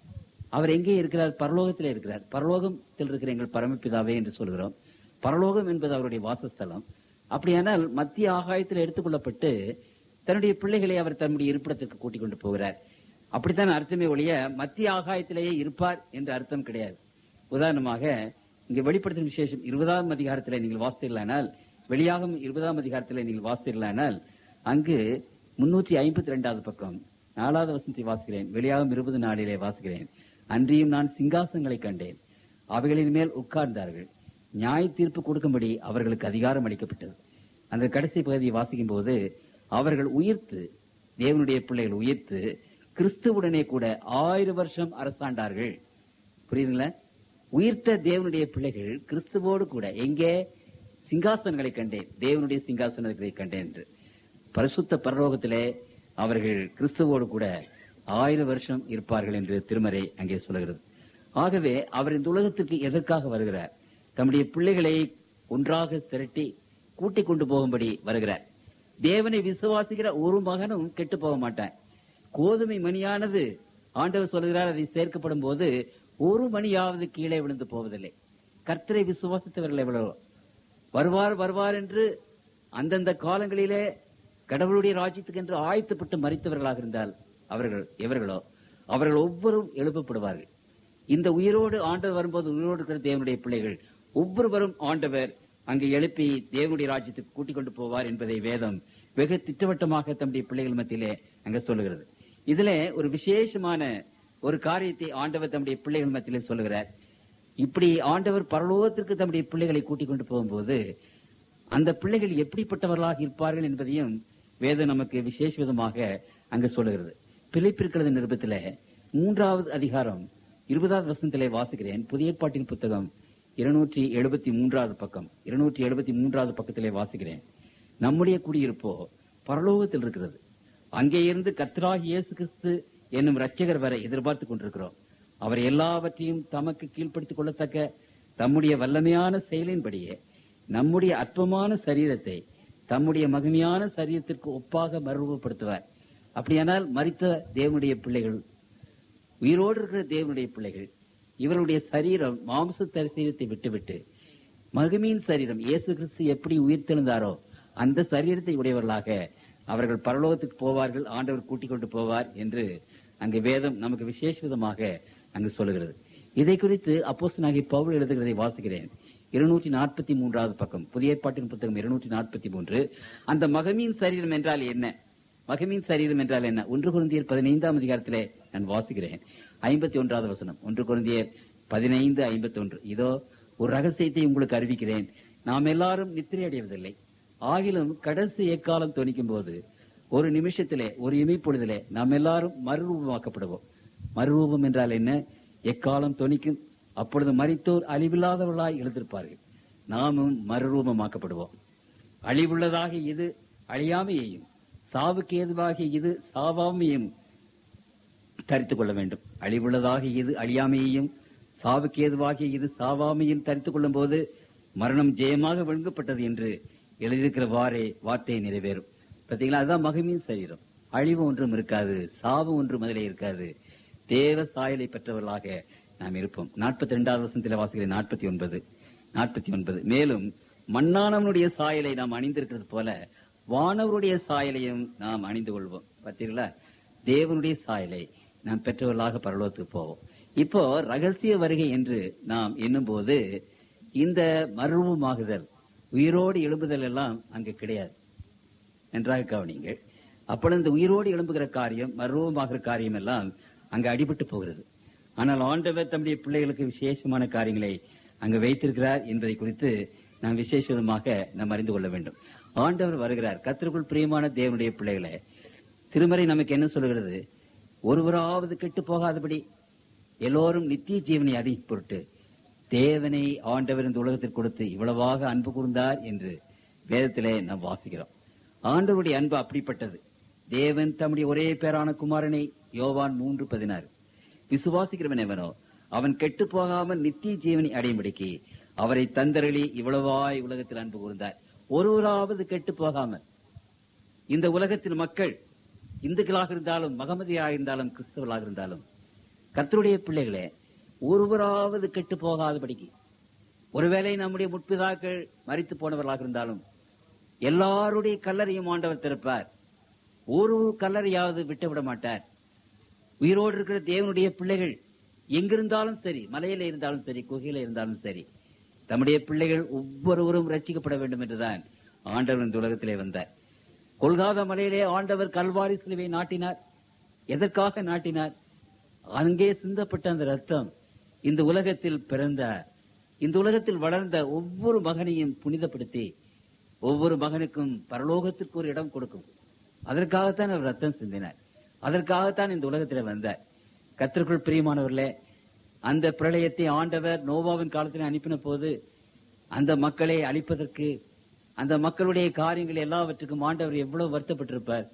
அவர் எங்கே இருக்கிறார் பரலோகத்திலே இருக்கிறார் பரலோகத்தில் இருக்கிற எங்கள் பரமபிதாவே என்று சொல்கிறோம் பரலோகம் என்பது அவருடைய வாசஸ்தலம் அப்படியானால் மத்திய ஆகாயத்தில் எடுத்துக்கொள்ளப்பட்டு தன்னுடைய பிள்ளைகளை அவர் தன்னுடைய இருப்பிடத்திற்கு கூட்டிக் கொண்டு போகிறார் அப்படித்தான் அர்த்தமே ஒழிய மத்திய ஆகாயத்திலேயே இருப்பார் என்ற அர்த்தம் கிடையாது உதாரணமாக இங்க வெளிப்படுத்தும் விசேஷம் இருபதாம் அதிகாரத்தில் நீங்கள் வாசித்தீர்களானால் வெளியாகும் இருபதாம் அதிகாரத்தில் நீங்கள் வாசித்தீர்களானால் அங்கு முன்னூற்றி ஐம்பத்தி ரெண்டாவது பக்கம் நாலாவது வசனத்தை வாசிக்கிறேன் வெளியாகும் இருபது நாளிலே வாசிக்கிறேன் அன்றியும் நான் சிங்காசனங்களை கண்டேன் அவைகளின் மேல் உட்கார்ந்தார்கள் நியாய தீர்ப்பு கொடுக்கும்படி அவர்களுக்கு அதிகாரம் அளிக்கப்பட்டது அந்த கடைசி பகுதியை வாசிக்கும் போது அவர்கள் உயிர்த்து தேவனுடைய பிள்ளைகள் உயிர்த்து கிறிஸ்துவுடனே கூட ஆயிரம் வருஷம் அரசாண்டார்கள் புரியுதுங்களா உயிர்த்த தேவனுடைய பிள்ளைகள் கிறிஸ்துவோடு கூட எங்கே சிங்காசனங்களை கண்டேன் தேவனுடைய சிங்காசனங்களை கண்டேன் என்று பரிசுத்த பரலோகத்திலே அவர்கள் கிறிஸ்துவோடு கூட ஆயிரம் வருஷம் இருப்பார்கள் என்று திருமறை அங்கே சொல்கிறது ஆகவே அவர் இந்த உலகத்திற்கு எதற்காக வருகிறார் தம்முடைய பிள்ளைகளை ஒன்றாக திரட்டி கூட்டிக் கொண்டு போகும்படி வருகிறார் தேவனை விசுவாசிக்கிற ஒரு மகனும் கெட்டு போக மாட்டான் கோதுமை மணியானது ஆண்டவர் சொல்கிறார் அதை சேர்க்கப்படும் போது ஒரு மணியாவது கீழே விழுந்து போவதில்லை கர்த்தரை விசுவாசித்தவர்கள் எவ்வளவு வருவார் வருவார் என்று அந்தந்த காலங்களிலே கடவுளுடைய ராஜ்யத்துக்கு என்று ஆயத்தப்பட்டு மறித்தவர்களாக இருந்தால் அவர்கள் எவர்களோ அவர்கள் ஒவ்வொரும் எழுப்பப்படுவார்கள் இந்த உயிரோடு ஆண்டவர் வரும்போது உயிரோடு இருக்கிற தேவனுடைய பிள்ளைகள் ஒவ்வொருவரும் ஆண்டவர் அங்கு எழுப்பி தேவனுடைய ராஜ்யத்துக்கு கூட்டிக் கொண்டு போவார் என்பதை வேதம் வெகு திட்டவட்டமாக தம்முடைய பிள்ளைகள் மத்தியிலே அங்க சொல்லுகிறது இதுல ஒரு விசேஷமான ஒரு காரியத்தை ஆண்டவர் தம்முடைய பிள்ளைகள் மத்தியிலே சொல்லுகிறார் இப்படி ஆண்டவர் பரலோகத்திற்கு தம்முடைய பிள்ளைகளை கூட்டிக் கொண்டு போகும்போது அந்த பிள்ளைகள் எப்படிப்பட்டவர்களாக இருப்பார்கள் என்பதையும் வேதம் நமக்கு விசேஷ விதமாக அங்கு சொல்லுகிறது பிழைப்பிருக்கிறது நிருபத்தில மூன்றாவது அதிகாரம் இருபதாவது வசனத்திலே வாசிக்கிறேன் புதிய பாட்டின் புத்தகம் இருநூற்றி எழுபத்தி மூன்றாவது பக்கம் இருநூற்றி எழுபத்தி மூன்றாவது பக்கத்திலே வாசிக்கிறேன் நம்முடைய குடியிருப்போ பரலோகத்தில் இருக்கிறது அங்கே இருந்து கர்த்தராகி இயேசு கிறிஸ்து என்னும் இரட்சகர் வரை எதிர்பார்த்துக் கொண்டிருக்கிறோம் அவர் எல்லாவற்றையும் தமக்கு கீழ்ப்படுத்திக் கொள்ளத்தக்க தம்முடைய வல்லமையான செயலின்படியே நம்முடைய அற்பமான சரீரத்தை தம்முடைய மகிமையான சரீரத்திற்கு ஒப்பாக மறுரூபப்படுத்துவார் அப்படியானால் மரித்த தேவனுடைய பிள்ளைகள் உயிரோடு இருக்கிற தேவனுடைய பிள்ளைகள் இவருடைய சரீரம் மாம்ச சரீரத்தை விட்டுவிட்டு மகிமையின் சரீரம் இயேசு கிறிஸ்து எப்படி உயிர்த்தெழுந்தாரோ அந்த சரீரத்தை உடையவர்களாக அவர்கள் பரலோகத்துக்கு போவார்கள் ஆண்டவர் கூட்டிக் கொண்டு போவார் என்று அங்கு வேதம் நமக்கு விசேஷ விதமாக அங்கு சொல்லுகிறது இதை குறித்து அப்போஸ்தலனாகிய பவுல் எழுதுகிறதை வாசிக்கிறேன் இருநூற்றி நாற்பத்தி மூன்றாவது பக்கம் புதிய ஏற்பாட்டின் புத்தகம் இருநூற்றி நாற்பத்தி மூன்று அந்த மகமியின் சரீரம் என்றால் என்ன மகமியின் சரீரம் என்றால் என்ன ஒன்று குருந்தியர் பதினைந்தாம் அதிகாரத்திலே நான் வாசிக்கிறேன் ஐம்பத்தி ஒன்றாவது வசனம் ஒன்று குருந்தியர் பதினைந்து ஐம்பத்தி ஒன்று இதோ ஒரு ரகசியத்தை உங்களுக்கு அறிவிக்கிறேன் நாம் எல்லாரும் நித்திரை அடைவதில்லை ஆகிலும் கடைசி எக்காலம் துணிக்கும் போது ஒரு நிமிஷத்திலே ஒரு இமைப்பொழுதிலே நாம் எல்லாரும் மறுரூபமாக்கப்படுவோம் மறுரூபம் என்றால் என்ன எக்காலம் தொனிக்கும் அப்பொழுது மரித்தோர் அழிவில்லாதவர்களாய் எழுந்திருப்பார்கள் நாமும் மறுரூபமாக்கப்படுவோம் அழிவுள்ளதாக இது அழியாமையையும் சாவுக்கு ஏதுவாகிய இது சாவாமையும் தரித்துக் கொள்ள வேண்டும் அழிவுள்ளதாக இது அழியாமையையும் சாவுக்கு ஏதுவாகிய இது சாவாமையும் தரித்துக் கொள்ளும் போது மரணம் ஜெயமாக விழுங்கப்பட்டது என்று எழுதியிருக்கிறவாறே வார்த்தை நிறைவேறும் பாத்தீங்களா அதுதான் மகிமையின் சரீரம் அழிவு ஒன்றும் இருக்காது சாவு ஒன்றும் அதிலே இருக்காது தேவ சாயலை பெற்றவர்களாக நாம் இருப்போம் நாற்பத்தி ரெண்டாவது வசனத்தில் வாசிக்கிறேன் நாற்பத்தி ஒன்பது நாற்பத்தி ஒன்பது மேலும் மண்ணானவனுடைய சாயலை நாம் அணிந்திருக்கிறது போல வானவருடைய சாயலையும் நாம் அணிந்து கொள்வோம் பார்த்தீங்களா தேவனுடைய சாயலை நாம் பெற்றவர்களாக பரலோகத்துக்கு போவோம் இப்போ ரகசிய வருகை என்று நாம் எண்ணும்போது இந்த மறுரூபமாகுதல் உயிரோடு எழும்புதல் எல்லாம் அங்கு கிடையாது நன்றாக கவனிங்கள் அப்பொழுது இந்த உயிரோடு எழும்புகிற காரியம் மர்வமாகிற காரியம் எல்லாம் அங்கு அடிபட்டு போகிறது ஆனால் ஆண்டவர் தம்முடைய பிள்ளைகளுக்கு விசேஷமான காரியங்களை அங்கு வைத்திருக்கிறார் என்பதை குறித்து நாம் விசேஷமாக நாம் அறிந்து கொள்ள வேண்டும் ஆண்டவர் வருகிறார் கத்திற்குள் பிரியமான தேவனுடைய பிள்ளைகளே திருமறை நமக்கு என்ன சொல்கிறது ஒருவராவது கெட்டு போகாதபடி எல்லோரும் நித்திய ஜீவனை அடி பொருட்டு தேவனை ஆண்டவர் இந்த உலகத்திற்கு கொடுத்து இவ்வளவாக அன்பு கூர்ந்தார் என்று வேதத்திலே நாம் வாசிக்கிறோம் ஆண்டவருடைய அன்பு அப்படிப்பட்டது தேவன் தம்முடைய ஒரே பேரான குமாரனை யோவான் மூன்று பதினாறு விசுவாசிக்கிறவன் எவனோ அவன் கெட்டு போகாமல் நித்திய ஜீவனை அடையும்படிக்கு அவரை தந்தரளி இவ்வளவாய் உலகத்தில் அன்பு கூர்ந்தார் ஒருவராவது கெட்டு போகாமல் இந்த உலகத்தில் மக்கள் இந்துக்களாக இருந்தாலும் மகமதியாக இருந்தாலும் கிறிஸ்தவர்களாக இருந்தாலும் கர்த்தருடைய பிள்ளைகளே ஒருவராவது கெட்டு போகாதபடிக்கு ஒருவேளை நம்முடைய முற்பிதாக்கள் மறித்து போனவர்களாக இருந்தாலும் எல்லாருடைய கல்லறையும் ஆண்டவர் திறப்பார் ஒரு கல்லறையாவது விட்டு விட மாட்டார் உயிரோடு இருக்கிற தேவனுடைய பிள்ளைகள் எங்கிருந்தாலும் சரி மலையில இருந்தாலும் சரி குகையில இருந்தாலும் சரி தம்முடைய பிள்ளைகள் ஒவ்வொருவரும் ரட்சிக்கப்பட வேண்டும் என்றுதான் ஆண்டவர் இந்த உலகத்திலே வந்தார் கொல்காத மலையிலே ஆண்டவர் கல்வாரி சிலுவை நாட்டினார் எதற்காக நாட்டினார் அங்கே சிந்தப்பட்ட அந்த ரத்தம் இந்த உலகத்தில் பிறந்த இந்த உலகத்தில் வளர்ந்த ஒவ்வொரு மகனையும் புனிதப்படுத்தி ஒவ்வொரு மகனுக்கும் பரலோகத்திற்கு ஒரு இடம் கொடுக்கும் அதற்காகத்தான் அவர் ரத்தம் சிந்தினார் அதற்காகத்தான் இந்த உலகத்தில் வந்தார் கத்திற்குள் பிரியமானவர்களே அந்த பிரளயத்தை ஆண்டவர் நோவாவின் காலத்தில் அனுப்பின போது அந்த மக்களை அழிப்பதற்கு அந்த மக்களுடைய காரியங்கள் எல்லாவற்றுக்கும் ஆண்டவர் எவ்வளவு வருத்தப்பட்டிருப்பார்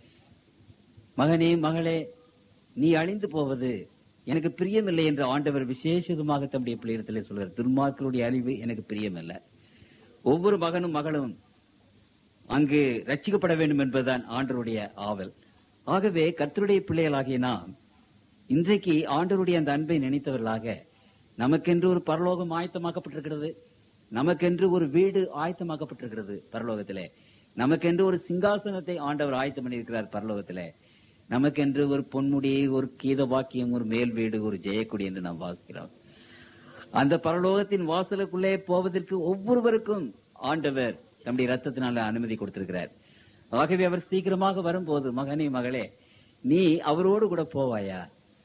மகனே மகளே நீ அழிந்து போவது எனக்கு பிரியமில்லை என்று ஆண்டவர் விசேஷமாக தம்முடைய பிள்ளையிடத்திலே சொல்கிறார் துன்மார்களுடைய அழிவு எனக்கு பிரியமில்லை ஒவ்வொரு மகனும் மகளும் அங்கு ரட்சிக்கப்பட வேண்டும் என்பதுதான் ஆண்டருடைய ஆவல் ஆகவே கர்த்தருடைய பிள்ளைகளாகிய நாம் இன்றைக்கு ஆண்டருடைய அந்த அன்பை நினைத்தவர்களாக நமக்கென்று ஒரு பரலோகம் ஆயத்தமாக்கப்பட்டிருக்கிறது நமக்கென்று ஒரு வீடு ஆயத்தமாக்கப்பட்டிருக்கிறது பரலோகத்திலே நமக்கென்று ஒரு சிங்காசனத்தை ஆண்டவர் ஆயத்தம் பண்ணியிருக்கிறார் பரலோகத்திலே நமக்கென்று ஒரு பொன்முடி ஒரு கீத வாக்கியம் ஒரு மேல் வீடு ஒரு ஜெயக்குடி என்று நாம் வாசிக்கிறோம் அந்த பரலோகத்தின் வாசலுக்குள்ளே போவதற்கு ஒவ்வொருவருக்கும் ஆண்டவர் தம்முடைய ரத்தத்தினால அனுமதி கொடுத்திருக்கிறார் ஆகவே அவர் சீக்கிரமாக வரும்போது மகனே மகளே நீ அவரோடு கூட போவாயா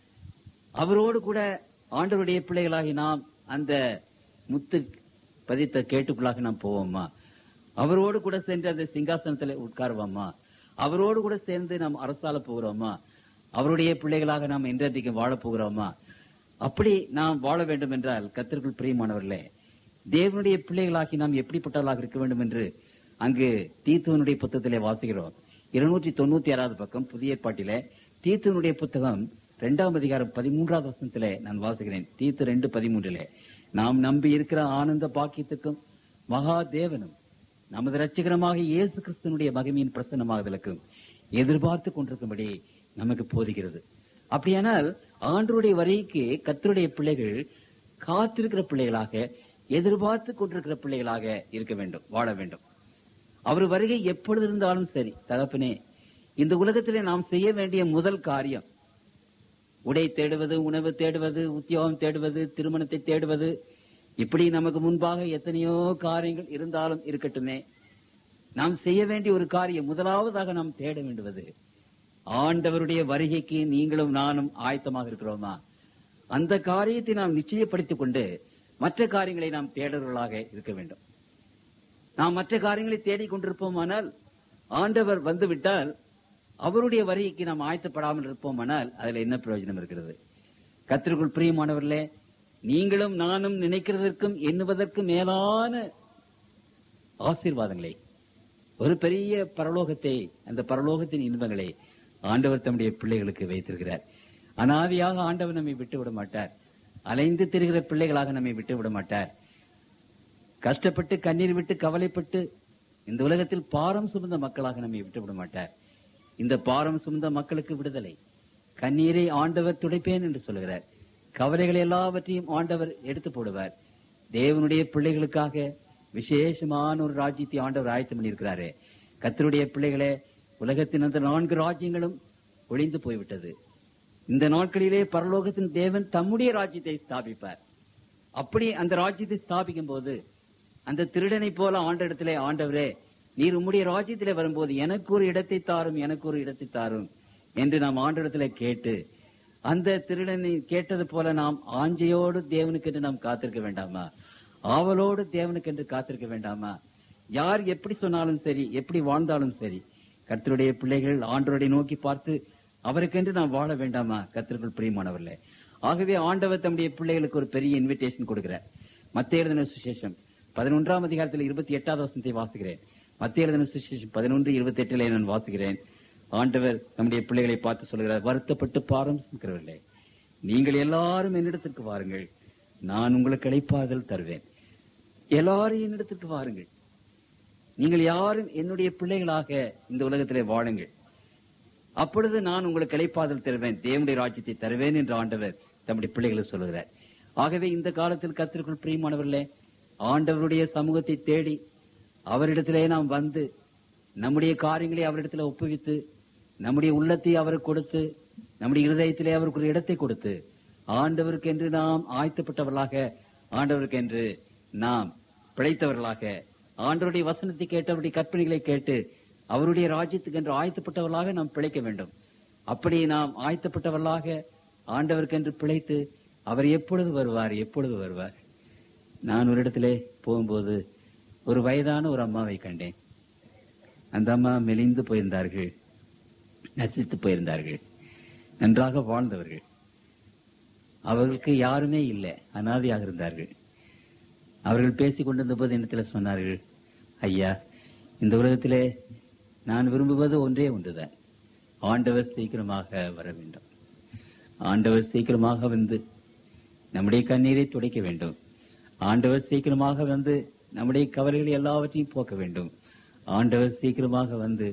அவரோடு கூட ஆண்டவருடைய பிள்ளைகளாகி நாம் அந்த முத்து பதித்த கேட்டுக்குள்ளாக நாம் போவோமா அவரோடு கூட சென்று அந்த சிங்காசனத்தில் உட்காருவோமா அவரோடு கூட சேர்ந்து நாம் அரசால போகிறோமா அவருடைய பிள்ளைகளாக நாம் என்றைக்கு வாழப் போகிறோமா அப்படி நாம் வாழ வேண்டும் என்றால் கத்திற்குள் பிரியமானவர்களே தேவனுடைய பிள்ளைகளாகி நாம் எப்படிப்பட்டவர்களாக இருக்க வேண்டும் என்று அங்கு தீத்துவனுடைய புத்தகத்திலே வாசிக்கிறோம் இருநூற்றி தொண்ணூத்தி ஆறாவது பக்கம் புதிய ஏற்பாட்டிலே தீத்துவனுடைய புத்தகம் இரண்டாம் அதிகாரம் பதிமூன்றாவது வசனத்திலே நான் வாசிக்கிறேன் தீத்து ரெண்டு பதிமூன்றிலே நாம் நம்பி இருக்கிற ஆனந்த பாக்கியத்துக்கும் மகா தேவனும் நமது ரட்சகரமாக இயேசு கிறிஸ்தனுடைய மகிமையின் பிரசன்னமாகுதலுக்கும் எதிர்பார்த்து கொண்டிருக்கும்படி நமக்கு போதுகிறது அப்படியானால் ஆண்டருடைய வரிக்கு கத்தருடைய பிள்ளைகள் காத்திருக்கிற பிள்ளைகளாக எதிர்பார்த்து கொண்டிருக்கிற பிள்ளைகளாக இருக்க வேண்டும் வாழ வேண்டும் அவர் வருகை எப்பொழுது இருந்தாலும் சரி தகப்பனே இந்த உலகத்திலே நாம் செய்ய வேண்டிய முதல் காரியம் உடை தேடுவது உணவு தேடுவது உத்தியோகம் தேடுவது திருமணத்தை தேடுவது இப்படி நமக்கு முன்பாக எத்தனையோ காரியங்கள் இருந்தாலும் இருக்கட்டுமே நாம் செய்ய வேண்டிய ஒரு காரியம் முதலாவதாக நாம் தேட வேண்டுவது ஆண்டவருடைய வருகைக்கு நீங்களும் நானும் ஆயத்தமாக இருக்கிறோமா அந்த காரியத்தை நாம் நிச்சயப்படுத்திக் கொண்டு மற்ற காரியங்களை நாம் தேடர்களாக இருக்க வேண்டும் நாம் மற்ற காரியங்களை தேடிக் கொண்டிருப்போமானால் ஆண்டவர் வந்துவிட்டால் அவருடைய வருகைக்கு நாம் ஆயத்தப்படாமல் இருப்போமானால் அதுல என்ன பிரயோஜனம் இருக்கிறது கத்திற்குள் பிரியமானவர்களே நீங்களும் நானும் நினைக்கிறதற்கும் எண்ணுவதற்கும் மேலான ஆசீர்வாதங்களை ஒரு பெரிய பரலோகத்தை அந்த பரலோகத்தின் இன்பங்களை ஆண்டவர் தம்முடைய பிள்ளைகளுக்கு வைத்திருக்கிறார் அனாதியாக ஆண்டவர் நம்மை விட்டு விட மாட்டார் அலைந்து திரிகிற பிள்ளைகளாக நம்மை விட்டு விட மாட்டார் கஷ்டப்பட்டு கண்ணீர் விட்டு கவலைப்பட்டு இந்த உலகத்தில் பாரம் சுமந்த மக்களாக நம்மை விட்டு விட மாட்டார் இந்த பாரம் சுமந்த மக்களுக்கு விடுதலை கண்ணீரை ஆண்டவர் துடைப்பேன் என்று சொல்கிறார் கவலைகள் எல்லாவற்றையும் ஆண்டவர் எடுத்து போடுவார் தேவனுடைய பிள்ளைகளுக்காக விசேஷமான ஒரு ராஜ்யத்தை ஆண்டவர் ஆயத்தம் பண்ணியிருக்கிறாரு கத்தருடைய பிள்ளைகளே உலகத்தின் அந்த நான்கு ராஜ்யங்களும் ஒளிந்து போய்விட்டது இந்த நாட்களிலே பரலோகத்தின் தேவன் தம்முடைய ராஜ்யத்தை ஸ்தாபிப்பார் அப்படி அந்த ராஜ்யத்தை ஸ்தாபிக்கும் போது அந்த திருடனை போல ஆண்டஇடத்திலே ஆண்டவரே நீர் உம்முடைய ராஜ்யத்திலே வரும்போது எனக்கு ஒரு இடத்தை தாரும் எனக்கு ஒரு இடத்தை தாரும் என்று நாம் ஆண்டிடத்திலே கேட்டு அந்த திருடனை கேட்டது போல நாம் ஆஞ்சையோடு தேவனுக்கென்று நாம் காத்திருக்க வேண்டாமா ஆவலோடு தேவனுக்கென்று காத்திருக்க வேண்டாமா யார் எப்படி சொன்னாலும் சரி எப்படி வாழ்ந்தாலும் சரி கர்த்தருடைய பிள்ளைகள் ஆண்டவரை நோக்கி பார்த்து அவருக்கென்று நாம் வாழ வேண்டாமா கர்த்தருக்குள் பிரியமானவர்களே ஆகவே ஆண்டவர் தம்முடைய பிள்ளைகளுக்கு ஒரு பெரிய இன்விடேஷன் கொடுக்கிறார் மத்திய எழுதின சுசேஷம் பதினொன்றாம் அதிகாரத்தில் இருபத்தி எட்டாவது வசனத்தை வாசிக்கிறேன் மத்திய எழுதின சுசேஷம் பதினொன்று இருபத்தி எட்டிலே நான் வாசிக்கிறேன் ஆண்டவர் நம்முடைய பிள்ளைகளை பார்த்து சொல்கிறார் வருத்தப்பட்டு பாரம் இருக்கிறவர்களே நீங்கள் எல்லாரும் என்னிடத்திற்கு வாருங்கள் நான் உங்களுக்கு இளைப்பாறுதல் தருவேன் எல்லாரும் என்னிடத்திற்கு வாருங்கள் நீங்கள் யாரும் என்னுடைய பிள்ளைகளாக இந்த உலகத்திலே வாழுங்கள் அப்பொழுது நான் உங்களுக்கு இளைப்பாறுதல் தருவேன் தேவனுடைய ராஜ்யத்தை தருவேன் என்று ஆண்டவர் தம்முடைய பிள்ளைகளை சொல்லுகிறார் ஆகவே இந்த காலத்தில் கத்திற்குள் பிரியமானவர்களே ஆண்டவருடைய சமூகத்தை தேடி அவரிடத்திலே நாம் வந்து நம்முடைய காரியங்களை அவரிடத்தில் ஒப்புவித்து நம்முடைய உள்ளத்தை அவருக்கு கொடுத்து நம்முடைய இருதயத்திலே அவருக்கு ஒரு இடத்தை கொடுத்து ஆண்டவருக்கு என்று நாம் ஆயத்தப்பட்டவர்களாக ஆண்டவருக்கு என்று நாம் பிழைத்தவர்களாக ஆண்டவருடைய வசனத்தை கேட்டு அவருடைய கற்பனைகளை கேட்டு அவருடைய ராஜ்யத்துக்கு என்று ஆயத்தப்பட்டவர்களாக நாம் பிழைக்க வேண்டும் அப்படி நாம் ஆயத்தப்பட்டவர்களாக ஆண்டவருக்கு என்று பிழைத்து அவர் எப்பொழுது வருவார் எப்பொழுது வருவார் நான் ஒரு இடத்திலே போகும்போது ஒரு வயதான ஒரு அம்மாவை கண்டேன் அந்த அம்மா மெலிந்து போயிருந்தார்கள் நசித்து போயிருந்தார்கள் நன்றாக வாழ்ந்தவர்கள் அவர்களுக்கு யாருமே இல்லை அனாதையாக இருந்தார்கள் அவர்கள் பேசிக் கொண்டிருந்த போது என்னத்தில் சொன்னார்கள் ஐயா இந்த உலகத்திலே நான் விரும்புவது ஒன்றே ஒன்றுதான் ஆண்டவர் சீக்கிரமாக வர வேண்டும் ஆண்டவர் சீக்கிரமாக வந்து நம்முடைய கண்ணீரை துடைக்க வேண்டும் ஆண்டவர் சீக்கிரமாக வந்து நம்முடைய கவலைகள் எல்லாவற்றையும் போக்க வேண்டும் ஆண்டவர் சீக்கிரமாக வந்து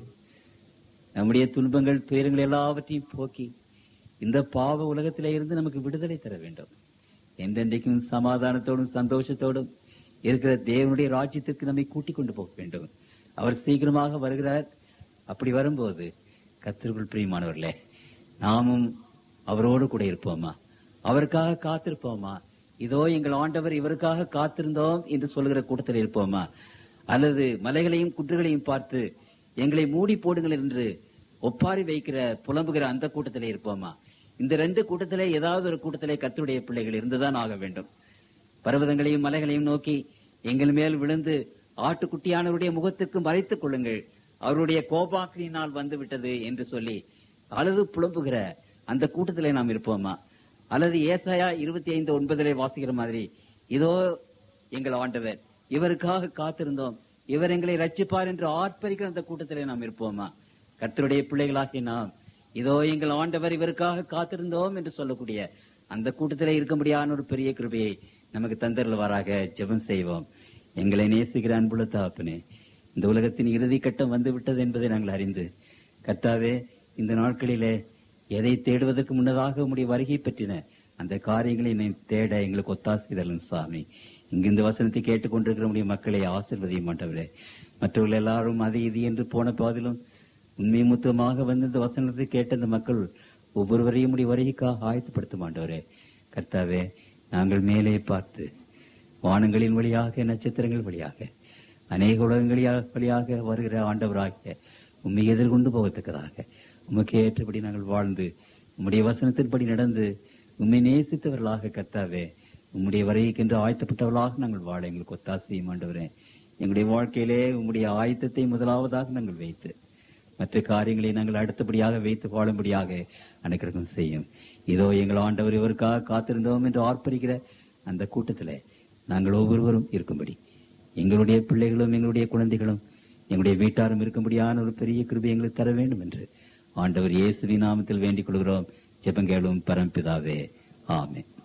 நம்முடைய துன்பங்கள் துயரங்கள் எல்லாவற்றையும் போக்கி இந்த பாவ உலகத்திலே இருந்து நமக்கு விடுதலை தர வேண்டும் என்றென்றைக்கும் சமாதானத்தோடும் சந்தோஷத்தோடும் இருக்கிற தேவனுடைய ராஜ்யத்திற்கு நம்மை கூட்டிக் கொண்டு போக வேண்டும் அவர் சீக்கிரமாக வருகிறார் அப்படி வரும்போது கத்திற்குள் பிரியமானவர்களே நாமும் அவரோடு கூட இருப்போமா அவருக்காக காத்திருப்போமா இதோ எங்கள் ஆண்டவர் இவருக்காக காத்திருந்தோம் என்று சொல்கிற கூட்டத்தில் இருப்போமா அல்லது மலைகளையும் குன்றுகளையும் பார்த்து எங்களை மூடி போடுங்கள் என்று ஒப்பாரி வைக்கிற புலம்புகிற அந்த கூட்டத்திலே இருப்போமா இந்த ரெண்டு கூட்டத்திலே ஏதாவது ஒரு கூட்டத்திலே கர்த்தருடைய பிள்ளைகள் இருந்துதான் ஆக வேண்டும் பர்வதங்களையும் மலைகளையும் நோக்கி எங்கள் மேல் விழுந்து ஆட்டுக்குட்டியானவருடைய முகத்துக்கு மறைத்துக் கொள்ளுங்கள் அவருடைய கோபாக்கினால் வந்து விட்டது என்று சொல்லி அழுது புலம்புகிற அந்த கூட்டத்திலே நாம் இருப்போமா அல்லது ஏசாயா இருபத்தி ஐந்து ஒன்பதிலே வாசிக்கிற மாதிரி இதோ எங்கள் ஆண்டவர் இவருக்காக காத்திருந்தோம் இவர் எங்களை ரட்சிப்பார் என்று ஆர்ப்பரிக்கிற அந்த கூட்டத்திலே நாம் இருப்போமா கர்த்தருடைய பிள்ளைகளாகிய நாம் இதோ எங்கள் ஆண்டவர் இவருக்காக காத்திருந்தோம் என்று சொல்லக்கூடிய அந்த கூட்டத்திலே இருக்க முடியாத ஒரு பெரிய கிருபையை நமக்கு தந்தருள்வாராக ஜெபம் செய்வோம் எங்களை நேசிக்கிற அன்புள்ள தாப்பனே இந்த உலகத்தின் இறுதி கட்டம் வந்து விட்டது என்பதை நாங்கள் அறிந்து கர்த்தாவே இந்த நாட்களிலே எதை தேடுவதற்கு முன்னதாக உம்முடைய வருகை பற்றின அந்த காரியங்களை என்னை தேட எங்களுக்கு ஒத்தாசிதலும் சாமி இங்கு இந்த வசனத்தை கேட்டுக்கொண்டிருக்கிற நம்முடைய மக்களை ஆசிர்வதியும் மாட்டவரே மற்றவர்கள் எல்லாரும் அது இது என்று போன பாதிலும் உண்மை முத்தமாக வந்து இந்த வசனத்தை கேட்ட இந்த மக்கள் ஒவ்வொருவரையும் உடைய வருகைக்காக ஆயத்தப்படுத்த மாட்டவரே கர்த்தாவே நாங்கள் மேலே பார்த்து வானங்களின் வழியாக நட்சத்திரங்கள் வழியாக அநேக உலகங்களில் வழியாக வருகிற ஆண்டவராகிய உண்மை எதிர்கொண்டு போகத்தக்கதாக உமக்கு ஏற்றபடி நாங்கள் வாழ்ந்து உம்முடைய வசனத்தின்படி நடந்து உண்மை நேசித்தவர்களாக கர்த்தாவே உம்முடைய வருகைக்கென்று ஆயத்தப்பட்டவர்களாக நாங்கள் வாழ எங்களுக்கு ஒத்தாசையும் ஆண்டவரே எங்களுடைய வாழ்க்கையிலே உம்முடைய ஆயத்தத்தை முதலாவதாக நாங்கள் வைத்து மற்ற காரியங்களை நாங்கள் அடுத்தபடியாக வைத்து வாழும்படியாக அனுக்கிரகம் செய்யும் இதோ எங்கள் ஆண்டவர் இவருக்காக காத்திருந்தோம் என்று ஆர்ப்பரிக்கிற அந்த கூட்டத்திலே நாங்கள் ஒவ்வொருவரும் இருக்கும்படி எங்களுடைய பிள்ளைகளும் எங்களுடைய குழந்தைகளும் எங்களுடைய வீட்டாரும் இருக்கும்படியான ஒரு பெரிய கிருபை எங்களுக்கு தர வேண்டும் என்று ஆண்டவர் இயேசுவின் நாமத்தில் வேண்டிக் கொள்கிறோம் ஜெபங்கேளும் பரம்பிதாவே ஆமென்